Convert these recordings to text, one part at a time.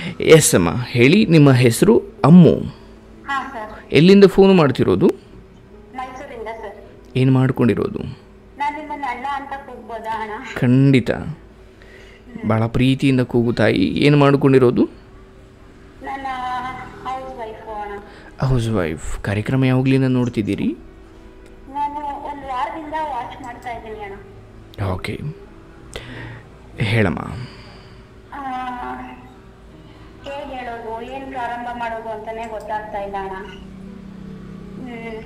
S ಅಮ್ಮ ಹೇಳಿ ನಿಮ್ಮ ಹೆಸರು ಅಮ್ಮು ಹಾಂ ಸರ್ ಎಲ್ಲಿಂದ ಫೋನ್ ಮಾಡ್ತಿರೋದು ಮೈಸೂರಿಂದ ಸರ್ ಏನು ಮಾಡ್ಕೊಂಡಿರೋದು ನಾನು ನಿಮ್ಮನ್ನ ಅಣ್ಣ ಅಂತ ಕೂಗ್ಬೋದಾ ಅಣ್ಣ ಖಂಡಿತ ಭಾಳ ಪ್ರೀತಿಯಿಂದ ಕೂಗು ತಾಯಿ ಏನು ಮಾಡ್ಕೊಂಡಿರೋದು ನನ್ನ ಹೌಸ್ ವೈಫು ಅಣ್ಣ ಹೌಸ್ ವೈಫ್ ಕಾರ್ಯಕ್ರಮ ಯಾವಾಗಲಿಂದ ನೋಡ್ತಿದ್ದೀರಿ ನಾನು ಒಂದು ವಾರದಿಂದ ವಾಚ್ ಮಾಡ್ತಾ ಇದ್ದೀನಿ ಅಣ್ಣ ಓಕೆ ಹೇಳಮ್ಮ ಆ, ಹೇಗೆ ಹೇಳೋದು ಏನು ಪ್ರಾರಂಭ ಮಾಡೋದು ಅಂತಾನೆ ಗೊತ್ತಾಗ್ತಾ ಇಲ್ಲ ಅಣ್ಣ ಹ್ಮ್.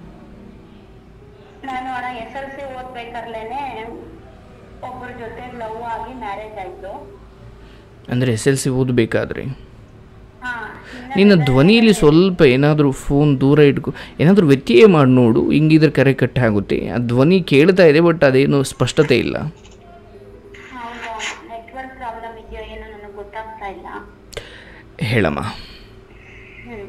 ನಾನು ಅಣ್ಣ ಎಸ್ ಎಲ್ ಸಿ ಓದ್ಬೇಕಾರ್ಲೇನೆ ಒಬ್ಬರ ಜೊತೆ ಲವ್ ಆಗಿ ಮ್ಯಾರೇಜ್ ಆಯ್ತು ಅಂದರೆ ಎಸ್ ಎಲ್ ಸಿ ಓದಬೇಕಾದ್ರೆ ಹಾ ನಿನ್ನ ಧ್ವನಿಯಲ್ಲಿ ಸ್ವಲ್ಪ ಏನಾದರೂ ಫೋನ್ ದೂರ ಇಟ್ಕೊ ಏನಾದರೂ ವ್ಯತ್ಯಯ ಮಾಡಿ ನೋಡು ಹಿಂಗಿದ್ರೆ ಕರೆ ಕಟ್ ಆಗುತ್ತೆ ಆ ಧ್ವನಿ ಕೇಳ್ತಾ ಇದೆ ಬಟ್ ಅದೇನು ಸ್ಪಷ್ಟತೆ ಇಲ್ಲ ಹೌದಾ ನೆಟ್ವರ್ಕ್ ಪ್ರಾಬ್ಲಮ್ ಇದೆಯೋ ಏನೋ ನನಗೆ ಗೊತ್ತಾಗ್ತಾ ಇಲ್ಲ ಹೇಳಮ್ಮ ಹ್ಮ್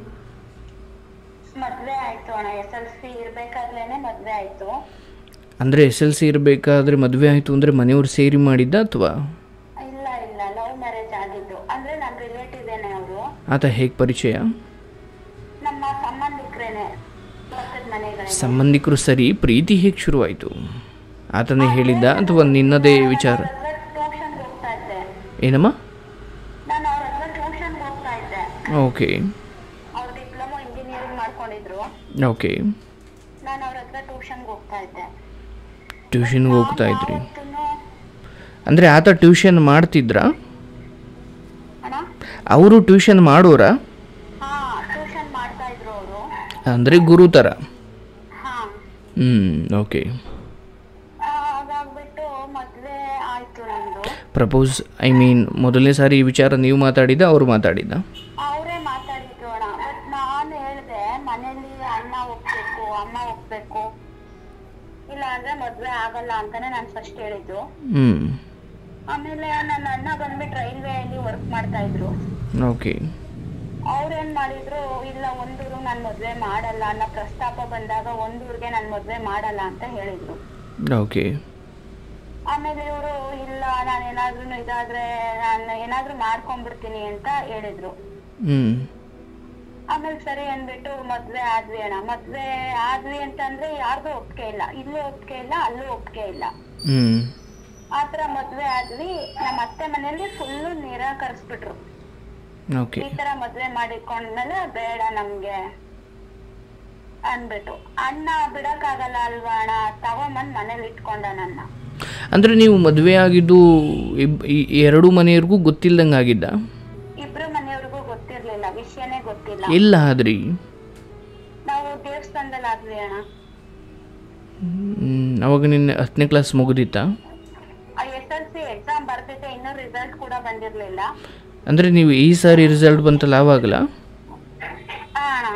ಮದ್ವೆ ಆಯ್ತು ಅಣ್ಣ ಎಸ್ ಎಲ್ ಸಿ ಇರ್ಬೇಕಾದ್ಲೇನೆ ಮದ್ವೆ ಆಯ್ತು ಅಂದರೆ ಎಸ್ ಎಲ್ ಸಿ ಇರಬೇಕಾದ್ರೆ ಮದುವೆ ಆಯಿತು ಅಂದರೆ ಮನೆಯವ್ರು ಸೇರಿ ಮಾಡಿದ್ದ ಅಥವಾ ಇಲ್ಲ ಇಲ್ಲ ಲವ್ ಮ್ಯಾರೇಜ್ ಆಗಿದ್ದು ಅಂದ್ರೆ ನನ್ನ ರಿಲೇಟಿವ್ ಏನೆ ಅವರು ಆತ ಹೇಗೆ ಪರಿಚಯ ನಮ್ಮ ಸಂಬಂಧಿಕರೇನೆ ಪಕ್ಕದ ಮನೆಗಳೇ ಸಂಬಂಧಿಕರು ಸರಿ ಪ್ರೀತಿ ಹೇಗೆ ಶುರುವಾಯಿತು ಆತನೇ ಹೇಳಿದ್ದ ಅಥವಾ ನಿನ್ನದೇ ವಿಚಾರ ಟ್ಯೂಷನ್ ಹೋಗ್ತಾ ಇದ್ದೆ ಏನಮ್ಮ ನಾನು ಅವ್ರ ಹತ್ರ ಟ್ಯೂಷನ್ ಹೋಗ್ತಾ ಇದ್ದೆ ಓಕೆ ಅವ್ರು ಡಿಪ್ಲೊಮಾ ಇಂಜಿನಿಯರಿಂಗ್ ಮಾಡ್ಕೊಂಡಿದ್ರು ಓಕೆ ನಾನು ಅವ್ರ ಹತ್ರ ಟ್ಯೂಷನ್ಗೆ ಹೋಗ್ತಾ ಇದ್ದೆ ಟ್ಯೂಷನ್ಗೆ ಹೋಗ್ತಾ ಇದ್ರಿ ಯಾವತ್ತೂನು ಅಂದರೆ ಆತ ಟ್ಯೂಷನ್ ಮಾಡ್ತಿದ್ರಾ ಅಣ್ಣ ಅವರು ಟ್ಯೂಷನ್ ಮಾಡೋರಾ ಹಾ ಟ್ಯೂಷನ್ ಮಾಡ್ತಾ ಇದ್ರು ಅವರು ಅಂದರೆ ಗುರು ಥರ ಹಾ ಹ್ಞೂ ಓಕೆ ಅದಾಗ್ಬಿಟ್ಟು ಮದ್ವೆ ಆಯ್ತು ನಂದು ಪ್ರಪೋಸ್ ಐ ಮೀನ್ ಮೊದಲನೇ ಸಾರಿ ಈ ವಿಚಾರ ನೀವು ಮಾತಾಡಿದ್ದ ಅವರು ಮಾತಾಡಿದ್ದ ಅವರೇ ಮಾತಾಡಿದ್ರು ಅಣ್ಣ ಬಟ್ ನಾನು ಹೇಳ್ದೆ ಮನೇಲಿ ಅಣ್ಣ ಹೋಗ್ಬೇಕು ಅಮ್ಮ ಹೋಗ್ಬೇಕು ಇಲ್ಲ ಅಂದ್ರೆ ಮದ್ವೆ ಆಗಲ್ಲ ಅಂತಾನೆ ನಾನು ಫಸ್ಟ್ ಹೇಳಿದ್ದು ಹ್ಞೂ ಆಮೇಲೆ ನನ್ನ ಅಣ್ಣ ಬಂದ್ಬಿಟ್ಟು ರೈಲ್ವೆಯಲ್ಲಿ ವರ್ಕ್ ಮಾಡ್ತಾ ಇದ್ರು ಓಕೆ ಅವ್ರೇನ್ ಮಾಡಿದ್ರು ಇಲ್ಲ ಒಂದೂರು ನಾನು ಮದ್ವೆ ಮಾಡಲ್ಲ ಅನ್ನೋ ಪ್ರಸ್ತಾಪ ಬಂದಾಗ ಒಂದೂರ್ಗೆ ನಾನು ಮದ್ವೆ ಮಾಡಲ್ಲ ಅಂತ ಹೇಳಿದ್ರು ಓಕೆ ಆಮೇಲೆ ಇವರು ಇಲ್ಲ ನಾನು ಏನಾದ್ರೂ ಇದಾದ್ರೆ ನಾನು ಏನಾದ್ರೂ ಮಾಡ್ಕೊಂಡ್ಬಿಡ್ತೀನಿ ಅಂತ ಹೇಳಿದ್ರು ಹ್ಞೂ ಆಮೇಲೆ ಸರಿ ಅಂದ್ಬಿಟ್ಟು ಮದ್ವೆ ಆದ್ವಿ ಅಣ್ಣ ಮದ್ವೆ ಆದ್ವಿ ಅಂತಂದ್ರೆ ಯಾರ್ದು ಒಪ್ಪಿಗೆ ಇಲ್ಲ ಇಲ್ಲೂ ಒಪ್ಪಿಗೆ ಇಲ್ಲ ಅಲ್ಲೂ ಒಪ್ಪಿಗೆ ಇಲ್ಲ ಹ್ಞೂ ಆತರ ಮದ್ವೆ ಆದ್ವಿ ನಮ್ಮ ಅತ್ತೆ ಮನೆಯಲ್ಲಿ ಫುಲ್ಲು ನಿರಾಕರಿಸ್ಬಿಟ್ರು ಓಕೆ ಈ ತರ ಮದ್ವೆ ಮಾಡಿಕೊಂಡ್ಮೇಲೆ ಬೇಡ ನಮ್ಗೆ ಅನ್ಬಿಟ್ಟು ಅಣ್ಣ ಬಿಡಕ್ಕಾಗಲ್ಲ ಅಲ್ವಾ ಅಣ್ಣ ತಗೊಂಬಂದ್ ಮನೇಲಿ ಇಟ್ಕೊಂಡ ನನ್ನ ಅಂದರೆ ನೀವು ಮದುವೆ ಆಗಿದ್ದು ಇಬ್ ಈ- ಎರಡು ಮನೆಯವ್ರಿಗೂ ಗೊತ್ತಿಲ್ದಂಗೆ ಆಗಿದ್ದ ಇಬ್ರು ಮನೆಯವ್ರಿಗೂ ಗೊತ್ತಿರ್ಲಿಲ್ಲ ವಿಷಯನೇ ಗೊತ್ತಿಲ್ಲ ಎಲ್ಲ ಆದ್ರಿ ನಾವು ದೇವಸ್ಥಾನದಲ್ಲಿ ಆದ್ವಿ ಅಣ್ಣ ಹ್ಮ್, ಅವಾಗ ನಿನ್ನೆ ಹತ್ತನೇ ಕ್ಲಾಸ್ ಮುಗಿದಿತ್ತಾ ಎಸ್ ಎಲ್ ಸಿ ಎಕ್ಸಾಮ್ ಬರ್ತಿದ್ದೆ ಇನ್ನೂ ರಿಸಲ್ಟ್ ಕೂಡ ಬಂದಿರ್ಲಿಲ್ಲ ಅಂದರೆ ನೀವು ಈ ಸಾರಿ ರಿಸಲ್ಟ್ ಬಂತಲ್ಲ ಆವಾಗಲ ಹಾ ಅಣ್ಣ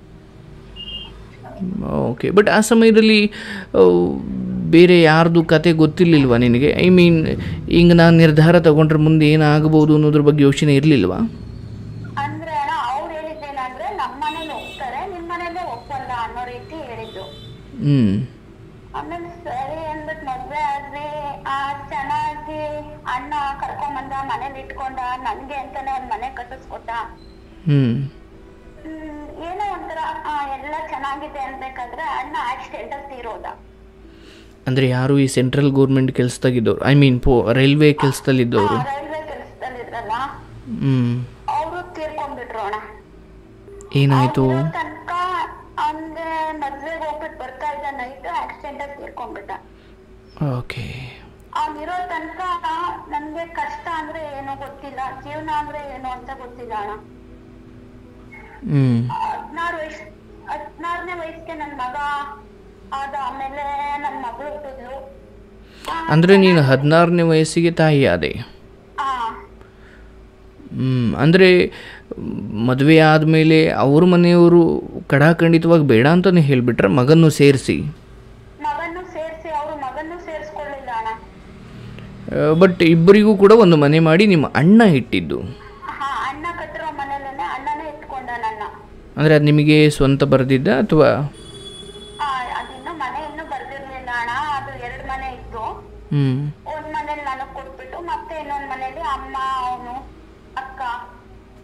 ಓಕೆ ಬಟ್ ಆ ಸಮಯದಲ್ಲಿ ಆ, ಬೇರೆ ಯಾರ್ದು ಕತೆ ಗೊತ್ತಿರ್ಲಿಲ್ವಾ ನಿನಗೆ ಐ ಮೀನ್ ಹಿಂಗೆ ನಾನು ನಿರ್ಧಾರ ತಗೊಂಡ್ರೆ ಮುಂದೆ ಏನಾಗ್ಬೋದು ಅನ್ನೋದ್ರ ಬಗ್ಗೆ ಯೋಚನೆ ಇರಲಿಲ್ವಾ ಅಂದ್ರೆ ಅಣ್ಣ ಅವ್ರು ಹೇಳಿದ್ದೇನಂದ್ರೆ ನಮ್ಮ ಮನೇಲಿ ಒಪ್ತಾರೆ ನಿಮ್ ಮನೇಲೆ ಒಪ್ಪಲ್ಲ ಅನ್ನೋ ರೀತಿ ಹೇಳಿದ್ದು ಹ್ಞೂ ಆಮೇಲೆ ಸರಿ ಅಂದ್ಬಿಟ್ಟು ಮದ್ವೆ ಆದ್ವಿ ಆ ಚೆನ್ನಾಗಿ ಅಣ್ಣ ಕರ್ಕೊಂಬಂದ ಮನೇಲಿ ಇಟ್ಕೊಂಡ ನನ್ಗೆ ಅಂತಾನೆ ಒಂದ್ ಮನೆ ಕಟ್ಟಿಸ್ಕೊಟ್ಟ ಹ್ಞೂ ಹ್ಮ್, ಏನೋ ಒಂಥರ ಆ, ಎಲ್ಲ ಚೆನ್ನಾಗಿದೆ ಅನ್ಬೇಕಾದ್ರೆ ಅಣ್ಣ ಆಕ್ಸಿಡೆಂಟ್ ಅಲ್ಲಿ ತೀರೋದ ಅಂದರೆ ಯಾರು ಈ ಸೆಂಟ್ರಲ್ ಗೌರ್ಮೆಂಟ್ ಕೆಲಸದಾಗಿದ್ದವ್ರು ಐ ಮೀನ್ ಪೋ ರೈಲ್ವೆ ಕೆಲಸದಲ್ಲಿದ್ದವರು ರೈಲ್ವೆ ಕೆಲಸದಲ್ಲಿ ಇದ್ರಲ್ಲ ಹ್ಞೂ ಅವರು ತೀರ್ಕೊಂಡ್ಬಿಟ್ರು ಅಣ್ಣ ಏನಾಯಿತು ಅವ್ನಿರೋ ತನಕ ಅಂದ್ರೆ ಮದ್ವೆಗೆ ಹೋಗ್ಬಿಟ್ಟು ಬರ್ತಾ ಇದ್ದ ನೈಟ್ ಆಕ್ಸಿಡೆಂಟ್ ಅಲ್ಲಿ ತೀರ್ಕೊಂಡ್ಬಿಟ್ಟ ಓಕೆ ಅವ್ನಿರೋ ತನಕ ನನ್ಗೆ ಕಷ್ಟ ಅಂದ್ರೆ ಏನೋ ಗೊತ್ತಿಲ್ಲ ಜೀವನ ಅಂದ್ರೆ ಏನು ಅಂತ ಗೊತ್ತಿಲ್ಲ ಅಣ್ಣ ಹ್ಞೂ ಹದಿನಾರು ವಯಸ್ಸು ಹದಿನಾರನೇ ವಯಸ್ಸಿಗೆ ನನ್ ಮಗ ಆದ ಆಮೇಲೆ ನನ್ ಮಗಳು ಹುಟ್ಟಿದ್ಲು ಅಂದರೆ ನೀನು ಹದಿನಾರನೇ ವಯಸ್ಸಿಗೆ ತಾಯಿ ಆದೆ ಆ ಹ್ಞೂ ಅಂದರೆ ಮದುವೆ ಆದಮೇಲೆ ಅವ್ರ ಮನೆಯವರು ಕಡಾಖಂಡಿತವಾಗಿ ಬೇಡ ಅಂತಲೇ ಹೇಳಿಬಿಟ್ರೆ ಮಗನ್ನು ಸೇರಿಸಿ ಮಗನ್ನು ಸೇರ್ಸಿ ಅವ್ರು ಮಗನ್ನು ಸೇರ್ಸ್ಕೊಳ್ಳಿಲ್ಲ ಅಣ್ಣ ಬಟ್ ಇಬ್ಬರಿಗೂ ಕೂಡ ಒಂದು ಮನೆ ಮಾಡಿ ನಿಮ್ಮ ಅಣ್ಣ ಇಟ್ಟಿದ್ದು ಹಾ ಅಣ್ಣ ಕಟ್ಟಿರೋ ಮನೇಲೇನೆ ಅಣ್ಣನೇ ಇಟ್ಕೊಂಡ ನನ್ನ ಅಂದರೆ ಅದು ನಿಮಗೆ ಸ್ವಂತ ಬರೆದಿದ್ದ ಅಥವಾ ಆ, ಅದಿನ್ನು ಮನೆ ಇನ್ನೂ ಬರ್ದಿರ್ಲಿಲ್ಲ ಅಣ್ಣ ಅದು ಎರಡ್ ಮನೆ ಇತ್ತು ಹ್ಞೂ ಒಂದ್ ಮನೇಲಿ ನನಗ್ ಕೊಟ್ಬಿಟ್ಟು ಮತ್ತೆ ಇನ್ನೊಂದ್ ಮನೇಲಿ ಅಮ್ಮ ಅವನು ಅಕ್ಕ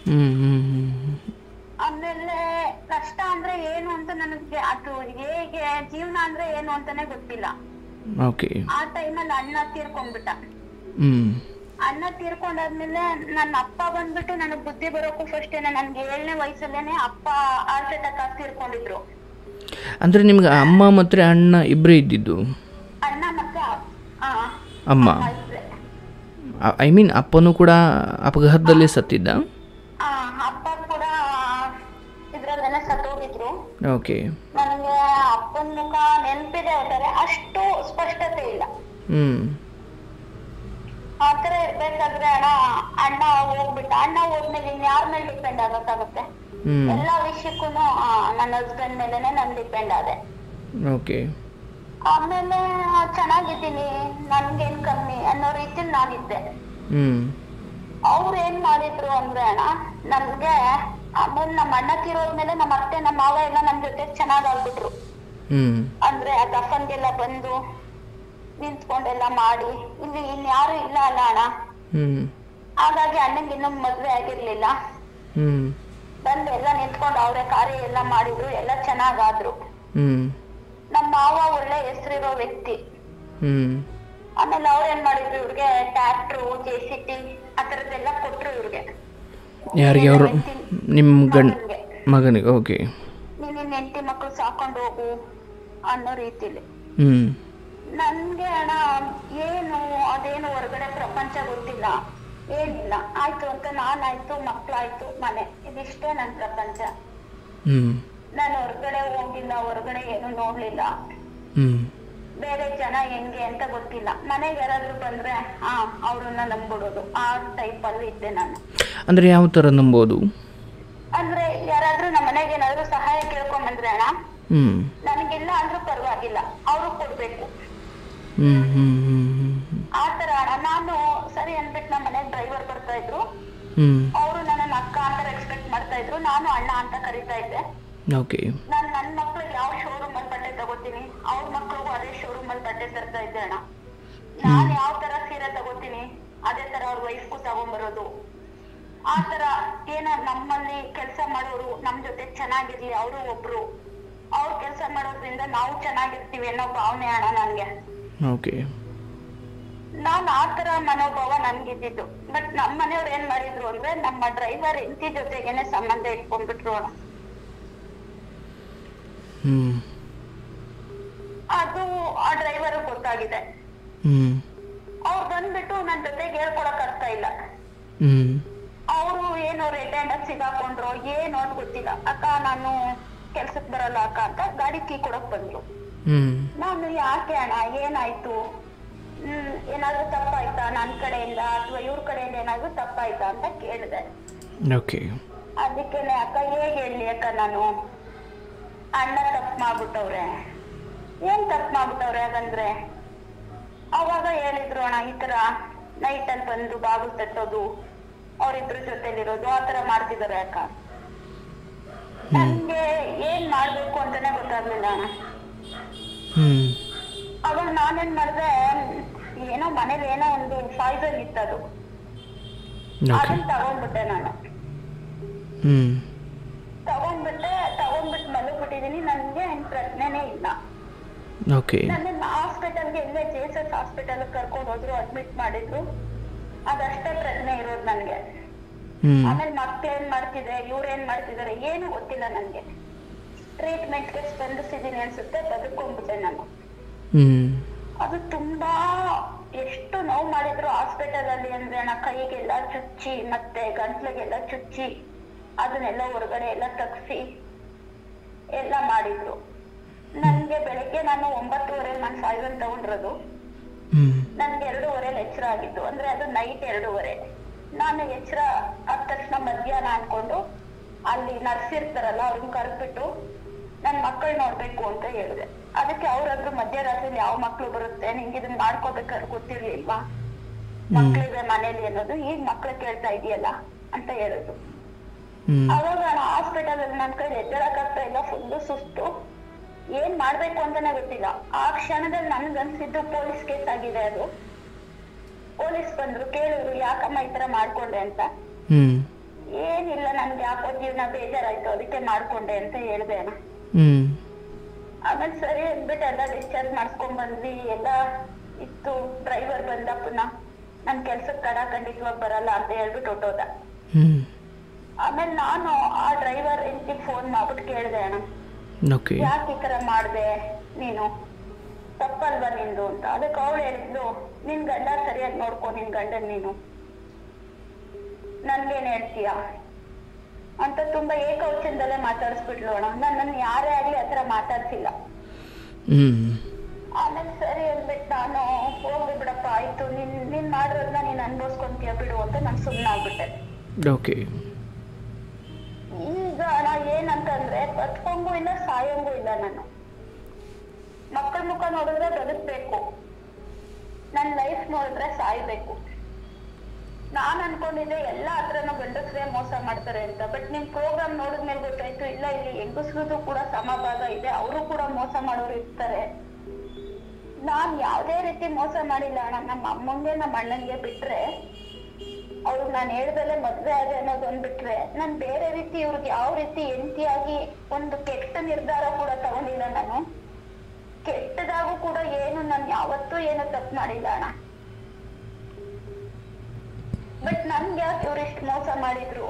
ಹ್ಞೂ ಹ್ಞೂ ಹ್ಞೂ ಆಮೇಲೆ ಕಷ್ಟ ಅಂದ್ರೆ ಏನು ಅಂತ ನನಗೆ ಅದು ಹೇಗೆ ಜೀವನ ಅಂದ್ರೆ ಏನು ಅಂತಾನೆ ಗೊತ್ತಿಲ್ಲ ಓಕೆ ಆ ಟೈಮಲ್ಲಿ ಅಣ್ಣ ತೀರ್ಕೊಂಡ್ಬಿಟ್ಟ ಹ್ಞೂ ಅಣ್ಣ ತೀರ್ಕೊಂಡಾದ್ಮೇಲೆ ನನ್ನ ಅಪ್ಪ ಬಂದ್ಬಿಟ್ಟು ನನಗ್ ಬುದ್ಧಿ ಬರೋಕ್ಕೂ ಫಸ್ಟ್ ನನ್ಗೆ ಏಳನೇ ವಯಸ್ಸಲ್ಲೇನೆ ಅಪ್ಪ ಹಾರ್ಟ್ ಅಟ್ಯಾಕ್ ಆಗಿ ತೀರ್ಕೊಂಡಿದ್ರು ಅಂದರೆ ನಿಮ್ಗೆ ಅಮ್ಮ ಮತ್ತು ಅಣ್ಣ ಇಬ್ಬರೇ ಇದ್ದಿದ್ದು ಅಣ್ಣ ಮತ್ತೆ ಅಪ್- ಆ, ಅಮ್ಮ ಅಪ್ಪ ಇಬ್ರೇ. ಐ ಮೀನ್ ಅಪ್ಪನೂ ಕೂಡ ಅಪಘಾತದಲ್ಲಿ ಸತ್ತಿದ್ದ ಆ, ಅಪ್ಪ ಕೂಡ ಇದ್ರಲ್ಲೇನೆ ಸತ್ತೋಗಿದ್ರು ಓಕೆ ನನಗೆ ಅಪ್ಪನ ಮುಖ ನೆನಪಿದೆ ಹೋದರೆ ಅಷ್ಟು ಸ್ಪಷ್ಟತೆ ಇಲ್ಲ ಹ್ಞೂ ಆತರ ಇರ್ಬೇಕಾದ್ರೆ ಅಣ್ಣ ಅಣ್ಣ ಹೋಗ್ಬಿಟ್ಟ ಅಣ್ಣ ಹೋದ್ಮೇಲೆ ಇನ್ ಯಾರ ಮೇಲೆ ಡಿಪೆಂಡ್ ಆಗಕ್ಕಾಗುತ್ತೆ ಹ್ಞೂ ಎಲ್ಲಾ ವಿಷಯಕ್ಕೂ ನನ್ನ ಹಸ್ಬೆಂಡ್ ಮೇಲೆನೆ ನಾನ್ ಡಿಪೆಂಡ್ ಆದೆ ಓಕೆ ಆಮೇಲೆ ಚೆನ್ನಾಗಿದ್ದೀನಿ ನನ್ಗೇನ್ ಕಮ್ಮಿ ಅನ್ನೋ ರೀತಿಲಿ ನಾನಿದ್ದೆ ಹ್ಞೂ ಅವ್ರು ಏನ್ ಮಾಡಿದ್ರು ಅಂದ್ರೆ ಅಣ್ಣ ನನ್ಗೆ ಆಮೇಲೆ ನಮ್ಮ ಅಣ್ಣ ತೀರೋದ್ಮೇಲೆ ನಮ್ಮ ಅತ್ತೆ ನಮ್ಮ ಮಾವ ಎಲ್ಲ ನನ್ ಜೊತೆ ಚೆನ್ನಾಗ್ ಆಗ್ಬಿಟ್ರು ಹ್ಞೂ ಅಂದ್ರೆ ಆ ದಫನ್ಗೆಲ್ಲ ಬಂದು ನಿಂತ್ಕೊಂಡೆಲ್ಲ ಮಾಡಿ ಇಲ್ಲಿ ಇನ್ಯಾರು ಇಲ್ಲ ಅಲ್ಲ ಅಣ್ಣ ಹ್ಞೂ ಹಾಗಾಗಿ ಅಣ್ಣಂಗೆ ಇನ್ನೂ ಮದ್ವೆ ಆಗಿರ್ಲಿಲ್ಲ ಹ್ಞೂ ಬಂದು ಎಲ್ಲ ನಿಂತ್ಕೊಂಡು ಅವರೇ ಕಾರ್ಯ ಎಲ್ಲ ಮಾಡಿದ್ರು ಎಲ್ಲ ಚೆನ್ನಾಗಾದ್ರು ಹ್ಞೂ ನಮ್ಮ ಮಾವ ಒಳ್ಳೆ ಹೆಸರಿರೋ ವ್ಯಕ್ತಿ ಹ್ಞೂ ಆಮೇಲೆ ಅವ್ರ ಏನ್ ಮಾಡಿದ್ರು ಇವ್ರಿಗೆ ಟ್ರ್ಯಾಕ್ಟ್ರು ಜೆ ಸಿ ಟಿ ಆ ಥರದ್ದೆಲ್ಲ ಕೊಟ್ರು ಇವ್ರಿಗೆ ಯಾರಿಗೆ ಅವರು ನಿಮ್ಮ ಗಂಡ ಮಗನ್ಗೆ. ಮಗನಿಗೆ ಓಕೆ ನೀನ್ ನಿನ್ ಹೆಂಡತಿ ಮಕ್ಳು ಸಾಕೊಂಡು ಹೋಗು ಅನ್ನೋ ರೀತಿಲಿ ಹ್ಞೂ ನನ್ಗೆ ಅಣ್ಣ ಏನು ಅದೇನು ಹೊರಗಡೆ ಪ್ರಪಂಚ ಗೊತ್ತಿಲ್ಲ ಏನಿಲ್ಲ ಆಯ್ತು ಅಂತ ನಾನಾಯ್ತು ಮಕ್ಳಾಯ್ತು ಮನೆ ಇದಿಷ್ಟೇ ನನ್ ಪ್ರಪಂಚ ಹ್ಞೂ ನಾನು ಹೊರಗಡೆ ಹೋಗಿಲ್ಲ ಹೊರಗಡೆ ಏನು ನೋಡ್ಲಿಲ್ಲ ಹ್ಞೂ ಬೇರೆ ಜನ ಹೆಂಗೆ ಅಂತ ಗೊತ್ತಿಲ್ಲ ಮನೆಗೆ ಯಾರಾದ್ರೂ ಬಂದ್ರೆ ಹಾ ಅವ್ರನ್ನ ನಂಬಿಡೋದು ಆ ಟೈಪ್ ಅಲ್ಲಿ ಇದ್ದೆ ನಾನು ಅಂದರೆ ಯಾವ ಥರ ನಂಬೋದು ಅಂದ್ರೆ ಯಾರಾದ್ರೂ ನಮ್ಮ ಮನೆಗೆ ಏನಾದ್ರೂ ಸಹಾಯ ಕೇಳ್ಕೊಂಡ್ ಬಂದ್ರೆ ಅಣ್ಣ ಹ್ಞೂ ನನಗಿಲ್ಲ ಅಂದ್ರೂ ಪರವಾಗಿಲ್ಲ ಅವರು ಕೊಡ್ಬೇಕು ಹ್ಞೂ ಹ್ಞೂ ಹ್ಞೂ ಆ ತರ ಅಣ್ಣ ನಾನು ಸರಿ ಅನ್ಬಿಟ್ಟು ನಮ್ಮ ಮನೆಗೆ ಡ್ರೈವರ್ ಬರ್ತಾ ಇದ್ರು ಹ್ಞೂ ಅವರು ನನ್ನನ್ನ ಅಕ್ಕ ಅಂತ ರೆಸ್ಪೆಕ್ಟ್ ಮಾಡ್ತಾ ಇದ್ರು ನಾನು ಅಣ್ಣ ಅಂತ ಕರಿತಾ ಇದ್ದೆ ಓಕೆ ನಾನ್ ನನ್ ಮಕ್ಳಿಗೆ ಯಾವ ಶೋರೂಮ್ ಅಲ್ಲಿ ಬಟ್ಟೆ ತಗೋತೀನಿ ಅವ್ರ ಮಕ್ಳಿಗೂ ಅದೇ ಶೋರೂಮ್ ಅಲ್ಲಿ ಬಟ್ಟೆ ತರ್ತಾ ಇದ್ದೆ ಅಣ್ಣ ನಾನ್ ಯಾವ ತರ ಸೀರೆ ತಗೋತೀನಿ ಅದೇ ತರ ಅವ್ರ ವೈಫ್ಗೂ ತಗೊಂಬರೋದು ಆ ತರ ಏನ ನಮ್ಮಲ್ಲಿ ಕೆಲಸ ಮಾಡೋರು ನಮ್ ಜೊತೆ ಚೆನ್ನಾಗಿರ್ಲಿ ಅವರು ಒಬ್ರು ಅವ್ರು ಕೆಲಸ ಮಾಡೋದ್ರಿಂದ ನಾವು ಚೆನ್ನಾಗಿರ್ತೀವಿ ಅನ್ನೋ ಭಾವನೆ ಅಣ್ಣ ನನ್ಗೆ ಓಕೆ ನಾನ್ ಆ ತರ ಮನೋಭಾವ ನನ್ಗಿದ್ದಿದ್ದು ಬಟ್ ನಮ್ ಮನೆಯವ್ರು ಏನ್ ಮಾಡಿದ್ರು ಅಂದ್ರೆ ನಮ್ಮ ಡ್ರೈವರ್ ಹೆಂಡತಿ ಜೊತೆಗೇನೆ ಸಂಬಂಧ ಇಟ್ಕೊಂಡ್ಬಿಟ್ರು ಅಣ್ಣ ಹ್ಞೂ ಅದು ಆ ಡ್ರೈವರ್ ಗೊತ್ತಾಗಿದೆ ಹ್ಞೂ ಅವ್ರು ಬಂದ್ಬಿಟ್ಟು ನನ್ ಜೊತೆಗೆ ಹೇಳ್ಕೊಳಕ್ ಆಗ್ತಾ ಇಲ್ಲ ಹ್ಞೂ ಅವರು ಏನು ರೆಡ್ ಹ್ಯಾಂಡ್ ಸಿಗಾಕೊಂಡ್ರು ಏನು ಅಂತ ಗೊತ್ತಿಲ್ಲ ಅಕ್ಕ ನಾನು ಕೆಲ್ಸಕ್ ಬರಲ್ಲ ಅಕ್ಕ ಅಂತ ಗಾಡಿ ಕೀ ಕೊಡಕ್ ಬಂದ್ರು ಹ್ಞೂ ನಾನು ಯಾಕೆ ಅಣ್ಣ ಏನಾಯ್ತು ಹ್ಮ್ ಏನಾದ್ರೂ ತಪ್ಪಾಯ್ತಾ ನನ್ ಕಡೆಯಿಂದ ಅಥವಾ ಇವ್ರ ಕಡೆಯಿಂದ ಏನಾದ್ರೂ ತಪ್ಪಾಯ್ತಾ ಅಂತ ಕೇಳಿದೆ ಓಕೆ ಅದಕ್ಕೇನೆ ಅಕ್ಕ ಹೇಗೆ ಹೇಳಿ ಅಕ್ಕ ನಾನು ಅಣ್ಣ ತಪ್ಪು ಮಾಡ್ಬಿಟ್ಟವ್ರೆ ಏನ್ ತಪ್ಪು ಮಾಡ್ಬಿಟ್ಟವ್ರೆ ಹಾಗಂದ್ರೆ ಅವಾಗ ಹೇಳಿದ್ರು ಅಣ್ಣ ಈ ತರ ನೈಟ್ ಅಲ್ಲಿ ಬಂದು ಬಾಗಿಲು ತಟ್ಟೋದು ಅವ್ರಿಬ್ರ ಜೊತೆಲಿರೋದು ಆ ತರ ಮಾಡ್ತಿದಾರೆ ಅಕ್ಕ ನನ್ಗೆ ಏನ್ ಮಾಡ್ಬೇಕು ಅಂತಾನೆ ಗೊತ್ತಾಗ್ಲಿಲ್ಲ ಅಣ್ಣ ಹ್ಞೂ ಅವಾಗ ನಾನೇನ್ ಮಾಡ್ದೆ ಏನೋ ಮನೇಲಿ ಏನೋ ಒಂದು ಪಾಯ್ಸನ್ ಇತ್ತದು ಓಕೆ ಅದನ್ನ ತಗೊಂಡ್ಬಿಟ್ಟೆ ನಾನು ಹ್ಞೂ ತಗೊಂಡ್ಬಿಟ್ಟೆ ತಗೊಂಡ್ಬಿಟ್ಟು ಮಲಗ್ಬಿಟ್ಟಿದೀನಿ ನನ್ಗೆ ಏನ್ ಪ್ರಶ್ನೆನೇ ಇಲ್ಲ ಓಕೆ ನನ್ನ ಹಾಸ್ಪಿಟಲ್ಗೆ ಇಲ್ಲೇ ಜೆ ಎಸ್ ಎಸ್ ಹಾಸ್ಪಿಟಲ್ ಕರ್ಕೊಂಡು ಹೋದ್ರು ಅಡ್ಮಿಟ್ ಮಾಡಿದ್ರು ಅದಷ್ಟೇ ಪ್ರಶ್ನೆ ಇರೋದು ನನ್ಗೆ ಹ್ಞೂ ಆಮೇಲೆ ಮಕ್ಳೇನ್ ಮಾಡ್ತಿದ್ರೆ ಇವ್ರೇನ್ ಮಾಡ್ತಿದಾರೆ ಏನು ಗೊತ್ತಿಲ್ಲ ನನ್ಗೆ ಟ್ರೀಟ್ಮೆಂಟ್ಗೆ ಸ್ಪಂದಿಸಿದೀನಿ ಅನ್ಸುತ್ತೆ ಬದುಕೊಂಡ್ಬಿಟ್ಟೆ ನಾನು ಹ್ಞೂ ಅದು ತುಂಬಾ ಎಷ್ಟು ನೋವು ಮಾಡಿದ್ರು ಹಾಸ್ಪಿಟಲ್ ಅಲ್ಲಿ ಅಂದ್ರೆ ಅಣ್ಣ ಕೈಗೆಲ್ಲ ಚುಚ್ಚಿ ಮತ್ತೆ ಗಂಟ್ಲಿಗೆಲ್ಲ ಚುಚ್ಚಿ ಅದನ್ನೆಲ್ಲ ಹೊರಗಡೆ ಎಲ್ಲ ತಗ್ಸಿ ಎಲ್ಲ ಮಾಡಿದ್ರು ನನ್ಗೆ ಬೆಳಗ್ಗೆ ನಾನು ಒಂಬತ್ತುವರೆ ನಾನು ಫೈವನ್ ತಗೊಂಡಿರೋದು ಹ್ಞೂ ನನ್ಗೆ ಎರಡೂವರೆ ಎಚ್ಚರ ಆಗಿತ್ತು ಅಂದ್ರೆ ಅದು ನೈಟ್ ಎರಡೂವರೆ ನಾನು ಎಚ್ಚರ ಆದ ತಕ್ಷಣ ಮಧ್ಯಾಹ್ನ ಅನ್ಕೊಂಡು ಅಲ್ಲಿ ನರ್ಸ್ ಇರ್ತಾರಲ್ಲ ಅವ್ರನ್ನ ಕರೆದ್ಬಿಟ್ಟು ನನ್ ಮಕ್ಕಳು ನೋಡ್ಬೇಕು ಅಂತ ಹೇಳಿದೆ ಅದಕ್ಕೆ ಅವ್ರಾದ್ರು ಮಧ್ಯರಾತ್ರಿ ಯಾವ ಮಕ್ಳು ಬರುತ್ತೆ ನಿಂಗೆ ಇದನ್ನ ಮಾಡ್ಕೋಬೇಕಾದ್ರೆ ಗೊತ್ತಿರ್ಲಿಲ್ವಾ ಮಕ್ಳಿದೆ ಮನೇಲಿ ಅನ್ನೋದು ಈಗ ಮಕ್ಳು ಕೇಳ್ತಾ ಇದೆಯಲ್ಲ ಅಂತ ಹೇಳಿದ್ರು ಹ್ಞೂ ಅವಾಗ ನಾನು ಹಾಸ್ಪಿಟಲ್ ಅಲ್ಲಿ ನನ್ ಕೈ ಎದ್ದೇಳಕ್ಕಾಗ್ತಾ ಇಲ್ಲ ಫುಲ್ ಸುಸ್ತು ಏನ್ ಮಾಡ್ಬೇಕು ಅಂತಾನೆ ಗೊತ್ತಿಲ್ಲ ಆ ಕ್ಷಣದಲ್ಲಿ ನನ್ಗನ್ಸಿದ್ದು ಪೊಲೀಸ್ ಕೇಸ್ ಆಗಿದೆ ಅದು ಪೊಲೀಸ್ ಬಂದ್ರು ಕೇಳಿದ್ರು ಯಾಕಮ್ಮ ಈ ತರ ಮಾಡ್ಕೊಂಡೆ ಅಂತ ಹ್ಞೂ ಏನ್ ಏನಿಲ್ಲ ನನ್ಗೆ ಯಾಕೋ ಜೀವನ ಬೇಜಾರಾಯ್ತು ಅದಕ್ಕೆ ಮಾಡ್ಕೊಂಡೆ ಅಂತ ಹೇಳ್ದೆ ಅಣ್ಣ ಹ್ಞೂ ಆಮೇಲೆ ಸರಿ ಅಂದ್ಬಿಟ್ಟು ಎಲ್ಲ ಡಿಸ್ಚಾರ್ಜ್ ಮಾಡ್ಸ್ಕೊಂಡ್ ಬಂದ್ವಿ ಎಲ್ಲ ಇತ್ತು ಡ್ರೈವರ್ ಬಂದ ಪುನಃ ನನ್ ಕೆಲ್ಸಕ್ಕೆ ಕಡ ಖಂಡಿತವಾಗಿ ಬರಲ್ಲ ಅಂತ ಹೇಳ್ಬಿಟ್ಟು ಹೊಟ್ಟೋದ ಹ್ಞೂ ಆಮೇಲೆ ನಾನು ಆ ಡ್ರೈವರ್ ಹೆಂಡತಿ ಫೋನ್ ಮಾಡ್ಬಿಟ್ಟು ಕೇಳ್ದೆ ಅಣ್ಣ ಓಕೆ ಯಾಕೆ ಈ ತರ ಮಾಡ್ದೆ ನೀನು ತಪ್ಪಲ್ವಾ ನಿಂದು ಅಂತ ಅದಕ್ಕೆ ಅವಳು ಹೇಳಿದ್ಲು ನಿನ್ ಗಂಡ ಸರಿಯಾಗಿ ನೋಡ್ಕೊ ನಿನ್ ಗಂಡನ್ ನೀನು ನನ್ಗೇನ್ ಹೇಳ್ತೀಯ ಅಂತ ತುಂಬಾ ಏಕವಚನದಲ್ಲೇ ಮಾತಾಡಿಸ್ಬಿಟ್ಲು ಅಣ್ಣ ನನ್ನನ್ನು ಯಾರೇ ಆಗ್ಲಿ ಆತರ ಮಾತಾಡ್ಸಿಲ್ಲ ಹ್ಞೂ ಆಮೇಲೆ ಸರಿ ಅಂದ್ಬಿಟ್ಟು ನಾನು ಹೋಗ್ಲಿ ಬಿಡಪ್ಪ ಆಯ್ತು ನಿನ್ ನೀನ್ ಮಾಡಿರೋದ್ನ ನೀನ್ ಅನ್ಭವಿಸ್ಕೊಂತೀಯ ಬಿಡು ಅಂತ ನಾನು ಸುಮ್ಮನಾಗ್ಬಿಟ್ಟೆ ಓಕೆ ಈಗ ನಾ ಏನಂತಂದ್ರೆ ಬದುಕೊಂಗೂ ಇಲ್ಲ ಸಾಯಂಗೂ ಇಲ್ಲ ನಾನು ಮಕ್ಕಳ ಮುಖ ನೋಡಿದ್ರೆ ಬದುಕ್ಬೇಕು ನನ್ ಲೈಫ್ ನೋಡಿದ್ರೆ ಸಾಯ್ಬೇಕು ನಾನ್ ಅನ್ಕೊಂಡಿದ್ದೆ ಎಲ್ಲಾ ಹತ್ರನೂ ಗಂಡಸ್ರೇ ಮೋಸ ಮಾಡ್ತಾರೆ ಅಂತ ಬಟ್ ನಿಮ್ ಪ್ರೋಗ್ರಾಮ್ ನೋಡಿದ್ಮೇಲೆ ಗೊತ್ತಾಯ್ತು ಇಲ್ಲ ಇಲ್ಲಿ ಹೆಂಗಸ್ರದ್ದು ಕೂಡ ಸಮಭಾಗ ಇದೆ ಅವರು ಕೂಡ ಮೋಸ ಮಾಡೋರು ಇರ್ತಾರೆ ನಾನ್ ಯಾವ್ದೇ ರೀತಿ ಮೋಸ ಮಾಡಿಲ್ಲ ಅಣ್ಣ ನಮ್ಮ ಅಮ್ಮಂಗೆ ನಮ್ಮ ಅಣ್ಣಂಗೆ ಬಿಟ್ರೆ ಅವ್ರು ನಾನು ಹೇಳ್ದಲ್ಲೇ ಮದ್ವೆ ಆದೆ ಅನ್ನೋದೊಂದ್ ಬಿಟ್ರೆ ನಾನ್ ಬೇರೆ ರೀತಿ ಇವ್ರಿಗೆ ಯಾವ ರೀತಿ ಹೆಂಡತಿಯಾಗಿ ಒಂದು ಕೆಟ್ಟ ನಿರ್ಧಾರ ಕೂಡ ತಗೊಂಡಿಲ್ಲ ನಾನು ಕೆಟ್ಟದಾಗೂ ಕೂಡ ಏನು ನಾನು ಯಾವತ್ತೂ ಏನು ತಪ್ಪು ಮಾಡಿಲ್ಲ ಅಣ್ಣ ಬಟ್ ನನ್ಗೆ ಯಾಕೆ ಇವ್ರು ಇಷ್ಟು ಮೋಸ ಮಾಡಿದ್ರು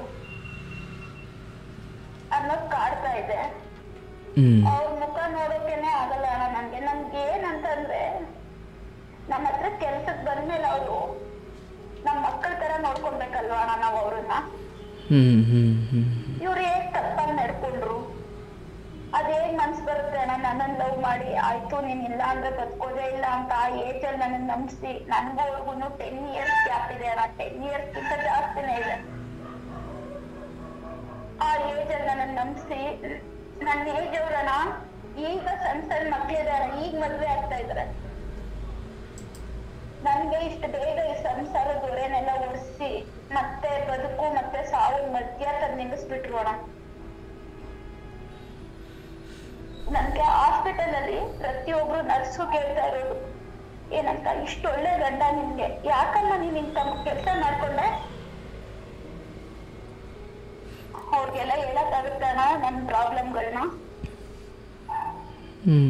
ಅನ್ನೋದ್ ಕಾಡ್ತಾ ಇದೆ ಹ್ಞೂ ಅವ್ರ ಮುಖ ನೋಡೋಕೆನೆ ಆಗಲ್ಲ ಅಣ್ಣ ನನ್ಗೆ ನನ್ಗೆ ಏನಂತಂದ್ರೆ ನಮ್ಮ ಹತ್ರ ಕೆಲ್ಸಕ್ ಬಂದ್ಮೇಲೆ ಅವರು ನಮ್ ಮಕ್ಕಳ ತರ ನೋಡ್ಕೊಬೇಕಲ್ವಾ ಅಣ್ಣ ನಾವ್ ಅವ್ರನ್ನ ಹ್ಞೂ ಹ್ಞೂ ಹ್ಞೂ ಇವ್ರು ಹೇಗ್ ತಪ್ಪಾಗಿ ನಡ್ಕೊಂಡ್ರು ಅದೇಗ್ ಮನ್ಸ್ ಬರುತ್ತೆ ಅಣ್ಣ ನನ್ನನ್ ಲವ್ ಮಾಡಿ ಆಯ್ತು ನೀನ್ ಇಲ್ಲ ಅಂದ್ರೆ ಬದುಕೋದೇ ಇಲ್ಲ ಅಂತ ಆ ಏಜ್ ಅಲ್ಲಿ ನನ್ನ ನಂಬಿಸಿ ನನ್ಗೂ ಅವ್ರಿಗೂ ಟೆನ್ ಇಯರ್ಸ್ ಗ್ಯಾಪ್ ಇದೆ ಅಣ್ಣ ಟೆನ್ ಇಯರ್ಸ್ ಗಿಂತ ಜಾಸ್ತಿನೇ ಇದೆ ಆ ಏಜ್ ಅಲ್ಲಿ ನನ್ನ ನಂಬಿಸಿ ನನ್ನ ಏಜ್ ಅವ್ರನ್ನ ಈಗ ಸಣ್ಣ ಸಣ್ಣ ಮಕ್ಳಿದಾರ ಈಗ ಮದ್ವೆ ಆಗ್ತಾ ಇದಾರೆ ನನ್ಗೆ ಇಷ್ಟು ಬೇಗ ಈ ಸಂಸಾರದ ಹೊರೆನೆಲ್ಲ ಒರೆಸಿ ಮತ್ತೆ ಬದುಕು ಮತ್ತೆ ಸಾವು ಮಧ್ಯ ತಂದು ನಿಲ್ಲಿಸ್ಬಿಟ್ರು ಅಣ್ಣ ನನ್ಗೆ ಹಾಸ್ಪಿಟಲ್ ಅಲ್ಲಿ ಪ್ರತಿಯೊಬ್ರು ನರ್ಸು ಕೇಳ್ತಾ ಇರೋದು ಏನಂತ ಇಷ್ಟು ಒಳ್ಳೆ ಗಂಡ ನಿನ್ಗೆ ಯಾಕಮ್ಮ ನೀನ್ ಇಂತ ಕೆಲಸ ಮಾಡ್ಕೊಂಡೆ ಅವ್ರಿಗೆಲ್ಲ ಹೇಳಕ್ಕಾಗುತ್ತಣ್ಣ ನನ್ ಪ್ರಾಬ್ಲಮ್ಗಳನ್ನ ಹ್ಞೂ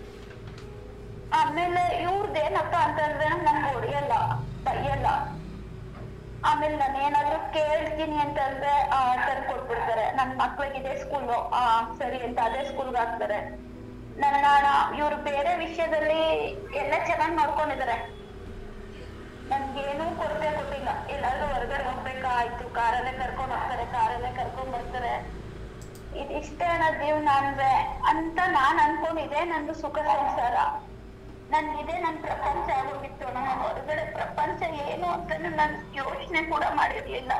ಆಮೇಲೆ ಇವ್ರದ್ದು ಏನಪ್ಪ ಅಂತಂದ್ರೆ ನನ್ಗೆ ಹೊಡಿಯಲ್ಲ ಬೈಯಲ್ಲ ಆಮೇಲೆ ನಾನು ಏನಾದ್ರು ಕೇಳ್ತೀನಿ ಅಂತಂದ್ರೆ ಆ ತಂದು ಕೊಟ್ಬಿಡ್ತಾರೆ ನನ್ ಮಕ್ಳಿಗೆ ಇದೇ ಸ್ಕೂಲು ಆ ಸರಿ ಅಂತ ಅದೇ ಸ್ಕೂಲ್ಗೆ ಹಾಕ್ತಾರೆ ನನ್ನ ಇವ್ರು ಬೇರೆ ವಿಷಯದಲ್ಲಿ ಎಲ್ಲ ಚೆನ್ನಾಗಿ ನೋಡ್ಕೊಂಡಿದ್ದಾರೆ ನನ್ಗೇನೂ ಕೊರತೆ ಕೊಟ್ಟಿಲ್ಲ ಎಲ್ಲಾದ್ರೂ ಹೊರಗಡೆ ಹೋಗ್ಬೇಕಾ ಆಯ್ತು ಕಾರಲ್ಲೇ ಕರ್ಕೊಂಡ್ ಹೋಗ್ತಾರೆ ಕಾರಲ್ಲೇ ಕರ್ಕೊಂಡ್ ಬರ್ತಾರೆ ಇದಿಷ್ಟೇ ಅಣ್ಣ ಜೀವನ ಅಂದ್ರೆ ಅಂತ ನಾನ್ ಅನ್ಕೊಂಡಿದ್ದೆ ನಂದು ಸುಖ ಸಂಸಾರ ನನ್ಗಿದೆ ನನ್ ಪ್ರಪಂಚ ಆಗೋಗಿತ್ತು ಅಣ್ಣ ನಾನ್ ಹೊರಗಡೆ ಪ್ರಪಂಚ ಏನು ಅಂತ ನಾನು ಯೋಚನೆ ಕೂಡ ಮಾಡಿರ್ಲಿಲ್ಲ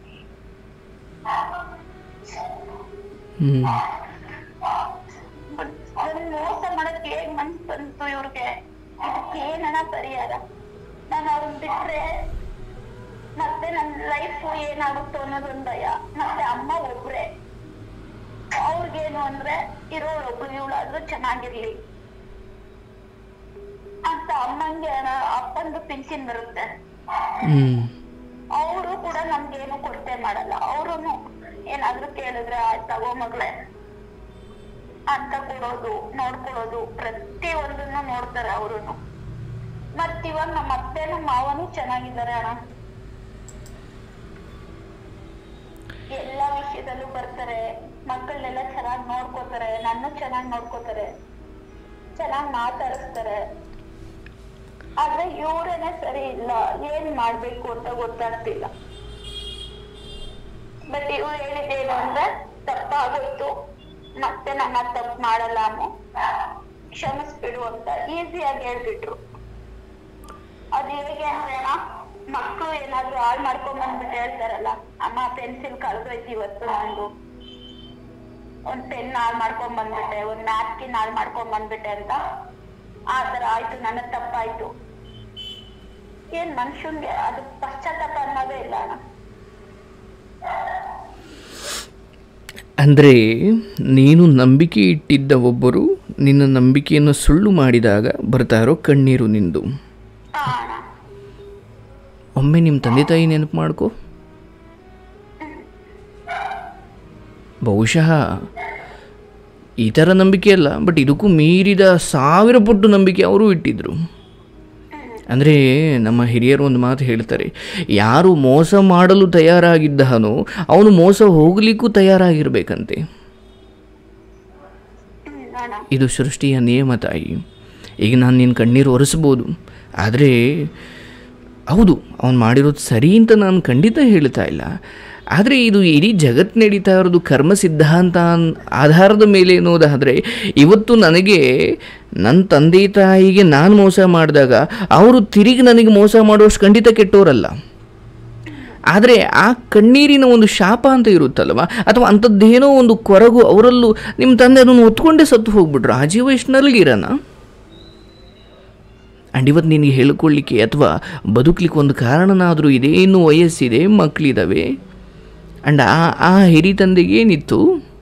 ಹ್ಞೂ ನನ್ ಮೋಸ ಮಾಡಕ್ ಹೇಗ್ ಮನ್ಸ್ ಬಂತು ಇವ್ರಿಗೆ ಇದಕ್ಕೆ ಏನನ ಪರಿಹಾರ ನಾನು ಅವ್ರನ್ನ ಬಿಟ್ರೆ ಮತ್ತೆ ನನ್ ಲೈಫ್ ಏನಾಗುತ್ತೋ ಅನ್ನೋದೊಂದ್ ಭಯ ಮತ್ತೆ ಅಮ್ಮ ಒಬ್ರೆ ಅವ್ರಿಗೇನು ಅಂದ್ರೆ ಇರೋಳೊಬ್ಳು ಇವಳಾದ್ರೂ ಚೆನ್ನಾಗಿರ್ಲಿ ಅಂತ ಅಮ್ಮಂಗೆ ಅಣ್ಣ ಅಪ್ಪಂದು ಪಿಂಚಿನ್ ಬರುತ್ತೆ ಹ್ಞೂ ಅವರು ಕೂಡ ನಮ್ಗೇನು ಕೊರತೆ ಮಾಡಲ್ಲ ಅವ್ರುನು ಏನಾದ್ರೂ ಕೇಳಿದ್ರೆ ಆಯ್ತು ತಗೋ ಮಗ್ಳೆ ಅಂತ ಕೊಡೋದು ನೋಡ್ಕೊಳ್ಳೋದು ಪ್ರತಿ ಒಂದನ್ನು ನೋಡ್ತಾರೆ ಅವ್ರುನು ಮತ್ ಇವಾಗ ನಮ್ಮ ಅತ್ತೆ ನಮ್ಮ ಮಾವನು ಚೆನ್ನಾಗಿದ್ದಾರೆ ಅಣ್ಣ ಎಲ್ಲಾ ವಿಷಯದಲ್ಲೂ ಬರ್ತಾರೆ ಮಕ್ಕಳನ್ನೆಲ್ಲ ಚೆನ್ನಾಗ್ ನೋಡ್ಕೋತಾರೆ ನನ್ನ ಚೆನ್ನಾಗ್ ನೋಡ್ಕೋತಾರೆ ಚೆನ್ನಾಗ್ ಮಾತಾಡಿಸ್ತಾರೆ ಆದ್ರೆ ಇವ್ರೇನೆ ಸರಿ ಇಲ್ಲ ಏನ್ ಮಾಡ್ಬೇಕು ಅಂತ ಗೊತ್ತಾಗ್ತಿಲ್ಲ ಬಟ್ ಇವ್ರು ಹೇಳಿದ್ದೇನು ಅಂದ್ರೆ ತಪ್ಪಾಗೋಯ್ತು ಮತ್ತೆ ನನ್ನ ತಪ್ಪು ಮಾಡಲ್ಲ ಅಮ್ಮ ಕ್ಷಮಿಸ್ಬಿಡು ಅಂತ ಈಸಿಯಾಗಿ ಹೇಳ್ಬಿಟ್ರು ಅದ್ ಹೇಗೆ ಅಂದ್ರೆ ಅಣ್ಣ ಮಕ್ಳು ಏನಾದ್ರು ಹಾಳ್ ಮಾಡ್ಕೊಂಡ್ ಬಂದ್ಬಿಟ್ಟು ಹೇಳ್ತಾರಲ್ಲ ಅಮ್ಮ ಪೆನ್ಸಿಲ್ ಕಳ್ದೋಯ್ತು ಇವತ್ತು ನಂದು ಒಂದ್ ಪೆನ್ ಹಾಳ್ ಮಾಡ್ಕೊಂಡ್ ಬಂದ್ಬಿಟ್ಟೆ ಒಂದ್ ನ್ಯಾಪ್ಕಿನ್ ಹಾಳ್ ಮಾಡ್ಕೊಂಡ್ ಬಂದ್ಬಿಟ್ಟೆ ಅಂತ ಆ ತರ ಆಯ್ತು ನನ್ನ ತಪ್ಪಾಯ್ತು ಏನ್ ಮನುಷ್ಯನ್ಗೆ ಅದು ಪಶ್ಚಾತ್ತಾಪ ಅನ್ನೋದೇ ಇಲ್ಲ ಅಣ್ಣ ಅಂದರೆ ನೀನು ನಂಬಿಕೆ ಇಟ್ಟಿದ್ದ ಒಬ್ಬರು ನಿನ್ನ ನಂಬಿಕೆಯನ್ನು ಸುಳ್ಳು ಮಾಡಿದಾಗ ಬರ್ತಾ ಇರೋ ಕಣ್ಣೀರು ನಿಂದು ಹಾ ಅಣ್ಣ ಒಮ್ಮೆ ನಿಮ್ಮ ತಂದೆ ತಾಯಿ ನೆನಪು ಮಾಡ್ಕೊ ಬಹುಶಃ ಈ ಥರ ನಂಬಿಕೆ ಅಲ್ಲ ಬಟ್ ಇದಕ್ಕೂ ಮೀರಿದ ಸಾವಿರ ಪಟ್ಟು ನಂಬಿಕೆ ಅವರು ಇಟ್ಟಿದ್ದರು ಅಂದರೆ ನಮ್ಮ ಹಿರಿಯರು ಒಂದು ಮಾತು ಹೇಳ್ತಾರೆ ಯಾರು ಮೋಸ ಮಾಡಲು ತಯಾರಾಗಿದ್ದನೋ ಅವನು ಮೋಸ ಹೋಗಲಿಕ್ಕೂ ತಯಾರಾಗಿರಬೇಕಂತೆ ಹ್ಮ್ ಅಣ್ಣ ಇದು ಸೃಷ್ಟಿಯ ನಿಯಮ ತಾಯಿ ಈಗ ನಾನು ನಿನ್ನ ಕಣ್ಣೀರು ಒರೆಸ್ಬೋದು ಆದರೆ ಹೌದು ಅವನು ಮಾಡಿರೋದು ಸರಿ ಅಂತ ನಾನು ಖಂಡಿತ ಹೇಳ್ತಾ ಇಲ್ಲ ಆದರೆ ಇದು ಇಡೀ ಜಗತ್ತು ನಡೀತಾ ಇರೋದು ಕರ್ಮ ಸಿದ್ಧಾಂತ ಅನ್- ಆಧಾರದ ಮೇಲೆ ಅನ್ನೋದಾದರೆ ಇವತ್ತು ನನಗೆ ನನ್ನ ತಂದೆ ತಾಯಿಗೆ ನಾನು ಮೋಸ ಮಾಡಿದಾಗ ಅವರು ತಿರುಗಿ ನನಗೆ ಮೋಸ ಮಾಡುವಷ್ಟು ಖಂಡಿತ ಕೆಟ್ಟೋರಲ್ಲ ಆದರೆ ಆ ಕಣ್ಣೀರಿನ ಒಂದು ಶಾಪ ಅಂತ ಇರುತ್ತಲ್ವ ಅಥವಾ ಅಂಥದ್ದೇನೋ ಒಂದು ಕೊರಗು ಅವರಲ್ಲೂ ನಿಮ್ಮ ತಂದೆ ಅದನ್ನು ಹೊತ್ಕೊಂಡೇ ಸತ್ತು ಹೋಗ್ಬಿಟ್ರು ಆ ಜೀವ ಎಷ್ಟು ನಲ್ಗಿರನ ಆ್ಯಂಡ್ ಇವತ್ತು ನಿನಗೆ ಹೇಳ್ಕೊಳ್ಳಿಕ್ಕೆ ಅಥವಾ ಬದುಕಲಿಕ್ಕೆ ಒಂದು ಕಾರಣನಾದರೂ ಇದೆ ಇನ್ನೂ ವಯಸ್ಸಿದೆ ಮಕ್ಕಳಿದ್ದಾವೆ ಆ್ಯಂಡ್ ಆ ಆ ಹಿರಿ ತಂದೆಗೆ ಏನಿತ್ತು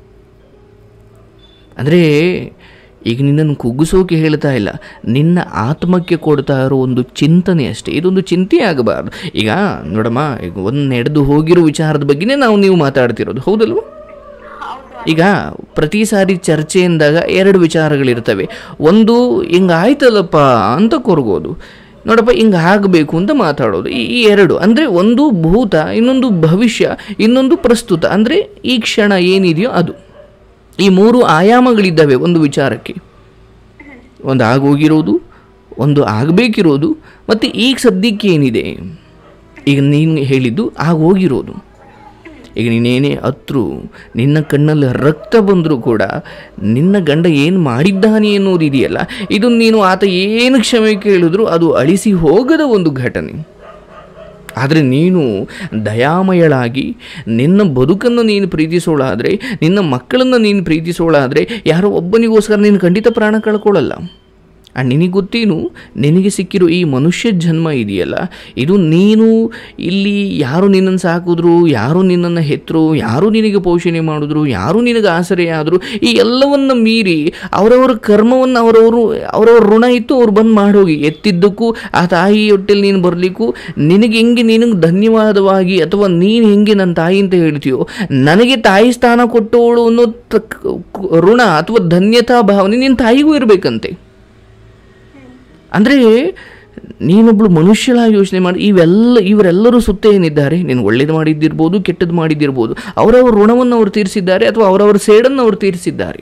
ಅಂದರೆ ಈಗ ನಿನ್ನನ್ನು ಕುಗ್ಗಿಸೋಕೆ ಹೇಳ್ತಾ ಇಲ್ಲ ನಿನ್ನ ಆತ್ಮಕ್ಕೆ ಕೊಡ್ತಾ ಇರೋ ಒಂದು ಚಿಂತನೆ ಅಷ್ಟೇ ಇದೊಂದು ಚಿಂತೆ ಆಗಬಾರ್ದು ಈಗ ನೋಡಮ್ಮ ಈಗ ಒಂದು ನಡೆದು ಹೋಗಿರೋ ವಿಚಾರದ ಬಗ್ಗೆನೇ ನಾವು ನೀವು ಮಾತಾಡ್ತಿರೋದು ಹೌದಲ್ವ ಹೌದು ಈಗ ಪ್ರತಿ ಸಾರಿ ಚರ್ಚೆ ಎಂದಾಗ ಎರಡು ವಿಚಾರಗಳಿರ್ತವೆ ಒಂದು ಹಿಂಗೆ ಆಯ್ತಲ್ಲಪ್ಪ ಅಂತ ಕೊರಗೋದು ನೋಡಪ್ಪ ಹಿಂಗೆ ಆಗಬೇಕು ಅಂತ ಮಾತಾಡೋದು ಈ ಈ ಎರಡು ಅಂದರೆ ಒಂದು ಭೂತ ಇನ್ನೊಂದು ಭವಿಷ್ಯ ಇನ್ನೊಂದು ಪ್ರಸ್ತುತ ಅಂದರೆ ಈ ಕ್ಷಣ ಏನಿದೆಯೋ ಅದು ಈ ಮೂರು ಆಯಾಮಗಳಿದ್ದಾವೆ ಒಂದು ವಿಚಾರಕ್ಕೆ ಒಂದು ಆಗೋಗಿರೋದು ಒಂದು ಆಗಬೇಕಿರೋದು ಮತ್ತು ಈಗ ಸದ್ಯಕ್ಕೆ ಏನಿದೆ ಈಗ ನೀನು ಹೇಳಿದ್ದು ಆಗೋಗಿರೋದು ಈಗ ನೀನೇನೇ ಹತ್ರು ನಿನ್ನ ಕಣ್ಣಲ್ಲಿ ರಕ್ತ ಬಂದರೂ ಕೂಡ ನಿನ್ನ ಗಂಡ ಏನು ಮಾಡಿದ್ದಾನೆ ಅನ್ನೋದು ಇದೆಯಲ್ಲ ಇದು ನೀನು ಆತ ಏನು ಕ್ಷಮೆ ಕೇಳಿದ್ರು ಅದು ಅಳಿಸಿ ಹೋಗದ ಒಂದು ಘಟನೆ ಆದರೆ ನೀನು ದಯಾಮಯಳಾಗಿ ನಿನ್ನ ಬದುಕನ್ನು ನೀನು ಪ್ರೀತಿಸೋಳಾದರೆ ನಿನ್ನ ಮಕ್ಕಳನ್ನು ನೀನು ಪ್ರೀತಿಸೋಳಾದರೆ ಯಾರೋ ಒಬ್ಬನಿಗೋಸ್ಕರ ನೀನು ಖಂಡಿತ ಪ್ರಾಣ ಕಳ್ಕೊಳ್ಳಲ್ಲ ಆ್ಯಂಡ್ ನಿನಗೆ ಗೊತ್ತೇನು ನಿನಗೆ ಸಿಕ್ಕಿರೋ ಈ ಮನುಷ್ಯ ಜನ್ಮ ಇದೆಯಲ್ಲ ಇದು ನೀನು ಇಲ್ಲಿ ಯಾರು ನಿನ್ನನ್ನು ಸಾಕಿದ್ರು ಯಾರು ನಿನ್ನನ್ನು ಹೆತ್ತರು ಯಾರು ನಿನಗೆ ಪೋಷಣೆ ಮಾಡಿದ್ರು ಯಾರು ನಿನಗೆ ಆಸರೆ ಆದರು ಈ ಎಲ್ಲವನ್ನು ಮೀರಿ ಅವರವರ ಕರ್ಮವನ್ನು ಅವರವರು ಅವರವ್ರ ಋಣ ಇತ್ತು ಅವ್ರು ಬಂದು ಮಾಡೋಗಿ ಎತ್ತಿದ್ದಕ್ಕೂ ಆ ತಾಯಿ ಹೊಟ್ಟೆಲಿ ನೀನು ಬರಲಿಕ್ಕೂ ನಿನಗೆ ಹೆಂಗೆ ನಿನಗೆ ಧನ್ಯವಾದವಾಗಿ ಅಥವಾ ನೀನು ಹೆಂಗೆ ನನ್ನ ತಾಯಿ ಅಂತ ಹೇಳ್ತೀಯೋ ನನಗೆ ತಾಯಿ ಸ್ಥಾನ ಕೊಟ್ಟವಳು ಅನ್ನೋ ತಕ್- ಋಣ ಅಥವಾ ಧನ್ಯತಾ ಭಾವನೆ ನಿನ್ನ ತಾಯಿಗೂ ಇರಬೇಕಂತೆ ಅಂದರೆ ನೀನೊಬ್ಳು ಮನುಷ್ಯನಾಗಿ ಯೋಚನೆ ಮಾಡಿ ಇವೆಲ್ಲ ಇವರೆಲ್ಲರೂ ಸುತ್ತ ಏನಿದ್ದಾರೆ ನೀನು ಒಳ್ಳೇದು ಮಾಡಿದ್ದಿರ್ಬೋದು ಕೆಟ್ಟದ್ದು ಮಾಡಿದ್ದಿರ್ಬೋದು ಅವರವರ ಋಣವನ್ನು ಅವರು ತೀರಿಸಿದ್ದಾರೆ ಅಥವಾ ಅವರವರ ಸೇಡನ್ನು ಅವರು ತೀರಿಸಿದ್ದಾರೆ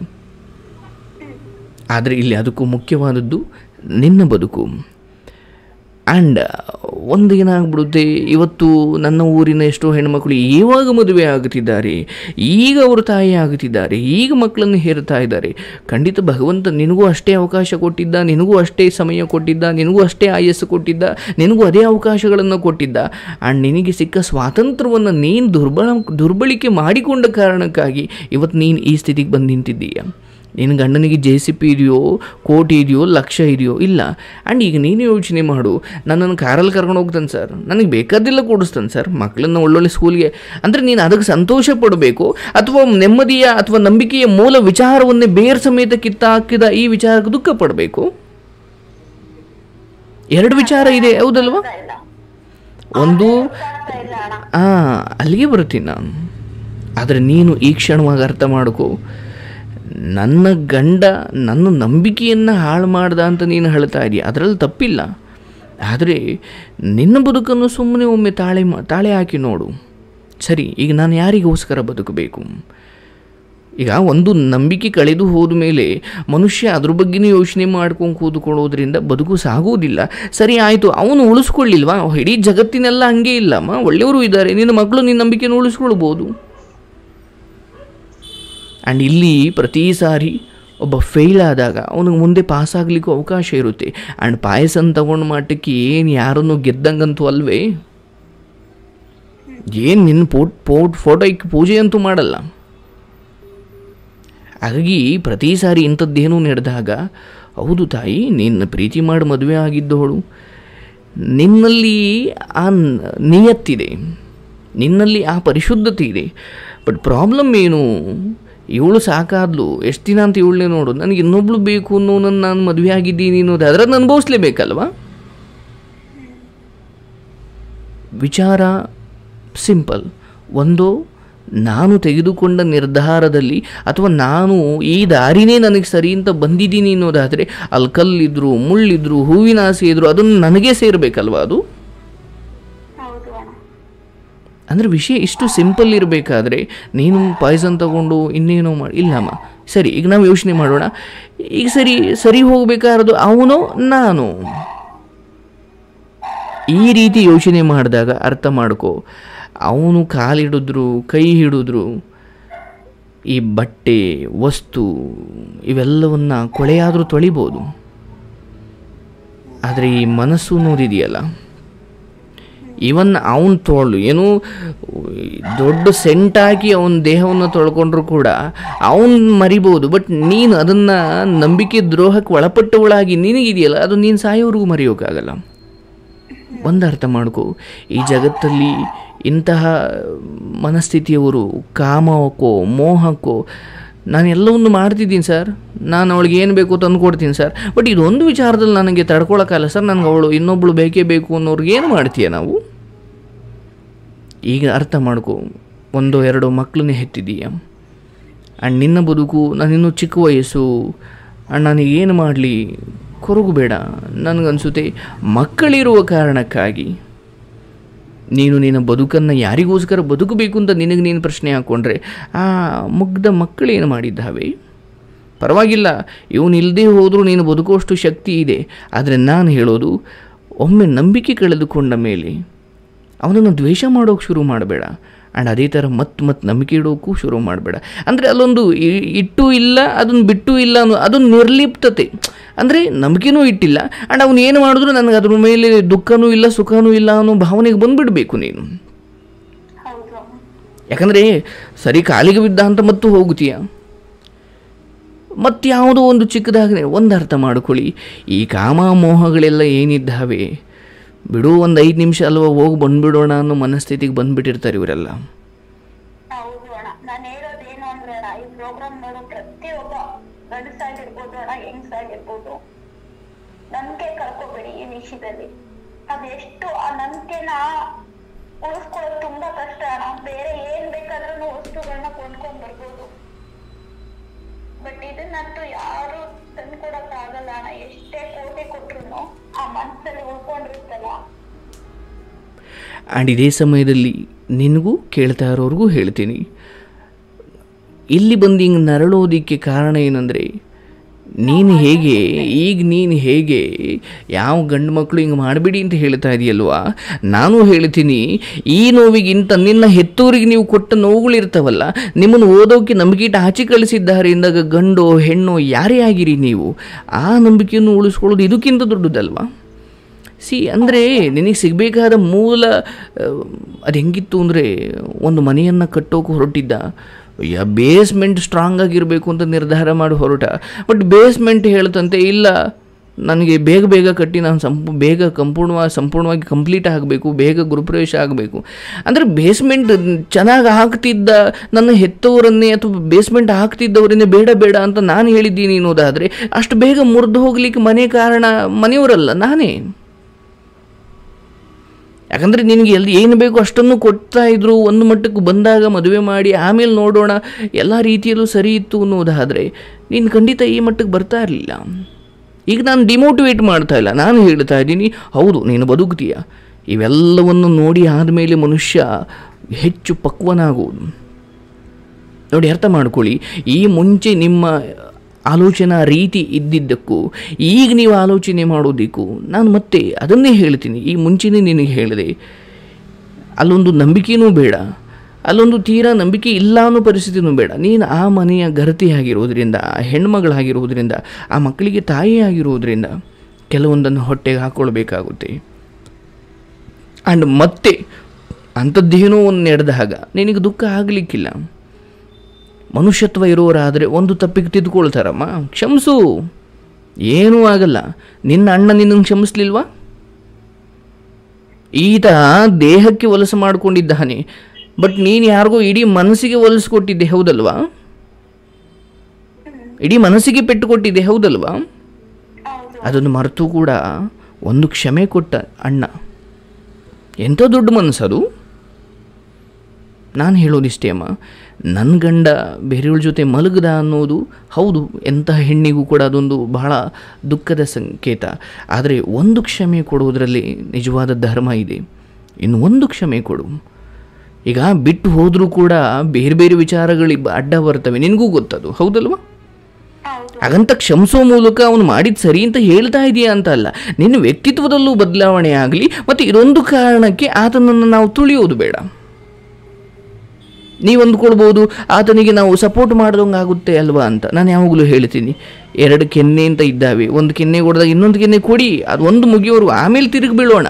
ಆದರೆ ಇಲ್ಲಿ ಅದಕ್ಕೂ ಮುಖ್ಯವಾದದ್ದು ನಿನ್ನ ಬದುಕು ಆ್ಯಂಡ್ ಒಂದು ಏನಾಗ್ಬಿಡುತ್ತೆ ಇವತ್ತು ನನ್ನ ಊರಿನ ಎಷ್ಟೋ ಹೆಣ್ಮಕ್ಳು ಇವಾಗ ಮದುವೆ ಆಗುತ್ತಿದ್ದಾರೆ ಈಗ ಅವರು ತಾಯಿ ಆಗುತ್ತಿದ್ದಾರೆ ಈಗ ಮಕ್ಕಳನ್ನು ಹೇರ್ತಾ ಇದ್ದಾರೆ ಖಂಡಿತ ಭಗವಂತ ನಿನಗೂ ಅಷ್ಟೇ ಅವಕಾಶ ಕೊಟ್ಟಿದ್ದ ನಿನಗೂ ಅಷ್ಟೇ ಸಮಯ ಕೊಟ್ಟಿದ್ದ ನಿನಗೂ ಅಷ್ಟೇ ಆಯಸ್ಸು ಕೊಟ್ಟಿದ್ದ ನಿನಗೂ ಅದೇ ಅವಕಾಶಗಳನ್ನು ಕೊಟ್ಟಿದ್ದ ಆ್ಯಂಡ್ ನಿನಗೆ ಸಿಕ್ಕ ಸ್ವಾತಂತ್ರ್ಯವನ್ನು ನೀನು ದುರ್ಬಳ ದುರ್ಬಳಿಕೆ ಮಾಡಿಕೊಂಡ ಕಾರಣಕ್ಕಾಗಿ ಇವತ್ತು ನೀನು ಈ ಸ್ಥಿತಿಗೆ ಬಂದು ನಿಂತಿದ್ದೀಯ ನಿನ್ನ ಗಂಡನಿಗೆ ಜೆ ಸಿ ಪಿ ಇದೆಯೋ ಕೋಟಿ ಇದೆಯೋ ಲಕ್ಷ ಇದೆಯೋ ಇಲ್ಲ ಆ್ಯಂಡ್ ಈಗ ನೀನು ಯೋಚನೆ ಮಾಡು ನನ್ನನ್ನು ಕಾರಲ್ಲಿ ಕರ್ಕೊಂಡು ಹೋಗ್ತಾನೆ ಸರ್ ನನಗೆ ಬೇಕಾದಿಲ್ಲ ಕೊಡಿಸ್ತಾನೆ ಸರ್ ಮಕ್ಕಳನ್ನ ಒಳ್ಳೊಳ್ಳೆ ಸ್ಕೂಲ್ಗೆ ಅಂದರೆ ನೀನು ಅದಕ್ಕೆ ಸಂತೋಷ ಪಡಬೇಕು ಅಥವಾ ನೆಮ್ಮದಿಯ ಅಥವಾ ನಂಬಿಕೆಯ ಮೂಲ ವಿಚಾರವನ್ನೇ ಬೇರ್ ಸಮೇತ ಕಿತ್ತಾಕಿದ ಈ ವಿಚಾರಕ್ಕೆ ದುಃಖ ಪಡಬೇಕು ಎರಡು ವಿಚಾರ ಇದೆ ಹೌದಲ್ವಾ ಆಗ್ತಾ ಇಲ್ಲ ಒಂದು ಆಗ್ತಾ ಇಲ್ಲ ಅಣ್ಣ ಆ ಅಲ್ಲಿಗೆ ಬರ್ತೀನಿ ನಾನು ಆದರೆ ನೀನು ಈ ಕ್ಷಣವಾಗಿ ಅರ್ಥ ಮಾಡ್ಕೋ ನನ್ನ ಗಂಡ ನನ್ನ ನಂಬಿಕೆಯನ್ನು ಹಾಳು ಮಾಡ್ದ ಅಂತ ನೀನು ಹೇಳ್ತಾ ಇದೀಯ ಅದರಲ್ಲಿ ತಪ್ಪಿಲ್ಲ ಆದರೆ ನಿನ್ನ ಬದುಕನ್ನು ಸುಮ್ಮನೆ ಒಮ್ಮೆ ತಾಳೆ ಮಾ ತಾಳೆ ಹಾಕಿ ನೋಡು ಸರಿ ಈಗ ನಾನು ಯಾರಿಗೋಸ್ಕರ ಬದುಕಬೇಕು ಈಗ ಒಂದು ನಂಬಿಕೆ ಕಳೆದು ಹೋದ ಮೇಲೆ ಮನುಷ್ಯ ಅದ್ರ ಬಗ್ಗೆನೇ ಯೋಚನೆ ಮಾಡ್ಕೊಂಡು ಕೂತ್ಕೊಳ್ಳೋದ್ರಿಂದ ಬದುಕು ಸಾಗೋದಿಲ್ಲ ಸರಿ ಆಯಿತು ಅವನು ಉಳಿಸ್ಕೊಳ್ಳಿಲ್ವಾ ಇಡೀ ಜಗತ್ತಿನೆಲ್ಲ ಹಂಗೆ ಇಲ್ಲಮ್ಮ ಒಳ್ಳೆಯವರು ಇದ್ದಾರೆ ನಿನ್ನ ಮಕ್ಕಳು ನಿನ್ನ ನಂಬಿಕೆನ ಉಳಿಸ್ಕೊಳ್ಬೋದು ಆ್ಯಂಡ್ ಇಲ್ಲಿ ಪ್ರತಿ ಸಾರಿ ಒಬ್ಬ ಫೇಲ್ ಆದಾಗ ಅವನಿಗೆ ಮುಂದೆ ಪಾಸ್ ಆಗಲಿಕ್ಕೂ ಅವಕಾಶ ಇರುತ್ತೆ ಆ್ಯಂಡ್ ಪಾಯಸನ ತಗೊಂಡು ಮಟ್ಟಕ್ಕೆ ಏನು ಯಾರನ್ನು ಗೆದ್ದಂಗಂತೂ ಅಲ್ವೇ ಏನು ನಿನ್ನ ಪೋಟ್ ಪೋಟ್ ಫೋಟೋ ಇಕ್ಕಿ ಪೂಜೆ ಅಂತೂ ಮಾಡಲ್ಲ ಹಾಗಾಗಿ ಪ್ರತಿ ಸಾರಿ ಇಂಥದ್ದೇನೋ ನಡೆದಾಗ ಹೌದು ತಾಯಿ ನಿನ್ನ ಪ್ರೀತಿ ಮಾಡಿ ಮದುವೆ ಆಗಿದ್ದವಳು ನಿನ್ನಲ್ಲಿ ಆ ನ- ನಿಯತ್ತಿದೆ ನಿನ್ನಲ್ಲಿ ಆ ಪರಿಶುದ್ಧತೆ ಇದೆ ಬಟ್ ಪ್ರಾಬ್ಲಮ್ ಏನು ಇವಳು ಸಾಕಾದ್ಲು ಎಷ್ಟು ದಿನ ಅಂತ ಇವಳನ್ನೇ ನೋಡು ನನಗೆ ಇನ್ನೊಬ್ಳು ಬೇಕು ಅನ್ನೋನನ್ನು ನಾನು ಮದುವೆ ಆಗಿದ್ದೀನಿ ಅನ್ನೋದು ಅದರಲ್ಲಿ ಅನುಭವಿಸ್ಲೇಬೇಕಲ್ವಾ ವಿಚಾರ ಸಿಂಪಲ್ ಒಂದು ನಾನು ತೆಗೆದುಕೊಂಡ ನಿರ್ಧಾರದಲ್ಲಿ ಅಥವಾ ನಾನು ಈ ದಾರಿನೇ ನನಗೆ ಸರಿ ಅಂತ ಬಂದಿದ್ದೀನಿ ಅನ್ನೋದಾದರೆ ಅಲ್ಲಿ ಕಲ್ಲಿದ್ರು ಮುಳ್ಳಿದ್ರು ಹೂವಿನ ಆಸೆ ಇದ್ರು ಅದನ್ನು ನನಗೆ ಸೇರಬೇಕಲ್ವಾ ಅದು ಹೌದು ಅಣ್ಣ ಅಂದರೆ ವಿಷಯ ಇಷ್ಟು ಸಿಂಪಲ್ ಇರಬೇಕಾದ್ರೆ ನೀನು ಪಾಯ್ಸನ್ ತಗೊಂಡು ಇನ್ನೇನೋ ಮಾಡಿ ಇಲ್ಲಮ್ಮ ಸರಿ ಈಗ ನಾವು ಯೋಚನೆ ಮಾಡೋಣ ಈಗ ಸರಿ ಸರಿ ಹೋಗಬೇಕಾರದು ಅವನೋ ನಾನು ಈ ರೀತಿ ಯೋಚನೆ ಮಾಡಿದಾಗ ಅರ್ಥ ಮಾಡ್ಕೋ ಅವನು ಕಾಲಿಡಿದ್ರು ಕೈ ಹಿಡಿದ್ರು ಈ ಬಟ್ಟೆ ವಸ್ತು ಇವೆಲ್ಲವನ್ನ ಕೊಳೆಯಾದರೂ ತೊಳಿಬೋದು ಆದರೆ ಈ ಮನಸ್ಸು ಅನ್ನೋದಿದೆಯಲ್ಲ ಇವನ್ ಅವನು ತೊಳು ಏನು ದೊಡ್ಡ ಸೆಂಟ್ ಹಾಕಿ ಅವನ ದೇಹವನ್ನು ತೊಳ್ಕೊಂಡ್ರು ಕೂಡ ಅವನು ಮರಿಬೋದು ಬಟ್ ನೀನು ಅದನ್ನು ನಂಬಿಕೆ ದ್ರೋಹಕ್ಕೆ ಒಳಪಟ್ಟವಳಾಗಿ ನಿನಗಿದೆಯಲ್ಲ ಅದು ನೀನು ಸಾಯೋವರೆಗೂ ಮರೆಯೋಕ್ಕಾಗಲ್ಲ ಒಂದು ಅರ್ಥ ಮಾಡ್ಕೋ ಈ ಜಗತ್ತಲ್ಲಿ ಇಂತಹ ಮನಸ್ಥಿತಿಯವರು ಕಾಮಕ್ಕೋ ಮೋಹಕ್ಕೋ ನಾನು ಎಲ್ಲವನ್ನು ಮಾಡ್ತಿದ್ದೀನಿ ಸರ್ ನಾನು ಅವಳಿಗೆ ಏನು ಬೇಕು ತಂದು ಕೊಡ್ತೀನಿ ಸರ್ ಬಟ್ ಇದೊಂದು ವಿಚಾರದಲ್ಲಿ ನನಗೆ ತಡ್ಕೊಳಕ್ಕಾಗಲ್ಲ ಸರ್ ನನಗೆ ಅವಳು ಇನ್ನೊಬ್ಬಳು ಬೇಕೇ ಬೇಕು ಅನ್ನೋರ್ಗೆ ಏನು ಮಾಡ್ತೀಯ ನಾವು ಈಗ ಅರ್ಥ ಮಾಡ್ಕೋ ಒಂದು ಎರಡು ಮಕ್ಕಳನ್ನೇ ಹೆತ್ತಿದೀಯ ಆ್ಯಂಡ್ ನಿನ್ನ ಬದುಕು ನಾನಿನ್ನೂ ಚಿಕ್ಕ ವಯಸ್ಸು ಆ್ಯಂಡ್ ನನಗೇನು ಮಾಡಲಿ ಕೊರಗು ಬೇಡ ನನಗನ್ಸುತ್ತೆ ಮಕ್ಕಳಿರುವ ಕಾರಣಕ್ಕಾಗಿ ನೀನು ನಿನ್ನ ಬದುಕನ್ನು ಯಾರಿಗೋಸ್ಕರ ಬದುಕಬೇಕು ಅಂತ ನಿನಗೆ ನೀನು ಪ್ರಶ್ನೆ ಹಾಕ್ಕೊಂಡ್ರೆ ಆ ಮುಗ್ಧ ಮಕ್ಕಳೇನು ಮಾಡಿದ್ದಾವೆ ಪರವಾಗಿಲ್ಲ ಇವನು ಇಲ್ಲದೆ ಹೋದರೂ ನೀನು ಬದುಕುವಷ್ಟು ಶಕ್ತಿ ಇದೆ ಆದರೆ ನಾನು ಹೇಳೋದು ಒಮ್ಮೆ ನಂಬಿಕೆ ಕಳೆದುಕೊಂಡ ಮೇಲೆ ಅವನನ್ನು ದ್ವೇಷ ಮಾಡೋಕೆ ಶುರು ಮಾಡಬೇಡ ಆ್ಯಂಡ್ ಅದೇ ಥರ ಮತ್ತೆ ಮತ್ತೆ ನಂಬಿಕೆ ಇಡೋಕ್ಕೂ ಶುರು ಮಾಡಬೇಡ ಅಂದರೆ ಅಲ್ಲೊಂದು ಇ- ಇಟ್ಟು ಇಲ್ಲ ಅದನ್ನು ಬಿಟ್ಟು ಇಲ್ಲ ಅನ್ನೋ ಅದೊಂದು ನಿರ್ಲಿಪ್ತತೆ ಅಂದರೆ ನಂಬಿಕೆನೂ ಇಟ್ಟಿಲ್ಲ ಆ್ಯಂಡ್ ಅವನು ಏನು ಮಾಡಿದ್ರು ನನಗೆ ಅದ್ರ ಮೇಲೆ ದುಃಖನೂ ಇಲ್ಲ ಸುಖನೂ ಇಲ್ಲ ಅನ್ನೋ ಭಾವನೆಗೆ ಬಂದುಬಿಡಬೇಕು ನೀನು ಹೌದು ಯಾಕಂದರೆ ಸರಿ ಕಾಲಿಗೆ ಬಿದ್ದ ಅಂತ ಮತ್ತು ಹೋಗುತ್ತೀಯ ಮತ್ತು ಯಾವುದೋ ಒಂದು ಚಿಕ್ಕದಾಗಿ ಒಂದು ಅರ್ಥ ಮಾಡ್ಕೊಳ್ಳಿ ಈ ಕಾಮ ಮೋಹಗಳೆಲ್ಲ ಏನಿದ್ದಾವೆ ಬಿಡು ಒಂದು ಐದು ನಿಮಿಷ ಅಲ್ವಾ ಹೋಗಿ ಬಂದ್ಬಿಡೋಣ ಅನ್ನೋ ಮನಸ್ಥಿತಿಗೆ ಬಂದ್ಬಿಟ್ಟಿರ್ತಾರೆ ಇವರೆಲ್ಲ ಹೌದು ಅಣ್ಣ ನಾನು ಹೇಳೋದೇನು ಅಂದ್ರೆ ಅಣ್ಣ ಈ ಪ್ರೋಗ್ರಾಮ್ ನೋಡೋ ಪ್ರತಿಯೊಬ್ಬ ಗಂಡಸಾಗಿರ್ಬೋದು ಅಣ್ಣ ಹೆಂಗ್ಸಾಗಿರ್ಬೋದು ನಂಬಿಕೆ ಕಳ್ಕೊಬೇಡಿ ಈ ವಿಷಯದಲ್ಲಿ ಅದೆಷ್ಟು ಆ ನಂಬಿಕೆನ ಉಳಿಸ್ಕೊಳ್ಳೋದು ತುಂಬಾ ಕಷ್ಟ ಅಣ್ಣ ಬೇರೆ ಏನ್ ಬೇಕಾದ್ರೂ ವಸ್ತುಗಳನ್ನ ಕೊಂಡ್ಕೊಂಡ್ ಬರ್ಬೋದು ಬಟ್ ಇದನ್ನಂತೂ ಯಾರು ತಂದ್ಕೊಡಕ್ ಆಗಲ್ಲ ಅಣ್ಣ ಎಷ್ಟೇ ಕೋಟಿ ಕೊಟ್ರು ಆ ಮನ್ಸಲ್ಲಿ ಉಳ್ಕೊಂಡಿರುತ್ತಲ್ಲ ಆ್ಯಂಡ್ ಇದೇ ಸಮಯದಲ್ಲಿ ನಿನಗೂ ಕೇಳ್ತಾ ಇರೋರಿಗೂ ಹೇಳ್ತೀನಿ ಇಲ್ಲಿ ಬಂದು ಹಿಂಗೆ ನರಳೋದಕ್ಕೆ ಕಾರಣ ಏನಂದರೆ ನೀನು ಹೇಗೆ ಈಗ ನೀನು ಹೇಗೆ ಯಾವ ಗಂಡು ಮಕ್ಕಳು ಹಿಂಗೆ ಮಾಡಿಬಿಡಿ ಅಂತ ಹೇಳ್ತಾ ಇದೆಯಲ್ವಾ ನಾನು ಹೇಳ್ತೀನಿ ಈ ನೋವಿಗಿಂತ ನಿನ್ನ ಹೆತ್ತೋರಿಗೆ ನೀವು ಕೊಟ್ಟ ನೋವುಗಳಿರ್ತಾವಲ್ಲ ನಿಮ್ಮನ್ನು ಓದೋಕ್ಕೆ ನಂಬಿಕೆ ಇಟ್ಟು ಆಚೆ ಕಳಿಸಿದ್ದಾರೆ ಎಂದಾಗ ಗಂಡೋ ಹೆಣ್ಣೋ ಯಾರೇ ಆಗಿರಿ ನೀವು ಆ ನಂಬಿಕೆಯನ್ನು ಉಳಿಸ್ಕೊಳ್ಳೋದು ಇದಕ್ಕಿಂತ ದೊಡ್ಡದಲ್ವಾ ಸಿ ಅಂದರೆ ನಿನಗೆ ಸಿಗಬೇಕಾದ ಮೂಲ ಅದು ಹೆಂಗಿತ್ತು ಅಂದರೆ ಒಂದು ಮನೆಯನ್ನು ಕಟ್ಟೋಕೆ ಹೊರಟಿದ್ದ ಯಾ ಬೇಸ್ಮೆಂಟ್ ಸ್ಟ್ರಾಂಗ್ ಆಗಿರಬೇಕು ಅಂತ ನಿರ್ಧಾರ ಮಾಡಿ ಹೊರಟ ಬಟ್ ಬೇಸ್ಮೆಂಟ್ ಹೇಳ್ತಂತೆ ಇಲ್ಲ ನನಗೆ ಬೇಗ ಬೇಗ ಕಟ್ಟಿ ನಾನು ಸಂಪೂ ಬೇಗ ಸಂಪೂರ್ಣವಾಗಿ ಸಂಪೂರ್ಣವಾಗಿ ಕಂಪ್ಲೀಟ್ ಆಗಬೇಕು ಬೇಗ ಗುರುಪ್ರವೇಶ ಆಗಬೇಕು ಅಂದರೆ ಬೇಸ್ಮೆಂಟ್ ಚೆನ್ನಾಗಿ ಹಾಕ್ತಿದ್ದ ನನ್ನ ಹೆತ್ತವರನ್ನೇ ಅಥವಾ ಬೇಸ್ಮೆಂಟ್ ಹಾಕ್ತಿದ್ದವರನ್ನೇ ಬೇಡ ಬೇಡ ಅಂತ ನಾನು ಹೇಳಿದ್ದೀನಿ ಅನ್ನೋದಾದರೆ ಅಷ್ಟು ಬೇಗ ಮುರಿದು ಹೋಗ್ಲಿಕ್ಕೆ ಮನೆ ಕಾರಣ ಮನೆಯವರಲ್ಲ ನಾನೇ ಯಾಕಂದರೆ ನಿನಗೆ ಎಲ್ಲಿ ಏನು ಬೇಕು ಅಷ್ಟನ್ನು ಕೊಡ್ತಾ ಇದ್ರು ಒಂದು ಮಟ್ಟಕ್ಕೆ ಬಂದಾಗ ಮದುವೆ ಮಾಡಿ ಆಮೇಲೆ ನೋಡೋಣ ಎಲ್ಲ ರೀತಿಯಲ್ಲೂ ಸರಿ ಇತ್ತು ಅನ್ನೋದಾದರೆ ನೀನು ಖಂಡಿತ ಈ ಮಟ್ಟಕ್ಕೆ ಬರ್ತಾ ಇರಲಿಲ್ಲ ಈಗ ನಾನು ಡಿಮೋಟಿವೇಟ್ ಮಾಡ್ತಾ ಇಲ್ಲ ನಾನು ಹೇಳ್ತಾ ಇದ್ದೀನಿ ಹೌದು ನೀನು ಬದುಕ್ತೀಯ ಇವೆಲ್ಲವನ್ನು ನೋಡಿ ಆದಮೇಲೆ ಮನುಷ್ಯ ಹೆಚ್ಚು ಪಕ್ವನಾಗುವುದು ನೋಡಿ ಅರ್ಥ ಮಾಡ್ಕೊಳ್ಳಿ ಈ ಮುಂಚೆ ನಿಮ್ಮ ಆಲೋಚನಾ ರೀತಿ ಇದ್ದಿದ್ದಕ್ಕೂ ಈಗ ನೀವು ಆಲೋಚನೆ ಮಾಡೋದಕ್ಕೂ ನಾನು ಮತ್ತೆ ಅದನ್ನೇ ಹೇಳ್ತೀನಿ ಈ ಮುಂಚೆನೇ ನಿನಗೆ ಹೇಳಿದೆ ಅಲ್ಲೊಂದು ನಂಬಿಕೆನೂ ಬೇಡ ಅಲ್ಲೊಂದು ತೀರಾ ನಂಬಿಕೆ ಇಲ್ಲ ಅನ್ನೋ ಪರಿಸ್ಥಿತಿನೂ ಬೇಡ ನೀನು ಆ ಮನೆಯ ಗರತಿಯಾಗಿರೋದ್ರಿಂದ ಆ ಹೆಣ್ಮಗಳಾಗಿರೋದ್ರಿಂದ ಆ ಮಕ್ಕಳಿಗೆ ತಾಯಿ ಆಗಿರೋದ್ರಿಂದ ಕೆಲವೊಂದನ್ನು ಹೊಟ್ಟೆಗೆ ಹಾಕ್ಕೊಳ್ಬೇಕಾಗುತ್ತೆ ಆ್ಯಂಡ್ ಮತ್ತೆ ಅಂಥದ್ದೇನೋ ಒಂದು ನಡೆದಾಗ ನಿನಗೆ ದುಃಖ ಆಗಲಿಕ್ಕಿಲ್ಲ ಮನುಷ್ಯತ್ವ ಇರೋರಾದರೆ ಒಂದು ತಪ್ಪಿಗೆ ತಿದ್ದುಕೊಳ್ತಾರಮ್ಮ ಕ್ಷಮಿಸು ಏನೂ ಆಗಲ್ಲ ನಿನ್ನ ಅಣ್ಣ ನಿನ್ನನ್ನು ಕ್ಷಮಿಸ್ಲಿಲ್ವಾ ಈತ ದೇಹಕ್ಕೆ ಹೊಲಸು ಮಾಡಿಕೊಂಡಿದ್ದಾನೆ ಬಟ್ ನೀನು ಯಾರಿಗೋ ಇಡೀ ಮನಸ್ಸಿಗೆ ಹೊಲಿಸ್ಕೊಟ್ಟಿದ್ದೆ ಹೌದಲ್ವಾ ಇಡೀ ಮನಸ್ಸಿಗೆ ಪೆಟ್ಟು ಕೊಟ್ಟಿದ್ದೆ ಹೌದಲ್ವಾ ಹೌದು ಅದನ್ನು ಮರೆತು ಕೂಡ ಒಂದು ಕ್ಷಮೆ ಕೊಟ್ಟ ಅಣ್ಣ ಎಂಥ ದೊಡ್ಡ ಮನಸ್ಸದು ನಾನು ಹೇಳೋದಿಷ್ಟೇ ಅಮ್ಮ ನನ್ನ ಗಂಡ ಬೇರೆಯವ್ರ ಜೊತೆ ಮಲಗದ ಅನ್ನೋದು ಹೌದು ಎಂತಹ ಹೆಣ್ಣಿಗೂ ಕೂಡ ಅದೊಂದು ಬಹಳ ದುಃಖದ ಸಂಕೇತ ಆದರೆ ಒಂದು ಕ್ಷಮೆ ಕೊಡುವುದರಲ್ಲಿ ನಿಜವಾದ ಧರ್ಮ ಇದೆ ಇನ್ನು ಒಂದು ಕ್ಷಮೆ ಕೊಡು ಈಗ ಬಿಟ್ಟು ಹೋದರೂ ಕೂಡ ಬೇರೆ ಬೇರೆ ವಿಚಾರಗಳು ಅಡ್ಡ ಬರ್ತವೆ ನಿನಗೂ ಗೊತ್ತದು ಹೌದಲ್ವಾ ಹೌದು ಹಾಗಂತ ಕ್ಷಮಿಸೋ ಮೂಲಕ ಅವನು ಮಾಡಿದ ಸರಿ ಅಂತ ಹೇಳ್ತಾ ಇದೆಯಾ ಅಂತ ಅಲ್ಲ ನಿನ್ನ ವ್ಯಕ್ತಿತ್ವದಲ್ಲೂ ಬದಲಾವಣೆ ಆಗಲಿ ಮತ್ತು ಇದೊಂದು ಕಾರಣಕ್ಕೆ ಆತನನ್ನು ನಾವು ತುಳಿಯೋದು ಬೇಡ ನೀವು ಅಂದ್ಕೊಳ್ಬೋದು ಆತನಿಗೆ ನಾವು ಸಪೋರ್ಟ್ ಮಾಡ್ದಂಗೆ ಆಗುತ್ತೆ ಅಲ್ವಾ ಅಂತ ನಾನು ಯಾವಾಗಲೂ ಹೇಳ್ತೀನಿ ಎರಡು ಕೆನ್ನೆ ಅಂತ ಇದ್ದಾವೆ ಒಂದು ಕೆನ್ನೆ ಕೊಡಿದಾಗ ಇನ್ನೊಂದು ಕೆನ್ನೆ ಕೊಡಿ ಅದು ಒಂದು ಮುಗಿಯೋರು ಆಮೇಲೆ ತಿರುಗಿ ಬೀಳೋಣ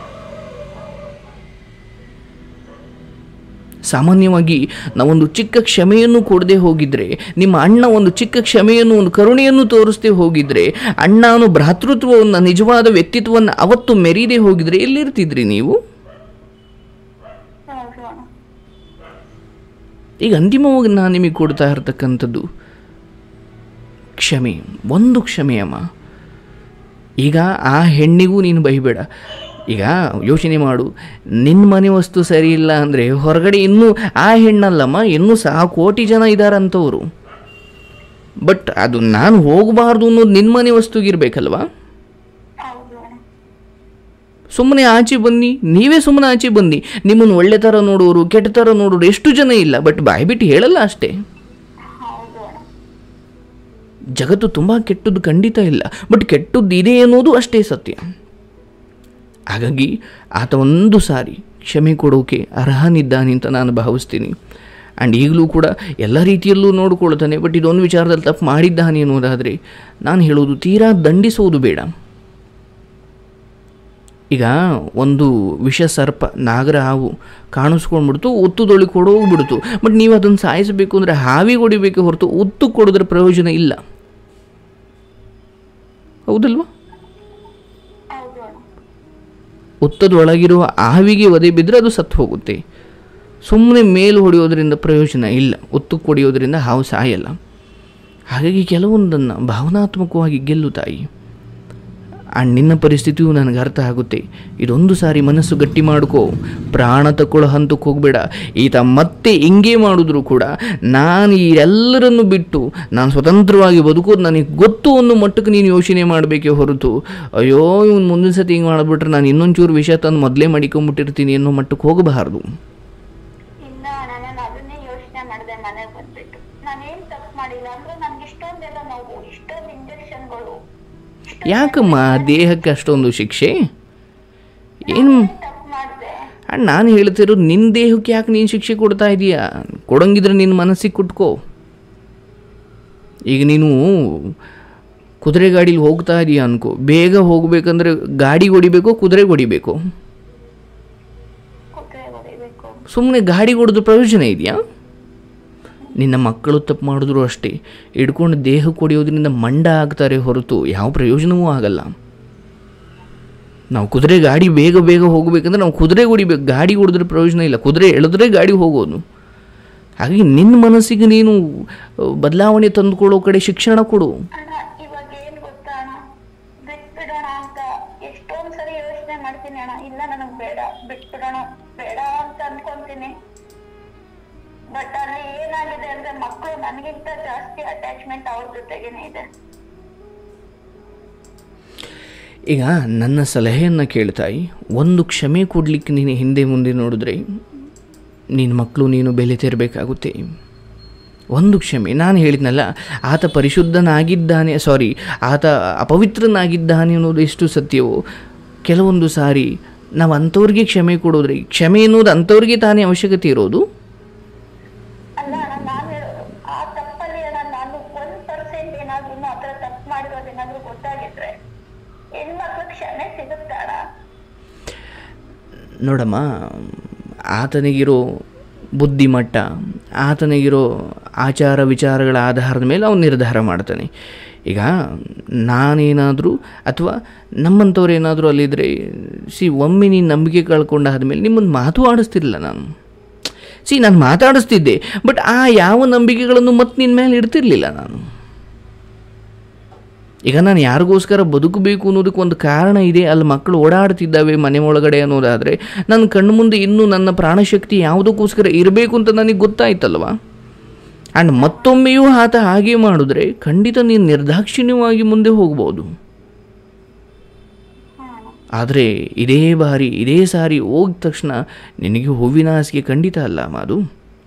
ಸಾಮಾನ್ಯವಾಗಿ ನಾವೊಂದು ಚಿಕ್ಕ ಕ್ಷಮೆಯನ್ನು ಕೊಡದೆ ಹೋಗಿದ್ರೆ ನಿಮ್ಮ ಅಣ್ಣ ಒಂದು ಚಿಕ್ಕ ಕ್ಷಮೆಯನ್ನು ಒಂದು ಕರುಣೆಯನ್ನು ತೋರಿಸದೆ ಹೋಗಿದ್ರೆ ಅಣ್ಣ ಅನ್ನೋ ಭ್ರಾತೃತ್ವವನ್ನು ನಿಜವಾದ ವ್ಯಕ್ತಿತ್ವವನ್ನು ಅವತ್ತು ಮೆರೀದೆ ಹೋಗಿದ್ರೆ ಎಲ್ಲಿರ್ತಿದ್ರಿ ನೀವು ಹೌದು ಅಣ್ಣ ಈಗ ಅಂತಿಮವಾಗಿ ನಾನು ನಿಮಗೆ ಕೊಡ್ತಾ ಇರ್ತಕ್ಕಂಥದ್ದು ಕ್ಷಮೆ ಒಂದು ಕ್ಷಮೆಯಮ್ಮ ಈಗ ಆ ಹೆಣ್ಣಿಗೂ ನೀನು ಬೈಬೇಡ ಈಗ ಯೋಚನೆ ಮಾಡು ನಿನ್ನ ಮನೆ ವಸ್ತು ಸರಿ ಇಲ್ಲ ಅಂದರೆ ಹೊರಗಡೆ ಇನ್ನೂ ಆ ಹೆಣ್ಣಲ್ಲಮ್ಮ ಇನ್ನೂ ಸಹ ಕೋಟಿ ಜನ ಇದ್ದಾರಂಥವ್ರು ಬಟ್ ಅದು ನಾನು ಹೋಗಬಾರ್ದು ಅನ್ನೋದು ನಿನ್ನ ಮನೆ ವಸ್ತುಗಿರ್ಬೇಕಲ್ವಾ ಹೌದು ಅಣ್ಣ ಸುಮ್ಮನೆ ಆಚೆ ಬನ್ನಿ ನೀವೇ ಸುಮ್ಮನೆ ಆಚೆ ಬನ್ನಿ ನಿಮ್ಮನ್ನು ಒಳ್ಳೆ ಥರ ನೋಡೋರು ಕೆಟ್ಟ ಥರ ನೋಡೋರು ಎಷ್ಟು ಜನ ಇಲ್ಲ ಬಟ್ ಬಾಯ್ಬಿಟ್ಟು ಹೇಳಲ್ಲ ಅಷ್ಟೇ ಹೌದು ಅಣ್ಣ ಜಗತ್ತು ತುಂಬ ಕೆಟ್ಟದ್ದು ಖಂಡಿತ ಇಲ್ಲ ಬಟ್ ಕೆಟ್ಟದ್ದು ಇದೆ ಅನ್ನೋದು ಅಷ್ಟೇ ಸತ್ಯ ಹಾಗಾಗಿ ಆತ ಒಂದು ಸಾರಿ ಕ್ಷಮೆ ಕೊಡೋಕೆ ಅರ್ಹನಿದ್ದಾನೆ ಅಂತ ನಾನು ಭಾವಿಸ್ತೀನಿ ಆ್ಯಂಡ್ ಈಗಲೂ ಕೂಡ ಎಲ್ಲ ರೀತಿಯಲ್ಲೂ ನೋಡ್ಕೊಳ್ತಾನೆ ಬಟ್ ಇದೊಂದು ವಿಚಾರದಲ್ಲಿ ತಪ್ಪು ಮಾಡಿದ್ದಾನೆ ಅನ್ನೋದಾದರೆ ನಾನು ಹೇಳೋದು ತೀರಾ ದಂಡಿಸೋದು ಬೇಡ ಈಗ ಒಂದು ವಿಷ ಸರ್ಪ ನಾಗರ ಹಾವು ಕಾಣಿಸ್ಕೊಂಡ್ಬಿಡ್ತು ಒತ್ತುದೊಳಿ ಕೊಡೋಗ್ಬಿಡ್ತು ಬಟ್ ನೀವು ಅದನ್ನು ಸಾಯಿಸಬೇಕು ಅಂದರೆ ಹಾವಿಗೆ ಹೊಡಿಬೇಕೆ ಹೊರತು ಒತ್ತು ಕೊಡೋದ್ರ ಪ್ರಯೋಜನ ಇಲ್ಲ ಹೌದಲ್ವಾ ಹೌದು ಅಣ್ಣ ಒತ್ತದೊಳಗಿರುವ ಹಾವಿಗೆ ಒದೆ ಬಿದ್ದರೆ ಅದು ಸತ್ತು ಹೋಗುತ್ತೆ ಸುಮ್ಮನೆ ಮೇಲು ಹೊಡೆಯೋದ್ರಿಂದ ಪ್ರಯೋಜನ ಇಲ್ಲ ಒತ್ತು ಕೊಡಿಯೋದ್ರಿಂದ ಹಾವು ಸಾಯಲ್ಲ ಹಾಗಾಗಿ ಕೆಲವೊಂದನ್ನು ಭಾವನಾತ್ಮಕವಾಗಿ ಗೆಲ್ಲು ತಾಯಿ ಆ್ಯಂಡ್ ನಿನ್ನ ಪರಿಸ್ಥಿತಿಯು ನನಗೆ ಅರ್ಥ ಆಗುತ್ತೆ ಇದೊಂದು ಸಾರಿ ಮನಸ್ಸು ಗಟ್ಟಿ ಮಾಡ್ಕೋ ಪ್ರಾಣ ತಕ್ಕೊಳ್ಳೋ ಹಂತಕ್ಕೆ ಹೋಗಬೇಡ ಈತ ಮತ್ತೆ ಹಿಂಗೆ ಮಾಡಿದ್ರು ಕೂಡ ನಾನು ಈ ಎಲ್ಲರನ್ನು ಬಿಟ್ಟು ನಾನು ಸ್ವತಂತ್ರವಾಗಿ ಬದುಕೋದು ನನಗೆ ಗೊತ್ತು ಅನ್ನೋ ಮಟ್ಟಕ್ಕೆ ನೀನು ಯೋಚನೆ ಮಾಡಬೇಕೇ ಹೊರತು ಅಯ್ಯೋ ಇವ್ನು ಮುಂದಿನ ಸತಿ ಹಿಂಗೆ ಮಾಡಿಬಿಟ್ರೆ ನಾನು ಇನ್ನೊಂಚೂರು ವಿಷಯ ತಂದು ಮೊದಲೇ ಮಡಿಕೊಂಬಿಟ್ಟಿರ್ತೀನಿ ಅನ್ನೋ ಮಟ್ಟಕ್ಕೆ ಹೋಗಬಾರ್ದು ಇಲ್ಲ ಅಣ್ಣ ನಾನು ಅದನ್ನೇ ಯೋಚನೆ ಮಾಡಿದೆ ಮನೆಗೆ ಬಂದ್ಬಿಟ್ಟು ನಾನೇನ್ ತಪ್ಪು ಮಾಡಿಲ್ಲ ಅಂದ್ರೆ ನನ್ಗೆ ಇಷ್ಟೊಂದೆಲ್ಲ ನೋವು ಇಷ್ಟೊಂದು ಇಂಜೆಕ್ಷನ್ಗಳು ಯಾಕಮ್ಮ ದೇಹಕ್ಕೆ ಅಷ್ಟೊಂದು ಶಿಕ್ಷೆ ಏನು ತಪ್ಪು ಮಾಡಿದೆ ಆ್ಯಂಡ್ ನಾನು ಹೇಳ್ತಿರೋದು ನಿನ್ನ ದೇಹಕ್ಕೆ ಯಾಕೆ ನೀನು ಶಿಕ್ಷೆ ಕೊಡ್ತಾ ಇದೀಯಾ ಕೊಡಂಗಿದ್ರೆ ನಿನ್ನ ಮನಸ್ಸಿಗೆ ಕುಟ್ಕೋ ಈಗ ನೀನು ಕುದುರೆ ಗಾಡೀಲಿ ಹೋಗ್ತಾ ಇದೀಯ ಅನ್ಕೋ ಬೇಗ ಹೋಗ್ಬೇಕಂದ್ರೆ ಗಾಡಿ ಹೊಡಿಬೇಕು ಕುದುರೆ ಹೊಡಿಬೇಕು ಕುದುರೆ ಹೊಡಿಬೇಕು ಸುಮ್ಮನೆ ಗಾಡಿ ಹೊಡೆದು ಪ್ರಯೋಜನ ಇದೆಯಾ ನಿನ್ನ ಮಕ್ಕಳು ತಪ್ಪು ಮಾಡಿದ್ರು ಅಷ್ಟೇ ಹಿಡ್ಕೊಂಡು ದೇಹ ಕೊಡಿಯೋದ್ರಿಂದ ಮಂಡ ಆಗ್ತಾರೆ ಹೊರತು ಯಾವ ಪ್ರಯೋಜನವೂ ಆಗಲ್ಲ ನಾವು ಕುದುರೆ ಗಾಡಿ ಬೇಗ ಬೇಗ ಹೋಗಬೇಕಂದ್ರೆ ನಾವು ಕುದುರೆ ಹೊಡಿಬೇಕು ಗಾಡಿ ಹೊಡೆದ್ರೆ ಪ್ರಯೋಜನ ಇಲ್ಲ ಕುದುರೆ ಎಳೆದ್ರೆ ಗಾಡಿ ಹೋಗೋದು ಹಾಗಾಗಿ ನಿನ್ನ ಮನಸ್ಸಿಗೆ ನೀನು ಅಹ್, ಬದಲಾವಣೆ ತಂದುಕೊಳ್ಳೋ ಕಡೆ ಶಿಕ್ಷಣ ಕೊಡು ಅಣ್ಣ ಇವಾಗ ಏನ್ ಗೊತ್ತಾ ಅಣ್ಣ ಬಿಟ್ಬಿಡೋಣ ಅಂತ ಎಷ್ಟೊಂದ್ ಸರಿ ಯೋಚನೆ ಮಾಡ್ತೀನಿ ಅಣ್ಣ ಇಲ್ಲ ನನಗ್ ಬೇಡ ಬಿಟ್ಬಿಡೋಣ ಬೇಡ ಅಂತ ಅನ್ಕೊಂತೀನಿ ಬಟ್ ಅಲ್ಲಿ ಏನಾಗಿದೆ ಅಂದ್ರೆ ಮಕ್ಕಳು ನನಗಿಂತ ಜಾಸ್ತಿ ಅಟ್ಯಾಚ್ಮೆಂಟ್ ಅವ್ರ ಜೊತೆಗೇನೆ ಇದೆ ಈಗ ನನ್ನ ಸಲಹೆಯನ್ನು ಕೇಳ್ತಾಯಿ ಒಂದು ಕ್ಷಮೆ ಕೊಡಲಿಕ್ಕೆ ನೀನು ಹಿಂದೆ ಮುಂದೆ ನೋಡಿದ್ರೆ ನಿನ್ನ ಮಕ್ಕಳು ನೀನು ಬೆಲೆ ತೆರಬೇಕಾಗುತ್ತೆ ಒಂದು ಕ್ಷಮೆ ನಾನು ಹೇಳಿದ್ನಲ್ಲ ಆತ ಪರಿಶುದ್ಧನಾಗಿದ್ದಾನೆ ಸಾರಿ ಆತ ಅಪವಿತ್ರನಾಗಿದ್ದಾನೆ ಅನ್ನೋದು ಎಷ್ಟು ಸತ್ಯವೋ ಕೆಲವೊಂದು ಸಾರಿ ನಾವು ಅಂಥವ್ರಿಗೆ ಕ್ಷಮೆ ಕೊಡೋದ್ರೆ ಕ್ಷಮೆ ಅನ್ನೋದು ಅಂಥವ್ರಿಗೆ ತಾನೇ ಅವಶ್ಯಕತೆ ಇರೋದು ಅಲ್ಲ ಅಣ್ಣ ನಾನು ಹೇಳೋದು ಆ ತಪ್ಪಲ್ಲಿ ಅಣ್ಣ ನಾನು ಒಂದ್ ಪರ್ಸೆಂಟ್ ಏನಾದ್ರೂ ಆತರ ತಪ್ಪು ಮಾಡಿರೋದೇನಾದ್ರೂ ಗೊತ್ತಾಗಿದ್ರೆ ಹೆಣ್ಮಕ್ಳು ಕ್ಷಮೆ ಸಿಗುತ್ತಾ ಅಣ್ಣ ನೋಡಮ್ಮ ಆತನಿಗಿರೋ ಬುದ್ಧಿಮಟ್ಟ ಆತನಿಗಿರೋ ಆಚಾರ ವಿಚಾರಗಳ ಆಧಾರದ ಮೇಲೆ ಅವನು ನಿರ್ಧಾರ ಮಾಡ್ತಾನೆ ಈಗ ನಾನೇನಾದರೂ ಅಥವಾ ನಮ್ಮಂಥವ್ರು ಏನಾದರೂ ಅಲ್ಲಿದ್ದರೆ ಸಿ ಒಮ್ಮೆ ನೀನು ನಂಬಿಕೆ ಕಳ್ಕೊಂಡಾದ್ಮೇಲೆ ನಿಮ್ಮನ್ನು ಮಾತು ಆಡಿಸ್ತಿರಲಿಲ್ಲ ನಾನು ಸಿ ನಾನು ಮಾತಾಡಿಸ್ತಿದ್ದೆ ಬಟ್ ಆ ಯಾವ ನಂಬಿಕೆಗಳನ್ನು ಮತ್ತೆ ನಿನ್ನ ಮೇಲೆ ಇಡ್ತಿರ್ಲಿಲ್ಲ ನಾನು ಈಗ ನಾನು ಯಾರಿಗೋಸ್ಕರ ಬದುಕಬೇಕು ಅನ್ನೋದಕ್ಕೆ ಒಂದು ಕಾರಣ ಇದೆ ಅಲ್ಲಿ ಮಕ್ಕಳು ಓಡಾಡ್ತಿದ್ದಾವೆ ಮನೆ ಒಳಗಡೆ ಅನ್ನೋದಾದರೆ ನನ್ನ ಕಣ್ಣು ಮುಂದೆ ಇನ್ನೂ ನನ್ನ ಪ್ರಾಣಶಕ್ತಿ ಯಾವುದಕ್ಕೋಸ್ಕರ ಇರಬೇಕು ಅಂತ ನನಗೆ ಗೊತ್ತಾಯ್ತಲ್ವಾ ಆ್ಯಂಡ್ ಮತ್ತೊಮ್ಮೆಯೂ ಆತ ಹಾಗೆ ಮಾಡಿದ್ರೆ ಖಂಡಿತ ನೀನು ನಿರ್ದಾಕ್ಷಿಣ್ಯವಾಗಿ ಮುಂದೆ ಹೋಗ್ಬೋದು ಆದರೆ ಇದೇ ಬಾರಿ ಇದೇ ಸಾರಿ ಹೋಗಿದ ತಕ್ಷಣ ನಿನಗೆ ಹೂವಿನ ಹಾಸಿಗೆ ಖಂಡಿತ ಅಲ್ಲ ಮಾದು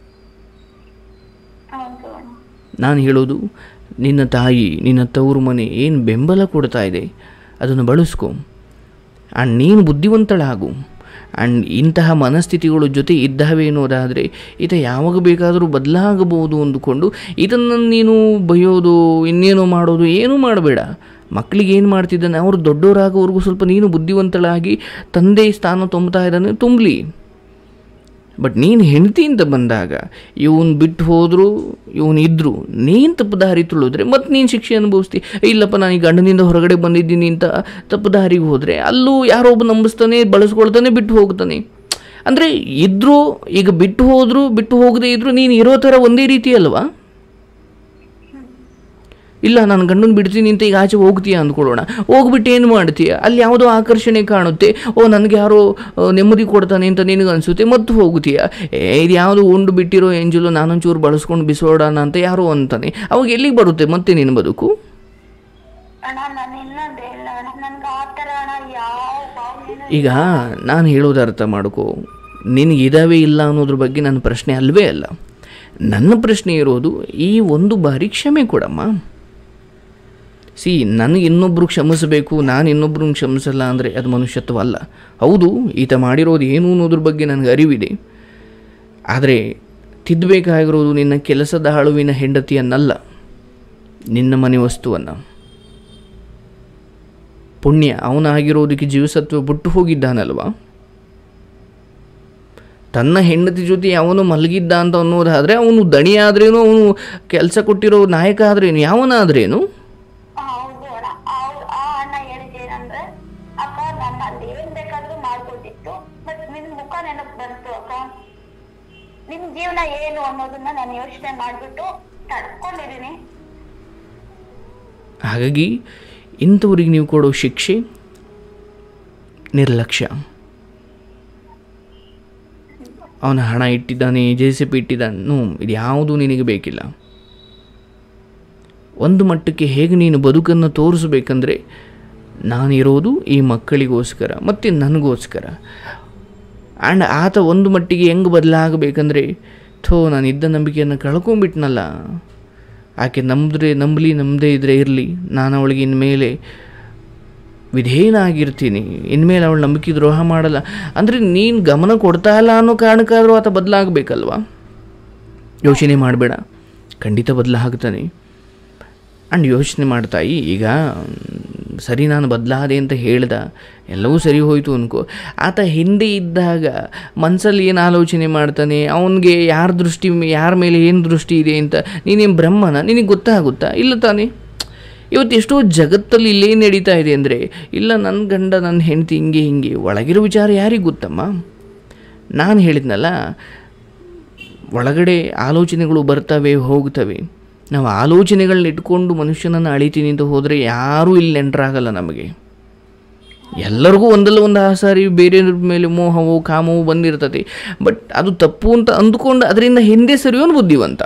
ಹೌದು ಅಣ್ಣ ನಾನು ಹೇಳೋದು ನಿನ್ನ ತಾಯಿ ನಿನ್ನ ತವರು ಮನೆ ಏನು ಬೆಂಬಲ ಕೊಡ್ತಾ ಇದೆ ಅದನ್ನು ಬಳಸ್ಕೊ ಆ್ಯಂಡ್ ನೀನು ಬುದ್ಧಿವಂತಳಾಗು ಆ್ಯಂಡ್ ಇಂತಹ ಮನಸ್ಥಿತಿಗಳು ಜೊತೆ ಇದ್ದಾವೆ ಅನ್ನೋದಾದರೆ ಈತ ಯಾವಾಗ ಬೇಕಾದರೂ ಬದಲಾಗಬಹುದು ಅಂದುಕೊಂಡು ಇದನ್ನು ನೀನು ಬೈಯೋದು ಇನ್ನೇನೋ ಮಾಡೋದು ಏನೂ ಮಾಡಬೇಡ ಮಕ್ಕಳಿಗೆ ಏನು ಮಾಡ್ತಿದ್ದಾನೆ ಅವರು ದೊಡ್ಡವರಾಗೋವರೆಗೂ ಸ್ವಲ್ಪ ನೀನು ಬುದ್ಧಿವಂತಳಾಗಿ ತಂದೆ ಸ್ಥಾನ ತುಂಬುತ್ತಾ ಇದ್ದಾನೆ ತುಂಬಲಿ ಬಟ್ ನೀನು ಹೆಂಡತಿ ಅಂತ ಬಂದಾಗ ಇವನು ಬಿಟ್ಟು ಹೋದ್ರು ಇವನು ಇದ್ದರು ನೀನು ತಪ್ಪು ದಾರಿ ತುಳಿದ್ರೆ ಮತ್ತು ನೀನು ಶಿಕ್ಷೆ ಅನುಭವಿಸ್ತಿ ಇಲ್ಲಪ್ಪ ನಾನು ಈ ಗಂಡನಿಂದ ಹೊರಗಡೆ ಬಂದಿದ್ದೀನಿ ಅಂತ ತಪ್ಪು ದಾರಿಗೆ ಹೋದರೆ ಅಲ್ಲೂ ಯಾರೋ ಒಬ್ಬ ನಂಬಿಸ್ತಾನೆ ಬಳಸ್ಕೊಳ್ತಾನೆ ಬಿಟ್ಟು ಹೋಗ್ತಾನೆ ಅಂದರೆ ಇದ್ದರೂ ಈಗ ಬಿಟ್ಟು ಹೋದ್ರು ಬಿಟ್ಟು ಹೋಗದೇ ಇದ್ದರೂ ನೀನು ಇರೋ ಥರ ಒಂದೇ ರೀತಿ ಅಲ್ವಾ ಇಲ್ಲ ನಾನು ಗಂಡನ ಬಿಡ್ತೀನಿ ಅಂತ ಈಗ ಆಚೆ ಹೋಗ್ತೀಯ ಅಂದ್ಕೊಳ್ಳೋಣ ಹೋಗ್ಬಿಟ್ಟು ಏನು ಮಾಡ್ತೀಯ ಅಲ್ಲಿ ಯಾವುದೋ ಆಕರ್ಷಣೆ ಕಾಣುತ್ತೆ ಓ ನನಗೆ ಯಾರೋ ಆ, ನೆಮ್ಮದಿ ಕೊಡ್ತಾನೆ ಅಂತ ನಿನಗೆ ಅನಿಸುತ್ತೆ ಮತ್ತು ಹೋಗ್ತೀಯ ಏ ಇದು ಯಾವುದು ಉಂಡು ಬಿಟ್ಟಿರೋ ಎಂಜಲು ನಾನೊಂಚೂರು ಬಳಸ್ಕೊಂಡು ಬಿಸೋಡೋಣ ಅಂತ ಯಾರೋ ಅಂತಾನೆ ಅವಾಗ ಎಲ್ಲಿಗೆ ಬರುತ್ತೆ ಮತ್ತೆ ನಿನ್ನ ಬದುಕು ಅಣ್ಣ ನಾನು ಇನ್ನೊಂದು ಹೇಳ ಅಣ್ಣ ನನ್ಗೆ ಆ ಥರ ಅಣ್ಣ ಯಾವ ಭಾವನೆನೂ ಈಗ ನಾನು ಹೇಳೋದು ಅರ್ಥ ಮಾಡ್ಕೋ ನಿನಗೆ ಇದಾವೆ ಇಲ್ಲ ಅನ್ನೋದ್ರ ಬಗ್ಗೆ ನನ್ನ ಪ್ರಶ್ನೆ ಅಲ್ವೇ ಅಲ್ಲ ನನ್ನ ಪ್ರಶ್ನೆ ಇರೋದು ಈ ಒಂದು ಬಾರಿ ಕ್ಷಮೆ ಕೊಡಮ್ಮ ಸಿ ನನಗೆ ಇನ್ನೊಬ್ಬರು ಕ್ಷಮಿಸಬೇಕು ನಾನು ಇನ್ನೊಬ್ಬರನ್ನ ಕ್ಷಮಿಸಲ್ಲ ಅಂದರೆ ಅದು ಮನುಷ್ಯತ್ವ ಅಲ್ಲ ಹೌದು ಈತ ಮಾಡಿರೋದು ಏನು ಅನ್ನೋದ್ರ ಬಗ್ಗೆ ನನಗೆ ಅರಿವಿದೆ ಆದರೆ ತಿದ್ದಬೇಕಾಗಿರೋದು ನಿನ್ನ ಕೆಲಸದ ಹಾಳುವಿನ ಹೆಂಡತಿಯನ್ನಲ್ಲ ನಿನ್ನ ಮನೆ ವಸ್ತುವನ್ನು ಪುಣ್ಯ ಅವನಾಗಿರೋದಕ್ಕೆ ಜೀವಸತ್ವ ಬಿಟ್ಟು ಹೋಗಿದ್ದಾನಲ್ವಾ ತನ್ನ ಹೆಂಡತಿ ಜೊತೆ ಅವನು ಮಲಗಿದ್ದ ಅಂತ ಅನ್ನೋದಾದರೆ ಅವನು ದಣಿ ಆದ್ರೇನು ಅವನು ಕೆಲಸ ಕೊಟ್ಟಿರೋ ನಾಯಕ ಆದ್ರೇನು ಯಾವನಾದ್ರೇನು ಹೌದು ಅಣ್ಣ ಅವ್ರು ಆ ಅಣ್ಣ ಹೇಳಿದ್ದೇನಂದ್ರೆ ಅಕ್ಕ ನಾನು ಅಲ್ಲಿ ಏನ್ ಬೇಕಾದ್ರೂ ಮಾಡ್ಬೋದಿತ್ತು ಬಟ್ ನಿನ್ ಮುಖ ನೆನಪು ಬಂತು ಅಕ್ಕ ನಿಮ್ ಜೀವನ ಏನು ಅನ್ನೋದನ್ನ ನಾನು ಯೋಚನೆ ಮಾಡ್ಬಿಟ್ಟು ತಡ್ಕೊಂಡಿದೀನಿ ಹಾಗಾಗಿ ಇಂಥವ್ರಿಗೆ ನೀವು ಕೊಡೋ ಶಿಕ್ಷೆ ನಿರ್ಲಕ್ಷ್ಯ ಅವನ ಹಣ ಇಟ್ಟಿದ್ದಾನೆ ಜೆ ಸಿ ಪಿ ಇಟ್ಟಿದ್ದಾನು ಇದು ಯಾವುದೂ ನಿನಗೆ ಬೇಕಿಲ್ಲ ಒಂದು ಮಟ್ಟಕ್ಕೆ ಹೇಗೆ ನೀನು ಬದುಕನ್ನು ತೋರಿಸ್ಬೇಕಂದ್ರೆ ನಾನಿರೋದು ಈ ಮಕ್ಕಳಿಗೋಸ್ಕರ ಮತ್ತು ನನಗೋಸ್ಕರ ಆ್ಯಂಡ್ ಆತ ಒಂದು ಮಟ್ಟಿಗೆ ಹೆಂಗೆ ಬದಲಾಗಬೇಕಂದ್ರೆ ಥೋ ನಾನು ಇದ್ದ ನಂಬಿಕೆಯನ್ನು ಕಳ್ಕೊಂಬಿಟ್ನಲ್ಲ ಆಕೆ ನಂಬಿದ್ರೆ ನಂಬಲಿ ನಂಬದೇ ಇದ್ದರೆ ಇರಲಿ ನಾನು ಅವಳಿಗೆ ಇನ್ಮೇಲೆ ವಿಧೇಯನಾಗಿರ್ತೀನಿ ಇನ್ಮೇಲೆ ಅವಳು ನಂಬಿಕೆ ದ್ರೋಹ ಮಾಡಲ್ಲ ಅಂದರೆ ನೀನು ಗಮನ ಕೊಡ್ತಾ ಇಲ್ಲ ಅನ್ನೋ ಕಾರಣಕ್ಕಾದರೂ ಆತ ಬದಲಾಗಬೇಕಲ್ವಾ ಯೋಚನೆ ಮಾಡಬೇಡ ಖಂಡಿತ ಬದಲಾಗ್ತಾನೆ ಆ್ಯಂಡ್ ಯೋಚನೆ ಮಾಡ್ತಾಯಿ ಈಗ ಮ್, ಸರಿ ನಾನು ಬದಲಾದೆ ಅಂತ ಹೇಳ್ದ ಎಲ್ಲವೂ ಸರಿ ಹೋಯಿತು ಅನ್ಕೋ ಆತ ಹಿಂದೆ ಇದ್ದಾಗ ಮನಸ್ಸಲ್ಲಿ ಏನು ಆಲೋಚನೆ ಮಾಡ್ತಾನೆ ಅವನಿಗೆ ಯಾರ ದೃಷ್ಟಿ ಯಾರ ಮೇಲೆ ಏನು ದೃಷ್ಟಿ ಇದೆ ಅಂತ ನೀನೇನು ಬ್ರಹ್ಮನ ನಿನಗೆ ಗೊತ್ತಾಗುತ್ತಾ ಇಲ್ಲ ತಾನೇ ಇವತ್ತು ಎಷ್ಟೋ ಜಗತ್ತಲ್ಲಿ ಇಲ್ಲೇ ನಡೀತಾ ಇದೆ ಅಂದರೆ ಇಲ್ಲ ನನ್ನ ಗಂಡ ನನ್ನ ಹೆಂಡತಿ ಹಿಂಗೆ ಹಿಂಗೆ ಒಳಗಿರೋ ವಿಚಾರ ಯಾರಿಗೆ ಗೊತ್ತಮ್ಮ ನಾನು ಹೇಳಿದ್ನಲ್ಲ ಒಳಗಡೆ ಆಲೋಚನೆಗಳು ಬರ್ತವೆ ಹೋಗ್ತವೆ ನಾವು ಆಲೋಚನೆಗಳನ್ನ ಇಟ್ಕೊಂಡು ಮನುಷ್ಯನನ್ನು ಅಳಿತೀನಿ ಅಂತ ಹೋದರೆ ಯಾರೂ ಇಲ್ಲಿ ನೆಂಟರಾಗಲ್ಲ ನಮಗೆ ಎಲ್ಲರಿಗೂ ಒಂದಲ್ಲ ಒಂದು ಆಸಾರಿ ಬೇರೆ ಮೇಲೆ ಮೋಹವು ಕಾಮವು ಬಂದಿರ್ತದೆ ಬಟ್ ಅದು ತಪ್ಪು ಅಂತ ಅಂದುಕೊಂಡು ಅದರಿಂದ ಹಿಂದೆ ಸರಿಯೋನು ಬುದ್ಧಿವಂತ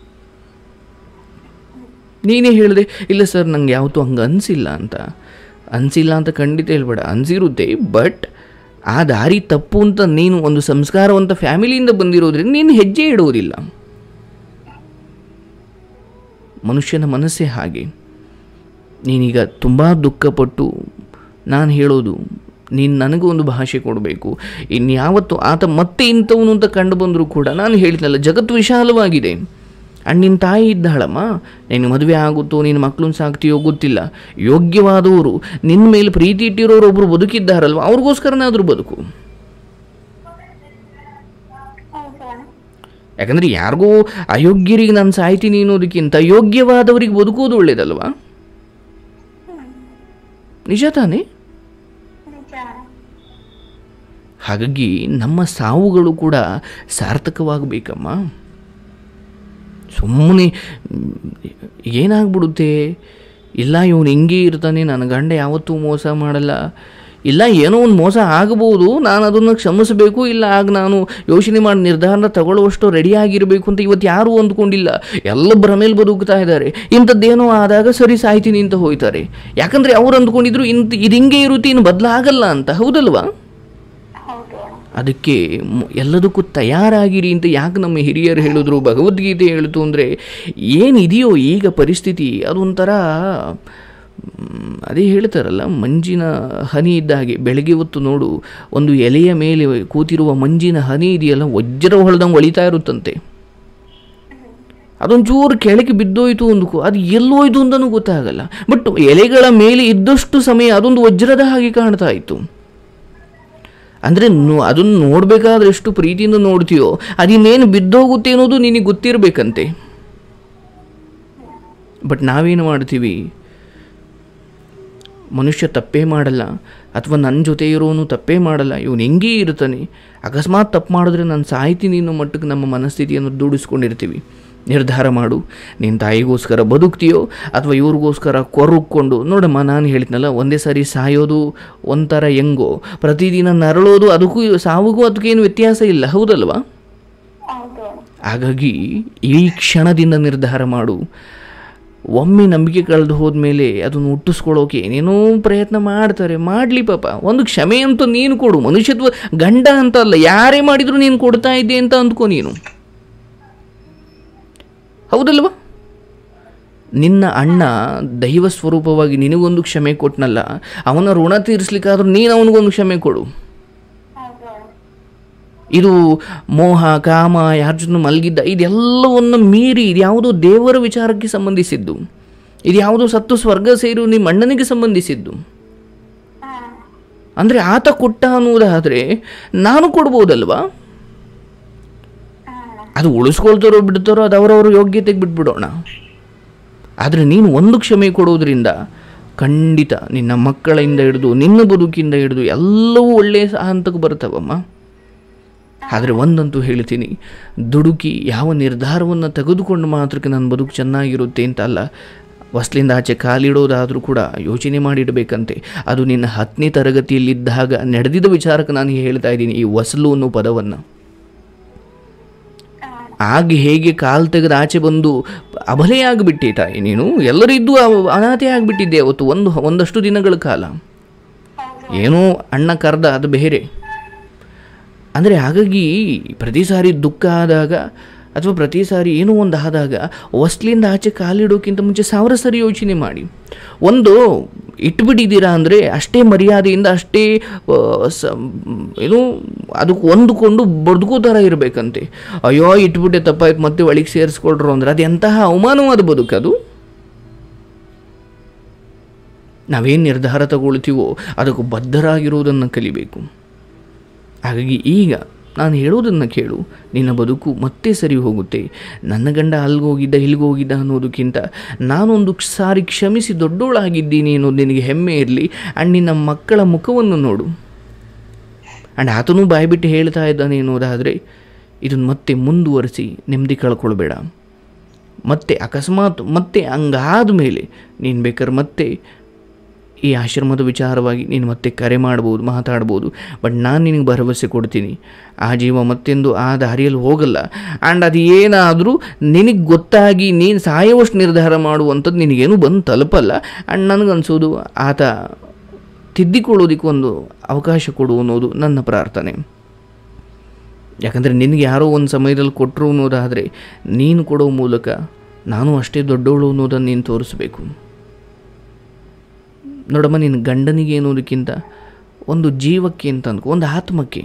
ನೀನೇ ಹೇಳಿದೆ ಇಲ್ಲ ಸರ್ ನಂಗೆ ಯಾವತ್ತೂ ಹಂಗೆ ಅನಿಸಿಲ್ಲ ಅಂತ ಅನಿಸಿಲ್ಲ ಅಂತ ಖಂಡಿತ ಹೇಳ್ಬೇಡ ಅನಿಸಿರುತ್ತೆ ಬಟ್ ಆ ದಾರಿ ತಪ್ಪು ಅಂತ ನೀನು ಒಂದು ಸಂಸ್ಕಾರವಂತ ಫ್ಯಾಮಿಲಿಯಿಂದ ಬಂದಿರೋದ್ರಿಂದ ನೀನು ಹೆಜ್ಜೆ ಇಡುವುದಿಲ್ಲ ಮನುಷ್ಯನ ಮನಸ್ಸೇ ಹಾಗೆ ನೀನೀಗ ತುಂಬ ದುಃಖಪಟ್ಟು ನಾನು ಹೇಳೋದು ನೀನು ನನಗೂ ಒಂದು ಭಾಷೆ ಕೊಡಬೇಕು ಇನ್ಯಾವತ್ತು ಆತ ಮತ್ತೆ ಇಂಥವನು ಅಂತ ಕಂಡು ಬಂದರೂ ಕೂಡ ನಾನು ಹೇಳಿದ್ನಲ್ಲ ಜಗತ್ತು ವಿಶಾಲವಾಗಿದೆ ಆ್ಯಂಡ್ ನಿನ್ನ ತಾಯಿ ಇದ್ದಾಳಮ್ಮ ನಿನ್ನ ಮದುವೆ ಆಗುತ್ತೋ ನಿನ್ನ ಮಕ್ಕಳನ್ನ ಸಾಕ್ತೀಯೋ ಗೊತ್ತಿಲ್ಲ ಯೋಗ್ಯವಾದವರು ನಿನ್ನ ಮೇಲೆ ಪ್ರೀತಿ ಇಟ್ಟಿರೋರು ಒಬ್ಬರು ಬದುಕಿದ್ದಾರಲ್ವ ಅವ್ರಿಗೋಸ್ಕರನಾದರೂ ಬದುಕು ಹೌದು ಅಣ್ಣ ಯಾಕಂದರೆ ಯಾರಿಗೂ ಅಯೋಗ್ಯರಿಗೆ ನಾನು ಸಾಯ್ತೀನಿ ಅನ್ನೋದಕ್ಕಿಂತ ಯೋಗ್ಯವಾದವರಿಗೆ ಬದುಕೋದು ಒಳ್ಳೇದಲ್ವಾ ನಿಜ ತಾನೇ ನಿಜ ಅಣ್ಣ ಹಾಗಾಗಿ ನಮ್ಮ ಸಾವುಗಳು ಕೂಡ ಸಾರ್ಥಕವಾಗಬೇಕಮ್ಮ ಸುಮ್ಮನೆ ಏನಾಗ್ಬಿಡುತ್ತೆ ಇಲ್ಲ ಇವನು ಹಿಂಗೆ ಇರ್ತಾನೆ ನನ್ನ ಗಂಡ ಯಾವತ್ತೂ ಮೋಸ ಮಾಡಲ್ಲ ಇಲ್ಲ ಏನೋ ಒಂದು ಮೋಸ ಆಗಬಹುದು ನಾನು ಅದನ್ನು ಕ್ಷಮಿಸಬೇಕು ಇಲ್ಲ ಆಗ ನಾನು ಯೋಚನೆ ಮಾಡಿ ನಿರ್ಧಾರ ತಗೊಳ್ಳುವಷ್ಟು ರೆಡಿ ಆಗಿರಬೇಕು ಅಂತ ಇವತ್ತು ಯಾರೂ ಅಂದ್ಕೊಂಡಿಲ್ಲ ಎಲ್ಲ ಭ್ರಮೇಲಿ ಬದುಕ್ತಾ ಇದ್ದಾರೆ ಇಂಥದ್ದೇನೋ ಆದಾಗ ಸರಿ ಸಾಯ್ತೀನಿ ಅಂತ ಹೋಯ್ತಾರೆ ಯಾಕಂದರೆ ಅವ್ರು ಅಂದ್ಕೊಂಡಿದ್ರು ಇಂಥ ಇದು ಹಿಂಗೆ ಇರುತ್ತೆ ಇನ್ನು ಬದಲಾಗಲ್ಲ ಅಂತ ಹೌದಲ್ವಾ ಹೌದು ಅಣ್ಣ ಅದಕ್ಕೆ ಮ್- ಎಲ್ಲದಕ್ಕೂ ತಯಾರಾಗಿರಿ ಅಂತ ಯಾಕೆ ನಮ್ಮ ಹಿರಿಯರು ಹೇಳಿದ್ರು ಭಗವದ್ಗೀತೆ ಹೇಳಿತು ಅಂದರೆ ಏನಿದೆಯೋ ಈಗ ಪರಿಸ್ಥಿತಿ ಅದೊಂಥರ ಮ್, ಅದೇ ಹೇಳ್ತಾರಲ್ಲ ಮಂಜಿನ ಹನಿ ಇದ್ದ ಹಾಗೆ ಬೆಳಗ್ಗೆ ಹೊತ್ತು ನೋಡು ಒಂದು ಎಲೆಯ ಮೇಲೆ ಕೂತಿರುವ ಮಂಜಿನ ಹನಿ ಇದೆಯಲ್ಲ ವಜ್ರ ಹೊಳೆದಂಗೆ ಹೊಳಿತಾ ಇರುತ್ತಂತೆ ಅದೊಂಚೂರು ಕೆಳಗೆ ಬಿದ್ದೋಯ್ತು ಅಂದ್ಕೋ ಅದು ಎಲ್ಲೋಯ್ತು ಅಂತಲೂ ಗೊತ್ತಾಗಲ್ಲ ಬಟ್ ಎಲೆಗಳ ಮೇಲೆ ಇದ್ದಷ್ಟು ಸಮಯ ಅದೊಂದು ವಜ್ರದ ಹಾಗೆ ಕಾಣ್ತಾ ಇತ್ತು ಅಂದರೆ ನೋ ಅದನ್ನು ನೋಡಬೇಕಾದ್ರೆ ಎಷ್ಟು ಪ್ರೀತಿಯಿಂದ ನೋಡ್ತೀಯೋ ಅದಿನ್ನೇನು ಬಿದ್ದೋಗುತ್ತೆ ಅನ್ನೋದು ನಿನಗೆ ಗೊತ್ತಿರಬೇಕಂತೆ ಬಟ್ ನಾವೇನು ಮಾಡ್ತೀವಿ ಮನುಷ್ಯ ತಪ್ಪೇ ಮಾಡಲ್ಲ ಅಥವಾ ನನ್ನ ಜೊತೆ ಇರೋನು ತಪ್ಪೇ ಮಾಡಲ್ಲ ಇವನು ಹೆಂಗೇ ಇರ್ತಾನೆ ಅಕಸ್ಮಾತ್ ತಪ್ಪು ಮಾಡಿದ್ರೆ ನಾನು ಸಾಯ್ತೀನಿ ಅನ್ನೋ ಮಟ್ಟಕ್ಕೆ ನಮ್ಮ ಮನಸ್ಥಿತಿಯನ್ನು ದೂಡಿಸ್ಕೊಂಡಿರ್ತೀವಿ ನಿರ್ಧಾರ ಮಾಡು ನಿನ್ನ ತಾಯಿಗೋಸ್ಕರ ಬದುಕ್ತೀಯೋ ಅಥವಾ ಇವ್ರಿಗೋಸ್ಕರ ಕೊರಕ್ಕೊಂಡು ನೋಡಮ್ಮ ನಾನು ಹೇಳಿದ್ನಲ್ಲ ಒಂದೇ ಸಾರಿ ಸಾಯೋದು ಒಂಥರ ಹೆಂಗೋ ಪ್ರತಿದಿನ ನರಳೋದು ಅದಕ್ಕೂ ಸಾವುಗೂ ಅದಕ್ಕೇನು ವ್ಯತ್ಯಾಸ ಇಲ್ಲ ಹೌದಲ್ವಾ ಹೌದು ಅಣ್ಣ ಹಾಗಾಗಿ ಈ ಕ್ಷಣದಿಂದ ನಿರ್ಧಾರ ಮಾಡು ಒಮ್ಮೆ ನಂಬಿಕೆ ಕಳೆದು ಹೋದ್ಮೇಲೆ ಅದನ್ನು ಹುಟ್ಟಿಸ್ಕೊಳ್ಳೋಕೆ ಏನೇನೋ ಪ್ರಯತ್ನ ಮಾಡ್ತಾರೆ ಮಾಡಲಿ ಪಾಪ ಒಂದು ಕ್ಷಮೆ ಅಂತ ನೀನು ಕೊಡು ಮನುಷ್ಯತ್ವ ಗಂಡ ಅಂತ ಅಲ್ಲ ಯಾರೇ ಮಾಡಿದ್ರು ನೀನು ಕೊಡ್ತಾ ಇದ್ದೆ ಅಂತ ಅಂದ್ಕೋ ನೀನು ಹೌದಲ್ವಾ ನಿನ್ನ ಅಣ್ಣ ದೈವ ಸ್ವರೂಪವಾಗಿ ನಿನಗೊಂದು ಕ್ಷಮೆ ಕೊಟ್ನಲ್ಲ ಅವನ ಋಣ ತೀರಿಸ್ಲಿಕ್ಕಾದ್ರೂ ನೀನು ಅವನಿಗೊಂದು ಕ್ಷಮೆ ಕೊಡು ಹೌದು ಅಣ್ಣ ಇದು ಮೋಹ ಕಾಮ ಯಾರ ಜೊತೆ ಮಲಗಿದ್ದ ಇದೆಲ್ಲವನ್ನು ಮೀರಿ ಇದು ಯಾವುದೋ ದೇವರ ವಿಚಾರಕ್ಕೆ ಸಂಬಂಧಿಸಿದ್ದು ಇದು ಯಾವುದೋ ಸತ್ತು ಸ್ವರ್ಗ ಸೇರು ನಿಮ್ಮ ಅಣ್ಣನಿಗೆ ಸಂಬಂಧಿಸಿದ್ದು ಹಾ ಅಂದರೆ ಆತ ಕೊಟ್ಟ ಅನ್ನುವುದಾದರೆ ನಾನು ಕೊಡ್ಬೋದಲ್ವಾ ಹಾ ಅದು ಉಳಿಸ್ಕೊಳ್ತಾರೋ ಬಿಡ್ತಾರೋ ಅದು ಅವರವ್ರ ಯೋಗ್ಯತೆಗೆ ಬಿಟ್ಬಿಡೋಣ ಆದರೆ ನೀನು ಒಂದು ಕ್ಷಮೆ ಕೊಡೋದ್ರಿಂದ ಖಂಡಿತ ನಿನ್ನ ಮಕ್ಕಳಿಂದ ಹಿಡಿದು ನಿನ್ನ ಬದುಕಿಂದ ಹಿಡಿದು ಎಲ್ಲವೂ ಒಳ್ಳೆಯ ಹಂತಕ್ಕೆ ಬರ್ತವಮ್ಮ ಆದರೆ ಒಂದಂತೂ ಹೇಳ್ತೀನಿ ದುಡುಕಿ ಯಾವ ನಿರ್ಧಾರವನ್ನು ತೆಗೆದುಕೊಂಡು ಮಾತ್ರಕ್ಕೆ ನನ್ನ ಬದುಕು ಚೆನ್ನಾಗಿರುತ್ತೆ ಅಂತ ಅಲ್ಲ ಹೊಸ್ಲಿಂದ ಆಚೆ ಕಾಲಿಡೋದಾದರೂ ಕೂಡ ಯೋಚನೆ ಮಾಡಿಡಬೇಕಂತೆ ಅದು ನಿನ್ನ ಹತ್ತನೇ ತರಗತಿಯಲ್ಲಿದ್ದಾಗ ನಡೆದಿದ್ದ ವಿಚಾರಕ್ಕೆ ನಾನು ಹೇಳ್ತಾ ಇದ್ದೀನಿ ಈ ಹೊಸಲು ಅನ್ನೋ ಪದವನ್ನು ಆಗ ಹೇಗೆ ಕಾಲು ತೆಗೆದು ಆಚೆ ಬಂದು ಅಬಲೆ ಆಗಿಬಿಟ್ಟೆ ತಾಯಿ ನೀನು ಎಲ್ಲರಿದ್ದು ಅವ- ಅನಾಥೆ ಆಗಿಬಿಟ್ಟಿದ್ದೆ ಅವತ್ತು ಒಂದು ಒಂದಷ್ಟು ದಿನಗಳ ಕಾಲ ಏನೋ ಅಣ್ಣ ಕರೆದ ಅದು ಬೇರೆ ಅಂದರೆ ಹಾಗಾಗಿ ಪ್ರತಿ ಸಾರಿ ದುಃಖ ಆದಾಗ ಅಥವಾ ಪ್ರತಿ ಸಾರಿ ಏನೋ ಒಂದು ಆದಾಗ ಹೊಸ್ಲಿಂದ ಆಚೆ ಕಾಲಿಡೋಕ್ಕಿಂತ ಮುಂಚೆ ಸಾವಿರ ಸರಿ ಯೋಚನೆ ಮಾಡಿ ಒಂದು ಇಟ್ಬಿಟ್ಟಿದ್ದೀರಾ ಅಂದರೆ ಅಷ್ಟೇ ಮರ್ಯಾದೆಯಿಂದ ಅಷ್ಟೇ ಆ, ಸ ಏನು ಅದಕ್ಕೆ ಹೊಂದ್ಕೊಂಡು ಬದುಕೋ ಥರ ಇರಬೇಕಂತೆ ಅಯ್ಯೋ ಇಟ್ಬಿಟ್ಟೆ ತಪ್ಪಾಯ್ತು ಮತ್ತೆ ಒಳಗೆ ಸೇರಿಸ್ಕೊಳ್ರು ಅಂದ್ರೆ ಅದು ಎಂತಹ ಅವಮಾನವಾದ ಬದುಕದು ನಾವೇನು ನಿರ್ಧಾರ ತಗೊಳ್ತೀವೋ ಅದಕ್ಕೆ ಬದ್ಧರಾಗಿರೋದನ್ನು ಕಲಿಬೇಕು ಹಾಗಾಗಿ ಈಗ ನಾನು ಹೇಳೋದನ್ನು ಕೇಳು ನಿನ್ನ ಬದುಕು ಮತ್ತೆ ಸರಿ ಹೋಗುತ್ತೆ ನನ್ನ ಗಂಡ ಅಲ್ಗೋಗಿದ್ದ ಇಲ್ಗೋಗಿದ್ದ ಅನ್ನೋದಕ್ಕಿಂತ ನಾನೊಂದು ಸಾರಿ ಕ್ಷಮಿಸಿ ದೊಡ್ಡೋಳಾಗಿದ್ದೀನಿ ಅನ್ನೋದು ನಿನಗೆ ಹೆಮ್ಮೆ ಇರಲಿ ಆ್ಯಂಡ್ ನಿನ್ನ ಮಕ್ಕಳ ಮುಖವನ್ನು ನೋಡು ಆ್ಯಂಡ್ ಆತನೂ ಬಾಯ್ಬಿಟ್ಟು ಹೇಳ್ತಾ ಇದ್ದಾನೆ ಅನ್ನೋದಾದರೆ ಇದನ್ನು ಮತ್ತೆ ಮುಂದುವರಿಸಿ ನೆಮ್ಮದಿ ಕಳ್ಕೊಳ್ಬೇಡ ಮತ್ತೆ ಅಕಸ್ಮಾತ್ ಮತ್ತೆ ಹಂಗಾದ ಮೇಲೆ ನೀನು ಬೇಕಾದ್ರೆ ಮತ್ತೆ ಈ ಆಶ್ರಮದ ವಿಚಾರವಾಗಿ ನೀನು ಮತ್ತೆ ಕರೆ ಮಾಡ್ಬೋದು ಮಾತಾಡ್ಬೋದು ಬಟ್ ನಾನು ನಿನಗೆ ಭರವಸೆ ಕೊಡ್ತೀನಿ ಆ ಜೀವ ಮತ್ತೆಂದು ಆ ದಾರಿಯಲ್ಲಿ ಹೋಗಲ್ಲ ಆ್ಯಂಡ್ ಅದು ಏನಾದರೂ ನಿನಗೆ ಗೊತ್ತಾಗಿ ನೀನು ಸಾಯೋವಷ್ಟು ನಿರ್ಧಾರ ಮಾಡುವಂಥದ್ದು ನಿನಗೇನು ಬಂದು ತಲುಪಲ್ಲ ಆ್ಯಂಡ್ ನನಗನ್ಸೋದು ಆತ ತಿದ್ದಿಕೊಳ್ಳೋದಕ್ಕೆ ಒಂದು ಅವಕಾಶ ಕೊಡು ಅನ್ನೋದು ನನ್ನ ಪ್ರಾರ್ಥನೆ ಯಾಕಂದರೆ ನಿನಗೆ ಯಾರೋ ಒಂದು ಸಮಯದಲ್ಲಿ ಕೊಟ್ಟರು ಅನ್ನೋದಾದರೆ ನೀನು ಕೊಡೋ ಮೂಲಕ ನಾನು ಅಷ್ಟೇ ದೊಡ್ಡವಳು ಅನ್ನೋದನ್ನು ನೀನು ತೋರಿಸ್ಬೇಕು ನೋಡಮ್ಮ ನಿನ್ನ ಗಂಡನಿಗೆ ಅನ್ನೋದಕ್ಕಿಂತ ಒಂದು ಜೀವಕ್ಕೆ ಅಂತ ಅನ್ಕೋ ಒಂದು ಆತ್ಮಕ್ಕೆ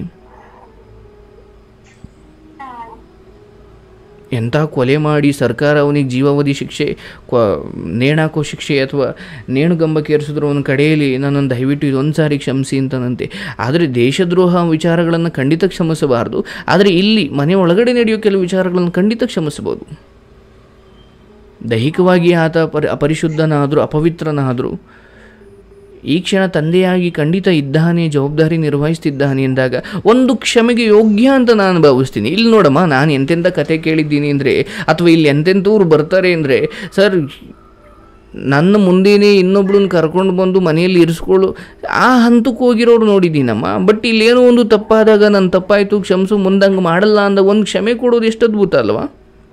ಎಂಥ ಕೊಲೆ ಮಾಡಿ ಸರ್ಕಾರ ಅವನಿಗೆ ಜೀವಾವಧಿ ಶಿಕ್ಷೆ ಕ್ವ ನೇಣಾಕೋ ಶಿಕ್ಷೆ ಅಥವಾ ನೇಣುಗಂಬಕ್ಕೆ ಏರಿಸಿದ್ರು ಅವನ ಕಡೆಯಲ್ಲಿ ನನ್ನನ್ನು ದಯವಿಟ್ಟು ಇದೊಂದು ಸಾರಿ ಕ್ಷಮಿಸಿ ಅಂತನಂತೆ ಆದರೆ ದೇಶದ್ರೋಹ ವಿಚಾರಗಳನ್ನು ಖಂಡಿತ ಕ್ಷಮಿಸಬಾರದು ಆದರೆ ಇಲ್ಲಿ ಮನೆ ಒಳಗಡೆ ನಡೆಯೋ ಕೆಲವು ವಿಚಾರಗಳನ್ನು ಖಂಡಿತ ಕ್ಷಮಿಸಬಹುದು ದೈಹಿಕವಾಗಿ ಆತ ಪರಿ ಅಪರಿಶುದ್ಧನಾದರೂ ಅಪವಿತ್ರನಾದರೂ ಈ ಕ್ಷಣ ತಂದೆಯಾಗಿ ಖಂಡಿತ ಇದ್ದಾನೆ ಜವಾಬ್ದಾರಿ ನಿರ್ವಹಿಸ್ತಿದ್ದಾನೆ ಎಂದಾಗ ಒಂದು ಕ್ಷಮೆಗೆ ಯೋಗ್ಯ ಅಂತ ನಾನು ಭಾವಿಸ್ತೀನಿ ಇಲ್ಲಿ ನೋಡಮ್ಮ ನಾನು ಎಂತೆಂಥ ಕತೆ ಕೇಳಿದ್ದೀನಿ ಅಂದರೆ ಅಥವಾ ಇಲ್ಲಿ ಎಂತೆಂಥವ್ರು ಬರ್ತಾರೆ ಅಂದರೆ ಸರ್ ನನ್ನ ಮುಂದೆನೇ ಇನ್ನೊಬ್ಳನ್ನ ಕರ್ಕೊಂಡು ಬಂದು ಮನೆಯಲ್ಲಿ ಇರಿಸ್ಕೊಳ್ಳು ಆ ಹಂತಕ್ಕೆ ಹೋಗಿರೋರು ನೋಡಿದ್ದೀನಮ್ಮ ಬಟ್ ಇಲ್ಲೇನೋ ಒಂದು ತಪ್ಪಾದಾಗ ನನ್ನ ತಪ್ಪಾಯಿತು ಕ್ಷಮಿಸು ಮುಂದಂಗೆ ಮಾಡಲ್ಲ ಅಂದ ಒಂದು ಕ್ಷಮೆ ಕೊಡೋದು ಎಷ್ಟು ಅದ್ಭುತ ಅಲ್ವಾ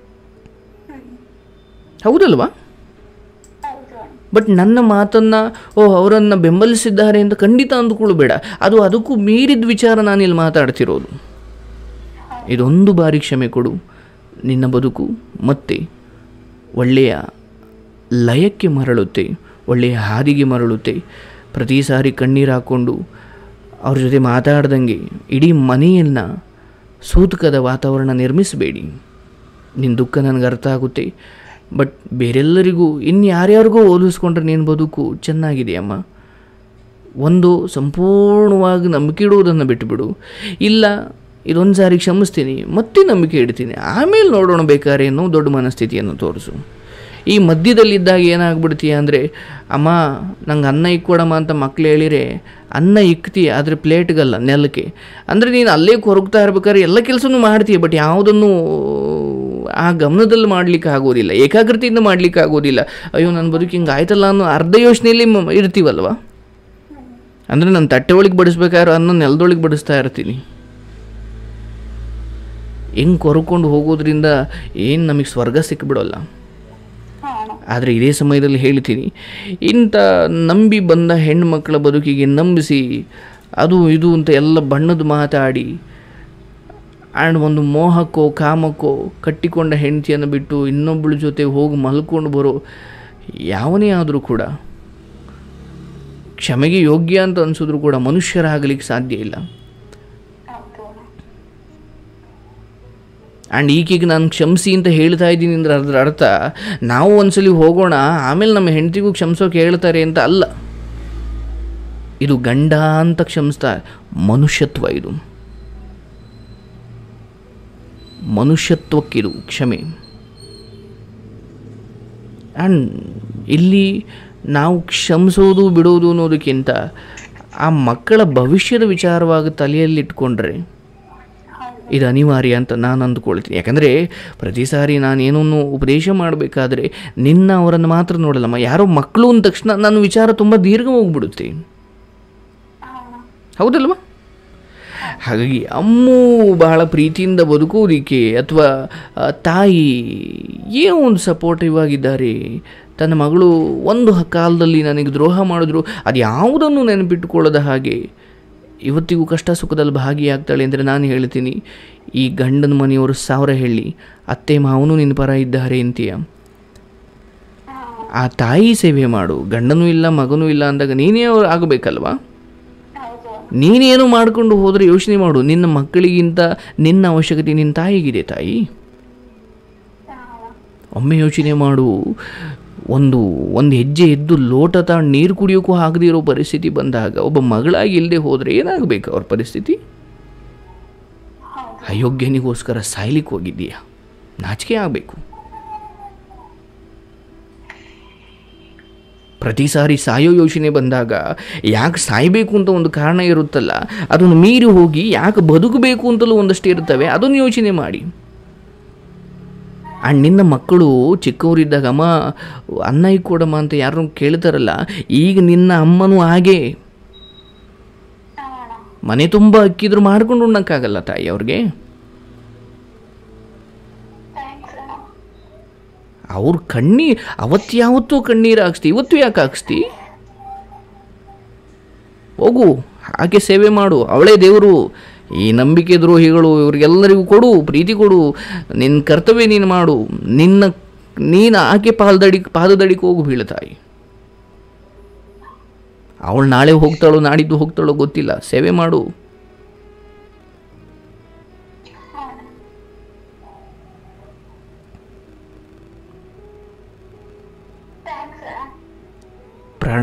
ಹೌದಲ್ವಾ ಹೌದು ಅಣ್ಣ ಬಟ್ ನನ್ನ ಮಾತನ್ನು ಓ ಅವರನ್ನು ಬೆಂಬಲಿಸಿದ್ದಾರೆ ಅಂತ ಖಂಡಿತ ಅಂದುಕೊಳ್ಬೇಡ ಅದು ಅದಕ್ಕೂ ಮೀರಿದ ವಿಚಾರ ನಾನಿಲ್ಲಿ ಮಾತಾಡ್ತಿರೋದು ಇದೊಂದು ಬಾರಿ ಕ್ಷಮೆ ಕೊಡು ನಿನ್ನ ಬದುಕು ಮತ್ತೆ ಒಳ್ಳೆಯ ಲಯಕ್ಕೆ ಮರಳುತ್ತೆ ಒಳ್ಳೆಯ ಹಾದಿಗೆ ಮರಳುತ್ತೆ ಪ್ರತಿ ಸಾರಿ ಕಣ್ಣೀರು ಹಾಕ್ಕೊಂಡು ಅವ್ರ ಜೊತೆ ಮಾತಾಡ್ದಂಗೆ ಇಡೀ ಮನೆಯನ್ನು ಸೂತಕದ ವಾತಾವರಣ ನಿರ್ಮಿಸಬೇಡಿ ನಿನ್ನ ದುಃಖ ನನಗೆ ಅರ್ಥ ಆಗುತ್ತೆ ಬಟ್ ಬೇರೆಲ್ಲರಿಗೂ ಇನ್ನು ಯಾರ್ಯಾರಿಗೋ ಹೋಲಿಸ್ಕೊಂಡ್ರೆ ನಿನ್ನ ಬದುಕು ಚೆನ್ನಾಗಿದೆಯಮ್ಮ ಒಂದು ಸಂಪೂರ್ಣವಾಗಿ ನಂಬಿಕೆ ಇಡುವುದನ್ನು ಬಿಟ್ಟುಬಿಡು ಇಲ್ಲ ಇದೊಂದು ಸಾರಿ ಕ್ಷಮಿಸ್ತೀನಿ ಮತ್ತೆ ನಂಬಿಕೆ ಇಡ್ತೀನಿ ಆಮೇಲೆ ನೋಡೋಣ ಬೇಕಾದ್ರೆ ಅನ್ನೋ ದೊಡ್ಡ ಮನಸ್ಥಿತಿಯನ್ನು ತೋರಿಸು ಈ ಮಧ್ಯದಲ್ಲಿದ್ದಾಗ ಏನಾಗ್ಬಿಡ್ತೀಯ ಅಂದರೆ ಅಮ್ಮ ನಂಗೆ ಅನ್ನ ಇಕ್ಕೊಡಮ್ಮ ಅಂತ ಮಕ್ಳು ಹೇಳಿರೆ ಅನ್ನ ಇಕ್ತೀಯ ಆದರೆ ಪ್ಲೇಟ್ಗಲ್ಲ ನೆಲಕ್ಕೆ ಅಂದರೆ ನೀನು ಅಲ್ಲೇ ಕೊರಗ್ತಾ ಇರ್ಬೇಕಾದ್ರೆ ಎಲ್ಲ ಕೆಲಸನೂ ಮಾಡ್ತೀಯ ಬಟ್ ಯಾವುದನ್ನು ಆ ಗಮನದಲ್ಲಿ ಮಾಡ್ಲಿಕ್ಕೆ ಆಗೋದಿಲ್ಲ ಏಕಾಗ್ರತೆಯಿಂದ ಮಾಡ್ಲಿಕ್ಕೆ ಆಗೋದಿಲ್ಲ ಅಯ್ಯೋ ನನ್ನ ಬದುಕು ಹಿಂಗೆ ಆಯ್ತಲ್ಲ ಅನ್ನೋ ಅರ್ಧ ಯೋಚನೆಯಲ್ಲಿ ಮ- ಇರ್ತೀವಲ್ವ ಅಂದರೆ ನಾನು ತಟ್ಟೆ ಒಳಗೆ ಬಡಿಸ್ಬೇಕಾದ್ರೆ ಅನ್ನೋ ನೆಲದೊಳಗೆ ಬಡಿಸ್ತಾ ಇರ್ತೀನಿ ಹೆಂಗೆ ಕೊರ್ಕೊಂಡು ಹೋಗೋದ್ರಿಂದ ಏನು ನಮಗೆ ಸ್ವರ್ಗ ಸಿಕ್ಬಿಡೋಲ್ಲ ಹಾ ಅಣ್ಣ ಆದರೆ ಇದೇ ಸಮಯದಲ್ಲಿ ಹೇಳ್ತೀನಿ ಇಂಥ ನಂಬಿ ಬಂದ ಹೆಣ್ಮಕ್ಳ ಬದುಕಿಗೆ ನಂಬಿಸಿ ಅದು ಇದು ಅಂತ ಎಲ್ಲ ಬಣ್ಣದ ಮಾತಾಡಿ ಆ್ಯಂಡ್ ಒಂದು ಮೋಹಕ್ಕೋ ಕಾಮಕ್ಕೋ ಕಟ್ಟಿಕೊಂಡ ಹೆಂಡತಿಯನ್ನು ಬಿಟ್ಟು ಇನ್ನೊಬ್ಬಳ ಜೊತೆ ಹೋಗಿ ಮಲ್ಕೊಂಡು ಬರೋ ಯಾವನೇ ಆದರೂ ಕೂಡ ಕ್ಷಮೆಗೆ ಯೋಗ್ಯ ಅಂತ ಅನಿಸಿದ್ರು ಕೂಡ ಮನುಷ್ಯರಾಗಲಿಕ್ಕೆ ಸಾಧ್ಯ ಇಲ್ಲ ಹೌದು ಅಣ್ಣ ಆ್ಯಂಡ್ ಈಗೀಗ ನಾನು ಕ್ಷಮಿಸಿ ಅಂತ ಹೇಳ್ತಾ ಇದ್ದೀನಿ ಅಂದ್ರೆ ಅದ್ರ ಅರ್ಥ ನಾವು ಒಂದ್ಸಲಿ ಹೋಗೋಣ ಆಮೇಲೆ ನಮ್ಮ ಹೆಂಡತಿಗೂ ಕ್ಷಮಿಸೋಕೆ ಹೇಳ್ತಾರೆ ಅಂತ ಅಲ್ಲ ಇದು ಗಂಡ ಅಂತ ಕ್ಷಮಿಸ್ತಾ ಮನುಷ್ಯತ್ವ ಇದು ಮನುಷ್ಯತ್ವಕ್ಕಿದು ಕ್ಷಮೆ ಆ್ಯಂಡ್ ಇಲ್ಲಿ ನಾವು ಕ್ಷಮಿಸೋದು ಬಿಡೋದು ಅನ್ನೋದಕ್ಕಿಂತ ಆ ಮಕ್ಕಳ ಭವಿಷ್ಯದ ವಿಚಾರವಾಗಿ ತಲೆಯಲ್ಲಿಟ್ಕೊಂಡ್ರೆ ಇದು ಅನಿವಾರ್ಯ ಅಂತ ನಾನು ಅಂದ್ಕೊಳ್ತೀನಿ ಯಾಕಂದರೆ ಪ್ರತಿ ಸಾರಿ ನಾನು ಏನನ್ನು ಉಪದೇಶ ಮಾಡಬೇಕಾದ್ರೆ ನಿನ್ನ ಅವರನ್ನು ಮಾತ್ರ ನೋಡಲ್ಲಮ್ಮ ಯಾರೋ ಮಕ್ಕಳು ಅಂದ ತಕ್ಷಣ ನನ್ನ ವಿಚಾರ ತುಂಬ ದೀರ್ಘ ಹೋಗ್ಬಿಡುತ್ತೆ ಹೌದಲ್ವಾ ಹಾಗಾಗಿ ಅಮ್ಮು ಬಹಳ ಪ್ರೀತಿಯಿಂದ ಬದುಕುವುದಕ್ಕೆ ಅಥವಾ ಆ, ತಾಯಿ ಏನೋ ಒಂದು ಸಪೋರ್ಟಿವ್ ಆಗಿದ್ದಾರೆ ತನ್ನ ಮಗಳು ಒಂದು ಹ- ಕಾಲದಲ್ಲಿ ನನಗೆ ದ್ರೋಹ ಮಾಡಿದ್ರು ಅದು ಯಾವುದನ್ನು ನೆನಪಿಟ್ಟುಕೊಳ್ಳದ ಹಾಗೆ ಇವತ್ತಿಗೂ ಕಷ್ಟ ಸುಖದಲ್ಲಿ ಭಾಗಿಯಾಗ್ತಾಳೆ ಅಂದರೆ ನಾನು ಹೇಳ್ತೀನಿ ಈ ಗಂಡನ ಮನೆಯವರು ಸಾವಿರ ಹೇಳಿ ಅತ್ತೆ ಮಾವನು ನಿನ್ನ ಪರ ಇದ್ದಾರೆ ಅಂತೀಯ ಆ ತಾಯಿ ಸೇವೆ ಮಾಡು ಗಂಡನೂ ಇಲ್ಲ ಮಗನೂ ಇಲ್ಲ ಅಂದಾಗ ನೀನೇ ಅವ್ರು ಆಗಬೇಕಲ್ವಾ ಹೌದು ನೀನೇನು ಮಾಡಿಕೊಂಡು ಹೋದರೆ ಯೋಚನೆ ಮಾಡು ನಿನ್ನ ಮಕ್ಕಳಿಗಿಂತ ನಿನ್ನ ಅವಶ್ಯಕತೆ ನಿನ್ನ ತಾಯಿಗಿದೆ ತಾಯಿ ಒಮ್ಮೆ ಯೋಚನೆ ಮಾಡು ಒಂದು ಒಂದು ಹೆಜ್ಜೆ ಎದ್ದು ಲೋಟ ತಗೊಂಡು ನೀರು ಕುಡಿಯೋಕ್ಕೂ ಆಗದೇ ಇರೋ ಪರಿಸ್ಥಿತಿ ಬಂದಾಗ ಒಬ್ಬ ಮಗಳಾಗಿ ಇಲ್ಲದೆ ಹೋದರೆ ಏನಾಗಬೇಕು ಅವ್ರ ಪರಿಸ್ಥಿತಿ ಅಯೋಗ್ಯನಿಗೋಸ್ಕರ ಸಾಯ್ಲಿಕ್ಕೆ ಹೋಗಿದ್ದೀಯಾ ನಾಚಿಕೆ ಆಗಬೇಕು ಪ್ರತಿ ಸಾರಿ ಸಾಯೋ ಯೋಚನೆ ಬಂದಾಗ ಯಾಕೆ ಸಾಯಬೇಕು ಅಂತ ಒಂದು ಕಾರಣ ಇರುತ್ತಲ್ಲ ಅದನ್ನು ಮೀರಿ ಹೋಗಿ ಯಾಕೆ ಬದುಕಬೇಕು ಅಂತಲೂ ಒಂದಷ್ಟು ಇರ್ತವೆ ಅದನ್ನು ಯೋಚನೆ ಮಾಡಿ ಆ್ಯಂಡ್ ನಿನ್ನ ಮಕ್ಕಳು ಚಿಕ್ಕವರಿದ್ದಾಗ ಅಮ್ಮ ಅನ್ನ ಕೊಡಮ್ಮ ಅಂತ ಯಾರು ಕೇಳ್ತಾರಲ್ಲ ಈಗ ನಿನ್ನ ಅಮ್ಮನೂ ಹಾಗೆ ಮನೆ ತುಂಬ ಅಕ್ಕಿದ್ರು ಮಾಡ್ಕೊಂಡು ಉಣ್ಣಕ್ಕಾಗಲ್ಲ ತಾಯಿ ಅವ್ರಿಗೆ ಥ್ಯಾಂಕ್ಸ್ ಅಣ್ಣ ಅವ್ರ ಕಣ್ಣೀರು ಅವತ್ತ್ಯಾವತ್ತೂ ಕಣ್ಣೀರು ಹಾಕ್ಸ್ತಿ ಇವತ್ತು ಯಾಕೆ ಹಾಕ್ಸ್ತಿ ಹೋಗು ಆಕೆ ಸೇವೆ ಮಾಡು ಅವಳೇ ದೇವರು ಈ ನಂಬಿಕೆ ದ್ರೋಹಿಗಳು ಇವ್ರಿಗೆಲ್ಲರಿಗೂ ಕೊಡು ಪ್ರೀತಿ ಕೊಡು ನಿನ್ನ ಕರ್ತವ್ಯ ನೀನು ಮಾಡು ನಿನ್ನ ನೀನು ಆಕೆ ಪಾದದಡಿ ಪಾದದಡಿಗೆ ಹೋಗು ಬೀಳ್ತಾಯಿ ಅವಳು ನಾಳೆ ಹೋಗ್ತಾಳೋ ನಾಡಿದ್ದು ಹೋಗ್ತಾಳೋ ಗೊತ್ತಿಲ್ಲ ಸೇವೆ ಮಾಡು ಥ್ಯಾಂಕ್ಸ್ ಅಣ್ಣ ಪ್ರಾಣ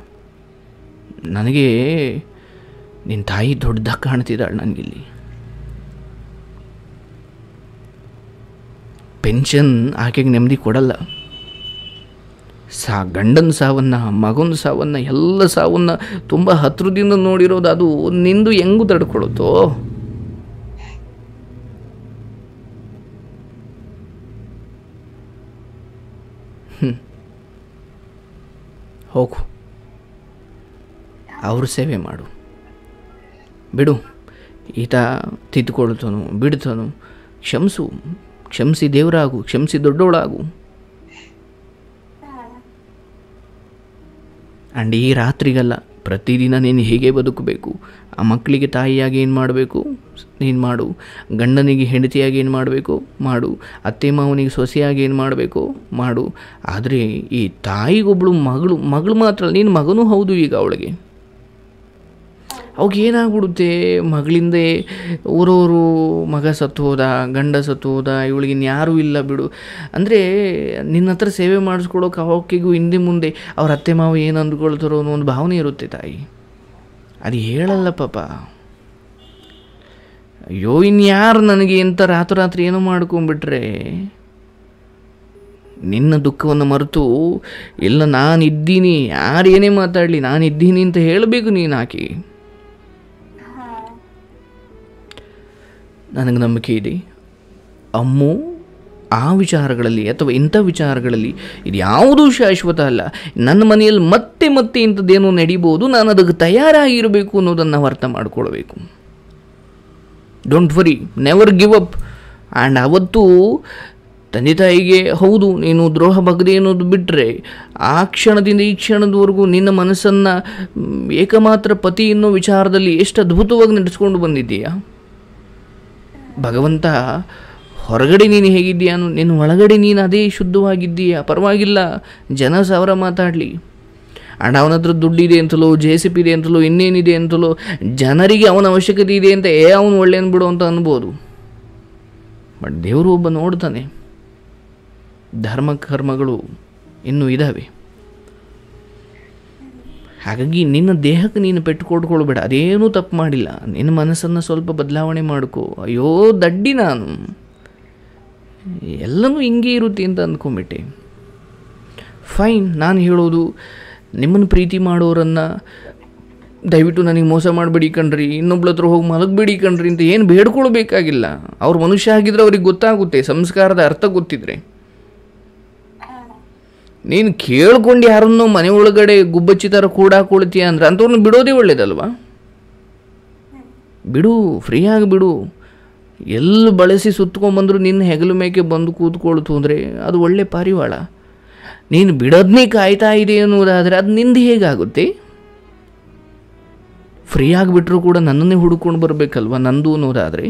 ನನಗೆ ನಿನ್ನ ತಾಯಿ ದೊಡ್ಡದಾಗಿ ಕಾಣ್ತಿದ್ದಾಳೆ ನನಗಿಲ್ಲಿ ಪೆನ್ಷನ್ ಆಕೆಗೆ ನೆಮ್ಮದಿ ಕೊಡಲ್ಲ ಸಾ ಗಂಡನ ಸಾವನ್ನ ಮಗನ ಸಾವನ್ನ ಎಲ್ಲ ಸಾವನ್ನ ತುಂಬ ಹತ್ರದಿಂದ ನೋಡಿರೋದು ಅದು ನಿಂದು ಹೆಂಗೂ ತಡ್ಕೊಳುತ್ತೋ ಹೋಗು ಅವ್ರ ಸೇವೆ ಮಾಡು ಬಿಡು ಈತ ತಿದ್ದುಕೊಳ್ತಾನು ಬಿಡ್ತಾನು ಕ್ಷಮಿಸು ಕ್ಷಮಿಸಿ ದೇವರಾಗು ಕ್ಷಮಿಸಿ ದೊಡ್ಡವಳಾಗು ಆ್ಯಂಡ್ ಈ ರಾತ್ರಿಗಲ್ಲ ಪ್ರತಿದಿನ ನೀನು ಹೀಗೆ ಬದುಕಬೇಕು ಆ ಮಕ್ಕಳಿಗೆ ತಾಯಿಯಾಗಿ ಏನು ಮಾಡಬೇಕು ನೀನು ಮಾಡು ಗಂಡನಿಗೆ ಹೆಂಡತಿಯಾಗಿ ಏನು ಮಾಡಬೇಕು ಮಾಡು ಅತ್ತೆ ಮಾವನಿಗೆ ಸೊಸೆಯಾಗಿ ಏನು ಮಾಡಬೇಕು ಮಾಡು ಆದರೆ ಈ ತಾಯಿಗೊಬ್ಬಳು ಮಗಳು ಮಗಳು ಮಾತ್ರ ನೀನು ಮಗನೂ ಹೌದು ಈಗ ಅವಳಿಗೆ ಅವಾಗ ಏನಾಗ್ಬಿಡುತ್ತೆ ಮಗಳಿಂದ ಊರವರು ಮಗ ಸತ್ತು ಹೋದ ಗಂಡ ಸತ್ತು ಹೋದ ಇವಳಿಗೆ ಇನ್ಯಾರೂ ಇಲ್ಲ ಬಿಡು ಅಂದರೆ ನಿನ್ನ ಹತ್ರ ಸೇವೆ ಮಾಡಿಸ್ಕೊಳೋಕೆ ಅವಕ್ಕಿಗೂ ಹಿಂದೆ ಮುಂದೆ ಅವ್ರ ಅತ್ತೆ ಮಾವ ಏನು ಅಂದ್ಕೊಳ್ತಾರೋ ಅನ್ನೋ ಒಂದು ಭಾವನೆ ಇರುತ್ತೆ ತಾಯಿ ಅದು ಹೇಳಲ್ಲ ಪಾಪ ಅಯ್ಯೋ ಇನ್ಯಾರು ನನಗೆ ಎಂತ ರಾತ್ರೋರಾತ್ರಿ ಏನೋ ಮಾಡ್ಕೊಂಬಿಟ್ರೆ ನಿನ್ನ ದುಃಖವನ್ನು ಮರೆತು ಇಲ್ಲ ನಾನಿದ್ದೀನಿ ಯಾರು ಏನೇ ಮಾತಾಡಲಿ ನಾನಿದ್ದೀನಿ ಅಂತ ಹೇಳಬೇಕು ನೀನು ಹಾಕಿ ನನಗೆ ನಂಬಿಕೆ ಇದೆ ಅಮ್ಮು ಆ ವಿಚಾರಗಳಲ್ಲಿ ಅಥವಾ ಇಂಥ ವಿಚಾರಗಳಲ್ಲಿ ಇದು ಯಾವುದೂ ಶಾಶ್ವತ ಅಲ್ಲ ನನ್ನ ಮನೆಯಲ್ಲಿ ಮತ್ತೆ ಮತ್ತೆ ಇಂಥದ್ದೇನೋ ನಡೀಬೋದು ನಾನು ಅದಕ್ಕೆ ತಯಾರಾಗಿರಬೇಕು ಅನ್ನೋದನ್ನು ನಾವು ಅರ್ಥ ಮಾಡ್ಕೊಳ್ಬೇಕು don't worry never give up and ಅವತ್ತು ತಂದೆ ತಾಯಿಗೆ ಹೌದು ನೀನು ದ್ರೋಹ ಬಗ್ದೆ ಅನ್ನೋದು ಬಿಟ್ಟರೆ ಆ ಕ್ಷಣದಿಂದ ಈ ಕ್ಷಣದವರೆಗೂ ನಿನ್ನ ಮನಸ್ಸನ್ನು ಮ್, ಏಕಮಾತ್ರ ಪತಿ ಅನ್ನೋ ವಿಚಾರದಲ್ಲಿ ಎಷ್ಟು ಅದ್ಭುತವಾಗಿ ನಡೆಸ್ಕೊಂಡು ಬಂದಿದ್ದೀಯಾ ಭಗವಂತ ಹೊರಗಡೆ ನೀನು ಹೇಗಿದ್ದೀಯ ಅನ್ನೋ ನಿನ್ನ ಒಳಗಡೆ ನೀನು ಅದೇ ಶುದ್ಧವಾಗಿದ್ದೀಯಾ ಪರವಾಗಿಲ್ಲ ಜನ ಸಾವಿರ ಮಾತಾಡಲಿ ಅಣ್ಣ ಅವನ ಹತ್ರ ದುಡ್ಡಿದೆ ಅಂತಲೋ ಜೆ ಸಿ ಪಿ ಇದೆ ಅಂತಲೋ ಇನ್ನೇನಿದೆ ಅಂತಲೋ ಜನರಿಗೆ ಅವನ ಅವಶ್ಯಕತೆ ಇದೆ ಅಂತ ಏ ಅವನು ಒಳ್ಳೆ ಬಿಡು ಅಂತ ಅನ್ಬೋದು ಬಟ್ ದೇವರು ಒಬ್ಬ ನೋಡ್ತಾನೆ ಧರ್ಮ ಕರ್ಮಗಳು ಇನ್ನೂ ಇದ್ದಾವೆ ಹಾಗಾಗಿ ನಿನ್ನ ದೇಹಕ್ಕೆ ನೀನು ಪೆಟ್ಟು ಕೊಟ್ಕೊಳ್ಬೇಡ ಅದೇನೂ ತಪ್ಪು ಮಾಡಿಲ್ಲ ನಿನ್ನ ಮನಸ್ಸನ್ನು ಸ್ವಲ್ಪ ಬದಲಾವಣೆ ಮಾಡ್ಕೋ ಅಯ್ಯೋ ದಡ್ಡಿ ನಾನು ಎಲ್ಲನೂ ಹಿಂಗೆ ಇರುತ್ತೆ ಅಂತ ಅಂದ್ಕೊಂಬಿಟ್ಟೆ ಫೈನ್ ನಾನು ಹೇಳೋದು ನಿಮ್ಮನ್ನು ಪ್ರೀತಿ ಮಾಡೋರನ್ನು ದಯವಿಟ್ಟು ನನಗೆ ಮೋಸ ಮಾಡಬೇಡಿ ಕಣ್ರಿ ಇನ್ನೊಬ್ಳ ಹತ್ರ ಹೋಗಿ ಮಲಗಬೇಡಿ ಕಣ್ರಿ ಅಂತ ಏನು ಬೇಡ್ಕೊಳ್ಬೇಕಾಗಿಲ್ಲ ಅವ್ರು ಮನುಷ್ಯ ಆಗಿದ್ರೆ ಅವ್ರಿಗೆ ಗೊತ್ತಾಗುತ್ತೆ ಸಂಸ್ಕಾರದ ಅರ್ಥ ಗೊತ್ತಿದ್ರೆ ನೀನು ಕೇಳ್ಕೊಂಡು ಯಾರನ್ನೋ ಮನೆ ಒಳಗಡೆ ಗುಬ್ಬಚ್ಚಿ ಥರ ಕೂಡಾಕೊಳ್ತೀಯ ಅಂದ್ರೆ ಅಂಥವ್ರನ್ನ ಬಿಡೋದೇ ಒಳ್ಳೇದಲ್ವಾ ಬಿಡು ಫ್ರೀಯಾಗಿ ಬಿಡು ಎಲ್ಲಿ ಬಳಸಿ ಸುತ್ಕೊಂಬಂದ್ರು ನಿನ್ನ ಹೆಗಲು ಮೇಕೆ ಬಂದು ಕೂತ್ಕೊಳ್ತು ಅಂದರೆ ಅದು ಒಳ್ಳೆ ಪಾರಿವಾಳ ನೀನು ಬಿಡೋದನ್ನೇ ಕಾಯ್ತಾ ಇದೆ ಅನ್ನೋದಾದರೆ ಅದು ನಿಂದು ಹೇಗಾಗುತ್ತೆ ಫ್ರೀಯಾಗಿ ಬಿಟ್ಟರು ಕೂಡ ನನ್ನನ್ನೇ ಹುಡುಕೊಂಡು ಬರಬೇಕಲ್ವ ನಂದು ಅನ್ನೋದಾದರೆ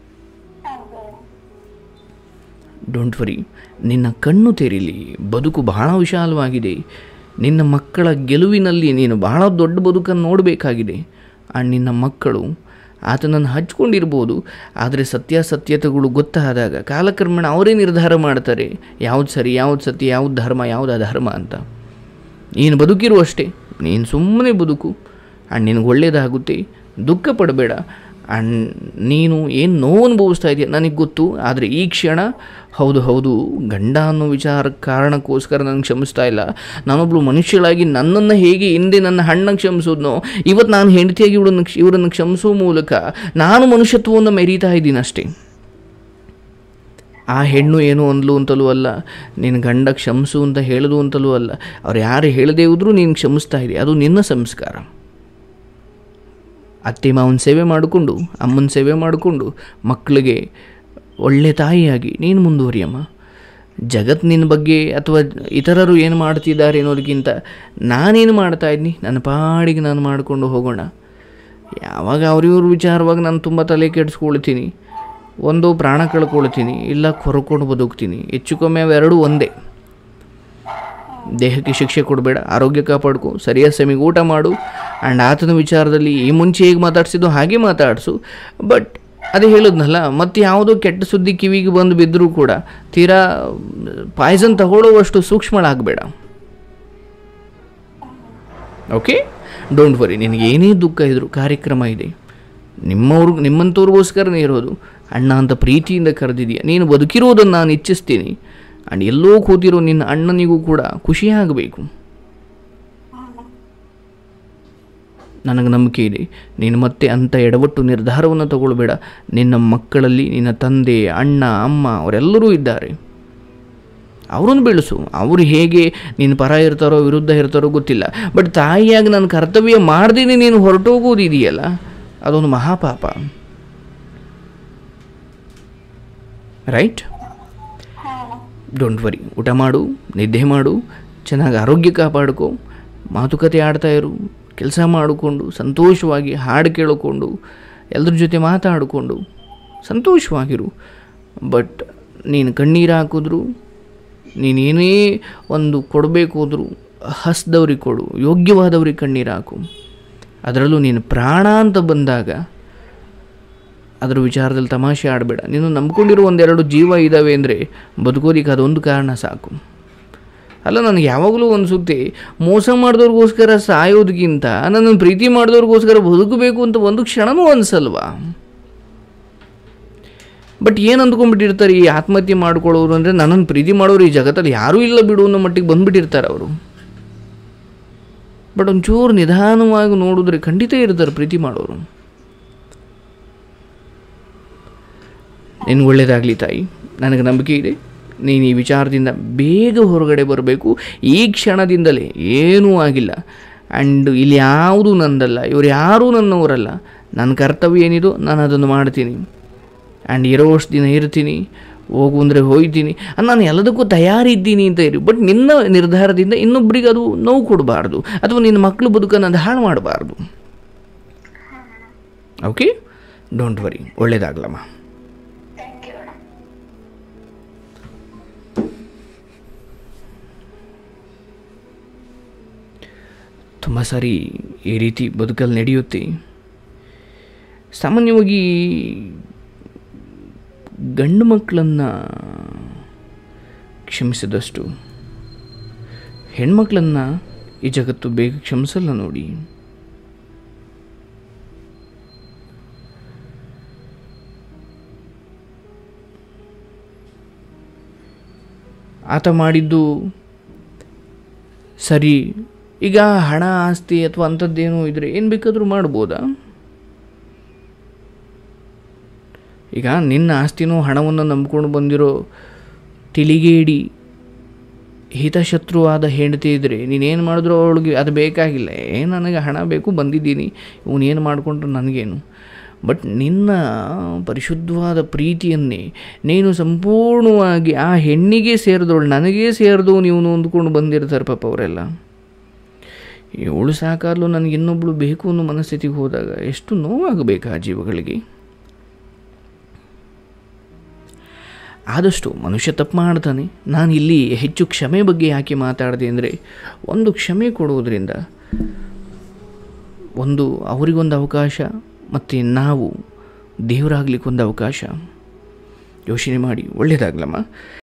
ಡೋಂಟ್ ವರಿ ನಿನ್ನ ಕಣ್ಣು ತೆರೀಲಿ ಬದುಕು ಬಹಳ ವಿಶಾಲವಾಗಿದೆ ನಿನ್ನ ಮಕ್ಕಳ ಗೆಲುವಿನಲ್ಲಿ ನೀನು ಬಹಳ ದೊಡ್ಡ ಬದುಕನ್ನು ನೋಡಬೇಕಾಗಿದೆ ಆ ನಿನ್ನ ಮಕ್ಕಳು ಆತನನ್ನು ಹಚ್ಕೊಂಡಿರ್ಬೋದು ಆದರೆ ಸತ್ಯಾಸತ್ಯತೆಗಳು ಗೊತ್ತಾದಾಗ ಕಾಲಕ್ರಮೇಣ ಅವರೇ ನಿರ್ಧಾರ ಮಾಡ್ತಾರೆ ಯಾವ್ದು ಸರಿ ಯಾವ್ದು ಸತ್ಯ ಯಾವ್ದು ಧರ್ಮ ಯಾವ್ದು ಅಧರ್ಮ ಅಂತ ನೀನು ಬದುಕಿರು ಅಷ್ಟೇ ನೀನು ಸುಮ್ಮನೆ ಬದುಕು ಆ್ಯಂಡ್ ನಿನಗೆ ಒಳ್ಳೆಯದಾಗುತ್ತೆ ದುಃಖ ಪಡಬೇಡ ಆ್ಯಂಡ್ ನೀನು ಏನು ನೋವು ಅನುಭವಿಸ್ತಾ ಇದೆಯಾ ನನಗೆ ಗೊತ್ತು ಆದರೆ ಈ ಕ್ಷಣ ಹೌದು ಹೌದು ಗಂಡ ಅನ್ನೋ ವಿಚಾರ ಕಾರಣಕ್ಕೋಸ್ಕರ ನನಗೆ ಕ್ಷಮಿಸ್ತಾ ಇಲ್ಲ ನಾನೊಬ್ಳು ಮನುಷ್ಯಳಾಗಿ ನನ್ನನ್ನು ಹೇಗೆ ಹಿಂದೆ ನನ್ನ ಹಣ್ಣ ಕ್ಷಮಿಸೋದ್ನೋ ಇವತ್ತು ನಾನು ಹೆಂಡತಿಯಾಗಿ ಇವಳನ್ನು ಇವರನ್ನು ಕ್ಷಮಿಸೋ ಮೂಲಕ ನಾನು ಮನುಷ್ಯತ್ವವನ್ನು ಮೆರೀತಾ ಇದ್ದೀನಿ ಅಷ್ಟೇ ಆ ಹೆಣ್ಣು ಏನು ಅಂದ್ಲು ಅಂತಲೂ ಅಲ್ಲ ನಿನ್ನ ಗಂಡ ಕ್ಷಮಿಸು ಅಂತ ಹೇಳಿದು ಅಂತಲೂ ಅಲ್ಲ ಅವ್ರು ಯಾರು ಹೇಳದೇ ಹೋದ್ರೂ ನೀನು ಕ್ಷಮಿಸ್ತಾ ಇದೆ ಅದು ನಿನ್ನ ಸಂಸ್ಕಾರ ಅತ್ತೆ ಮಾವನ ಸೇವೆ ಮಾಡಿಕೊಂಡು ಅಮ್ಮನ ಸೇವೆ ಮಾಡಿಕೊಂಡು ಮಕ್ಕಳಿಗೆ ಒಳ್ಳೆ ತಾಯಿಯಾಗಿ ನೀನು ಮುಂದುವರಿಯಮ್ಮ ಜಗತ್ತು ನಿನ್ನ ಬಗ್ಗೆ ಅಥವಾ ಇತರರು ಏನು ಮಾಡ್ತಿದ್ದಾರೆ ಅನ್ನೋದಕ್ಕಿಂತ ನಾನೇನು ಮಾಡ್ತಾ ಇದ್ದೀನಿ ನನ್ನ ಪಾಡಿಗೆ ನಾನು ಮಾಡಿಕೊಂಡು ಹೋಗೋಣ ಯಾವಾಗ ಅವ್ರಿವ್ರ ವಿಚಾರವಾಗಿ ನಾನು ತುಂಬ ತಲೆ ಕೆಡಿಸ್ಕೊಳ್ತೀನಿ ಒಂದು ಪ್ರಾಣ ಕಳ್ಕೊಳ್ತೀನಿ ಇಲ್ಲ ಕೊರ್ಕೊಂಡು ಬದುಕ್ತೀನಿ ಹೆಚ್ಚು ಕಮ್ಮಿ ಅವೆರಡೂ ಒಂದೇ ದೇಹಕ್ಕೆ ಶಿಕ್ಷೆ ಕೊಡಬೇಡ ಆರೋಗ್ಯ ಕಾಪಾಡ್ಕೊ ಸರಿಯಾದ ಸಮಯಕ್ಕೆ ಊಟ ಮಾಡು ಆ್ಯಂಡ್ ಆತನ ವಿಚಾರದಲ್ಲಿ ಈ ಮುಂಚೆ ಹೇಗೆ ಮಾತಾಡ್ಸಿದ್ದು ಹಾಗೆ ಮಾತಾಡಿಸು ಬಟ್ ಅದೇ ಹೇಳಿದ್ನಲ್ಲ ಮತ್ತೆ ಯಾವುದೋ ಕೆಟ್ಟ ಸುದ್ದಿ ಕಿವಿಗೆ ಬಂದು ಬಿದ್ದರೂ ಕೂಡ ತೀರಾ ಪಾಯ್ಸನ್ ತಗೊಳ್ಳೋವಷ್ಟು ಸೂಕ್ಷ್ಮಳಾಗಬೇಡ ಓಕೆ ಡೋಂಟ್ ವರಿ ನಿನಗೆ ಏನೇ ದುಃಖ ಇದ್ದರೂ ಕಾರ್ಯಕ್ರಮ ಇದೆ ನಿಮ್ಮವ್ರು ನಿಮ್ಮಂಥವ್ರಿಗೋಸ್ಕರನೇ ಇರೋದು ಅಣ್ಣ ಅಂತ ಪ್ರೀತಿಯಿಂದ ಕರೆದಿದೆಯಾ ನೀನು ಬದುಕಿರೋದನ್ನು ನಾನು ಇಚ್ಛಿಸ್ತೀನಿ ಆ್ಯಂಡ್ ಎಲ್ಲೋ ಕೂತಿರೋ ನಿನ್ನ ಅಣ್ಣನಿಗೂ ಕೂಡ ಖುಷಿಯಾಗಬೇಕು ನನಗೆ ನಂಬಿಕೆ ಇದೆ ನೀನು ಮತ್ತೆ ಅಂಥ ಎಡವಟ್ಟು ನಿರ್ಧಾರವನ್ನು ತಗೊಳ್ಬೇಡ ನಿನ್ನ ಮಕ್ಕಳಲ್ಲಿ ನಿನ್ನ ತಂದೆ ಅಣ್ಣ ಅಮ್ಮ ಅವರೆಲ್ಲರೂ ಇದ್ದಾರೆ ಅವ್ರನ್ನ ಬೆಳೆಸು ಅವ್ರು ಹೇಗೆ ನೀನು ಪರ ಇರ್ತಾರೋ ವಿರುದ್ಧ ಇರ್ತಾರೋ ಗೊತ್ತಿಲ್ಲ ಬಟ್ ತಾಯಿಯಾಗಿ ನನ್ನ ಕರ್ತವ್ಯ ಮಾಡ್ದೇನೆ ನೀನು ಹೊರಟೋಗೋದಿದೆಯಲ್ಲ ಅದೊಂದು ಮಹಾಪಾಪ ರೈಟ್ ಹಾ ಡೋಂಟ್ ವರಿ ಊಟ ಮಾಡು ನಿದ್ದೆ ಮಾಡು ಚೆನ್ನಾಗಿ ಆರೋಗ್ಯ ಕಾಪಾಡ್ಕೊ ಮಾತುಕತೆ ಆಡ್ತಾ ಇರು ಕೆಲಸ ಮಾಡಿಕೊಂಡು ಸಂತೋಷವಾಗಿ ಹಾಡು ಕೇಳಿಕೊಂಡು ಎಲ್ಲರ ಜೊತೆ ಮಾತಾಡಿಕೊಂಡು ಸಂತೋಷವಾಗಿರು ಬಟ್ ನೀನು ಕಣ್ಣೀರು ಹಾಕಿದ್ರು ನೀನೇನೇ ಒಂದು ಕೊಡಬೇಕು ಹೋದ್ರು ಹಸ್ದವ್ರಿಗೆ ಕೊಡು ಯೋಗ್ಯವಾದವ್ರಿಗೆ ಕಣ್ಣೀರು ಹಾಕು ಅದರಲ್ಲೂ ನೀನು ಪ್ರಾಣ ಅಂತ ಬಂದಾಗ ಅದರ ವಿಚಾರದಲ್ಲಿ ತಮಾಷೆ ಆಡಬೇಡ ನೀನು ನಂಬ್ಕೊಂಡಿರೋ ಒಂದೆರಡು ಜೀವ ಇದ್ದಾವೆ ಅಂದರೆ ಬದುಕೋದಿಕ್ಕೆ ಅದೊಂದು ಕಾರಣ ಸಾಕು ಅಲ್ಲ ನನಗೆ ಯಾವಾಗಲೂ ಅನಿಸುತ್ತೆ ಮೋಸ ಮಾಡಿದವ್ರಿಗೋಸ್ಕರ ಸಾಯೋದಕ್ಕಿಂತ ನನ್ನನ್ನು ಪ್ರೀತಿ ಮಾಡಿದವ್ರಿಗೋಸ್ಕರ ಬದುಕಬೇಕು ಅಂತ ಒಂದು ಕ್ಷಣನೂ ಅನಿಸಲ್ವಾ ಬಟ್ ಏನು ಅಂದ್ಕೊಂಡ್ಬಿಟ್ಟಿರ್ತಾರೆ ಈ ಆತ್ಮಹತ್ಯೆ ಮಾಡ್ಕೊಳ್ಳೋರು ಅಂದರೆ ನನ್ನನ್ನು ಪ್ರೀತಿ ಮಾಡೋರು ಈ ಜಗತ್ತಲ್ಲಿ ಯಾರೂ ಇಲ್ಲ ಬಿಡು ಅನ್ನೋ ಮಟ್ಟಿಗೆ ಬಂದುಬಿಟ್ಟಿರ್ತಾರೆ ಅವರು ಬಟ್ ಒಂಚೂರು ನಿಧಾನವಾಗಿ ನೋಡಿದ್ರೆ ಖಂಡಿತ ಇರ್ತಾರೆ ಪ್ರೀತಿ ಮಾಡೋರು ನಿನ್ಗೆ ಒಳ್ಳೇದಾಗಲಿ ತಾಯಿ ನನಗೆ ನಂಬಿಕೆ ಇದೆ ನೀನು ಈ ವಿಚಾರದಿಂದ ಬೇಗ ಹೊರಗಡೆ ಬರಬೇಕು ಈ ಕ್ಷಣದಿಂದಲೇ ಏನೂ ಆಗಿಲ್ಲ ಆ್ಯಂಡ್ ಇಲ್ಲಿ ಯಾವುದೂ ನಂದಲ್ಲ ಇವ್ರು ಯಾರೂ ನನ್ನವರಲ್ಲ ನನ್ನ ಕರ್ತವ್ಯ ಏನಿದೋ ನಾನು ಅದನ್ನು ಮಾಡ್ತೀನಿ ಆ್ಯಂಡ್ ಇರೋಷ್ಟು ದಿನ ಇರ್ತೀನಿ ಹೋಗು ಅಂದರೆ ಹೋಗ್ತೀನಿ ಅದ್ ನಾನು ಎಲ್ಲದಕ್ಕೂ ತಯಾರಿದ್ದೀನಿ ಅಂತ ಇರಿ ಬಟ್ ನಿನ್ನ ನಿರ್ಧಾರದಿಂದ ಇನ್ನೊಬ್ಬರಿಗೆ ಅದು ನೋವು ಕೊಡಬಾರ್ದು ಅಥವಾ ನಿನ್ನ ಮಕ್ಕಳು ಬದುಕನ್ನು ಅದು ಹಾಳು ಮಾಡಬಾರ್ದು ಓಕೆ ಡೋಂಟ್ ವರಿ ಒಳ್ಳೇದಾಗಲಮ್ಮ ಥ್ಯಾಂಕ್ ಯು ಅಣ್ಣ ತುಂಬ ಸಾರಿ ಈ ರೀತಿ ಬದುಕಲ್ಲಿ ನಡೆಯುತ್ತೆ ಸಾಮಾನ್ಯವಾಗಿ ಗಂಡು ಮಕ್ಕಳನ್ನು ಕ್ಷಮಿಸಿದಷ್ಟು ಹೆಣ್ಮಕ್ಳನ್ನು ಈ ಜಗತ್ತು ಬೇಗ ಕ್ಷಮಿಸಲ್ಲ ನೋಡಿ ಆತ ಮಾಡಿದ್ದು ಸರಿ ಈಗ ಹಣ ಆಸ್ತಿ ಅಥವಾ ಅಂಥದ್ದೇನೋ ಇದ್ರೆ ಏನು ಬೇಕಾದರೂ ಮಾಡ್ಬೋದಾ ಈಗ ನಿನ್ನ ಆಸ್ತಿನೂ ಹಣವನ್ನು ನಂಬ್ಕೊಂಡು ಬಂದಿರೋ ತಿಳಿಗೇಡಿ ಹಿತಶತ್ರುವಾದ ಹೆಂಡತಿ ಇದ್ದರೆ ನೀನೇನು ಮಾಡಿದ್ರು ಅವಳಿಗೆ ಅದು ಬೇಕಾಗಿಲ್ಲ ಏ ನನಗೆ ಹಣ ಬೇಕು ಬಂದಿದ್ದೀನಿ ಇವನೇನು ಮಾಡಿಕೊಂಡ್ರೆ ನನಗೇನು ಬಟ್ ನಿನ್ನ ಪರಿಶುದ್ಧವಾದ ಪ್ರೀತಿಯನ್ನೇ ನೀನು ಸಂಪೂರ್ಣವಾಗಿ ಆ ಹೆಣ್ಣಿಗೆ ಸೇರಿದವಳು ನನಗೇ ಸೇರಿದು ನೀವು ಅಂದ್ಕೊಂಡು ಬಂದಿರ್ತಾರೆ ಪಾಪ ಅವರೆಲ್ಲ ಇವಳು ಸಾಕಾದ್ಲು ನನಗೆ ಇನ್ನೊಬ್ಳು ಬೇಕು ಅನ್ನೋ ಮನಸ್ಥಿತಿಗೆ ಹೋದಾಗ ಎಷ್ಟು ನೋವಾಗಬೇಕು ಆ ಜೀವಗಳಿಗೆ ಆದಷ್ಟು ಮನುಷ್ಯ ತಪ್ಪು ಮಾಡ್ತಾನೆ ನಾನು ಇಲ್ಲಿ ಹೆಚ್ಚು ಕ್ಷಮೆ ಬಗ್ಗೆ ಯಾಕೆ ಮಾತಾಡಿದೆ ಅಂದರೆ ಒಂದು ಕ್ಷಮೆ ಕೊಡುವುದರಿಂದ ಒಂದು ಅವರಿಗೊಂದು ಅವಕಾಶ ಮತ್ತು ನಾವು ದೇವರಾಗ್ಲಿಕ್ಕೊಂದು ಅವಕಾಶ ಯೋಚನೆ ಮಾಡಿ ಒಳ್ಳೆಯದಾಗ್ಲಮ್ಮ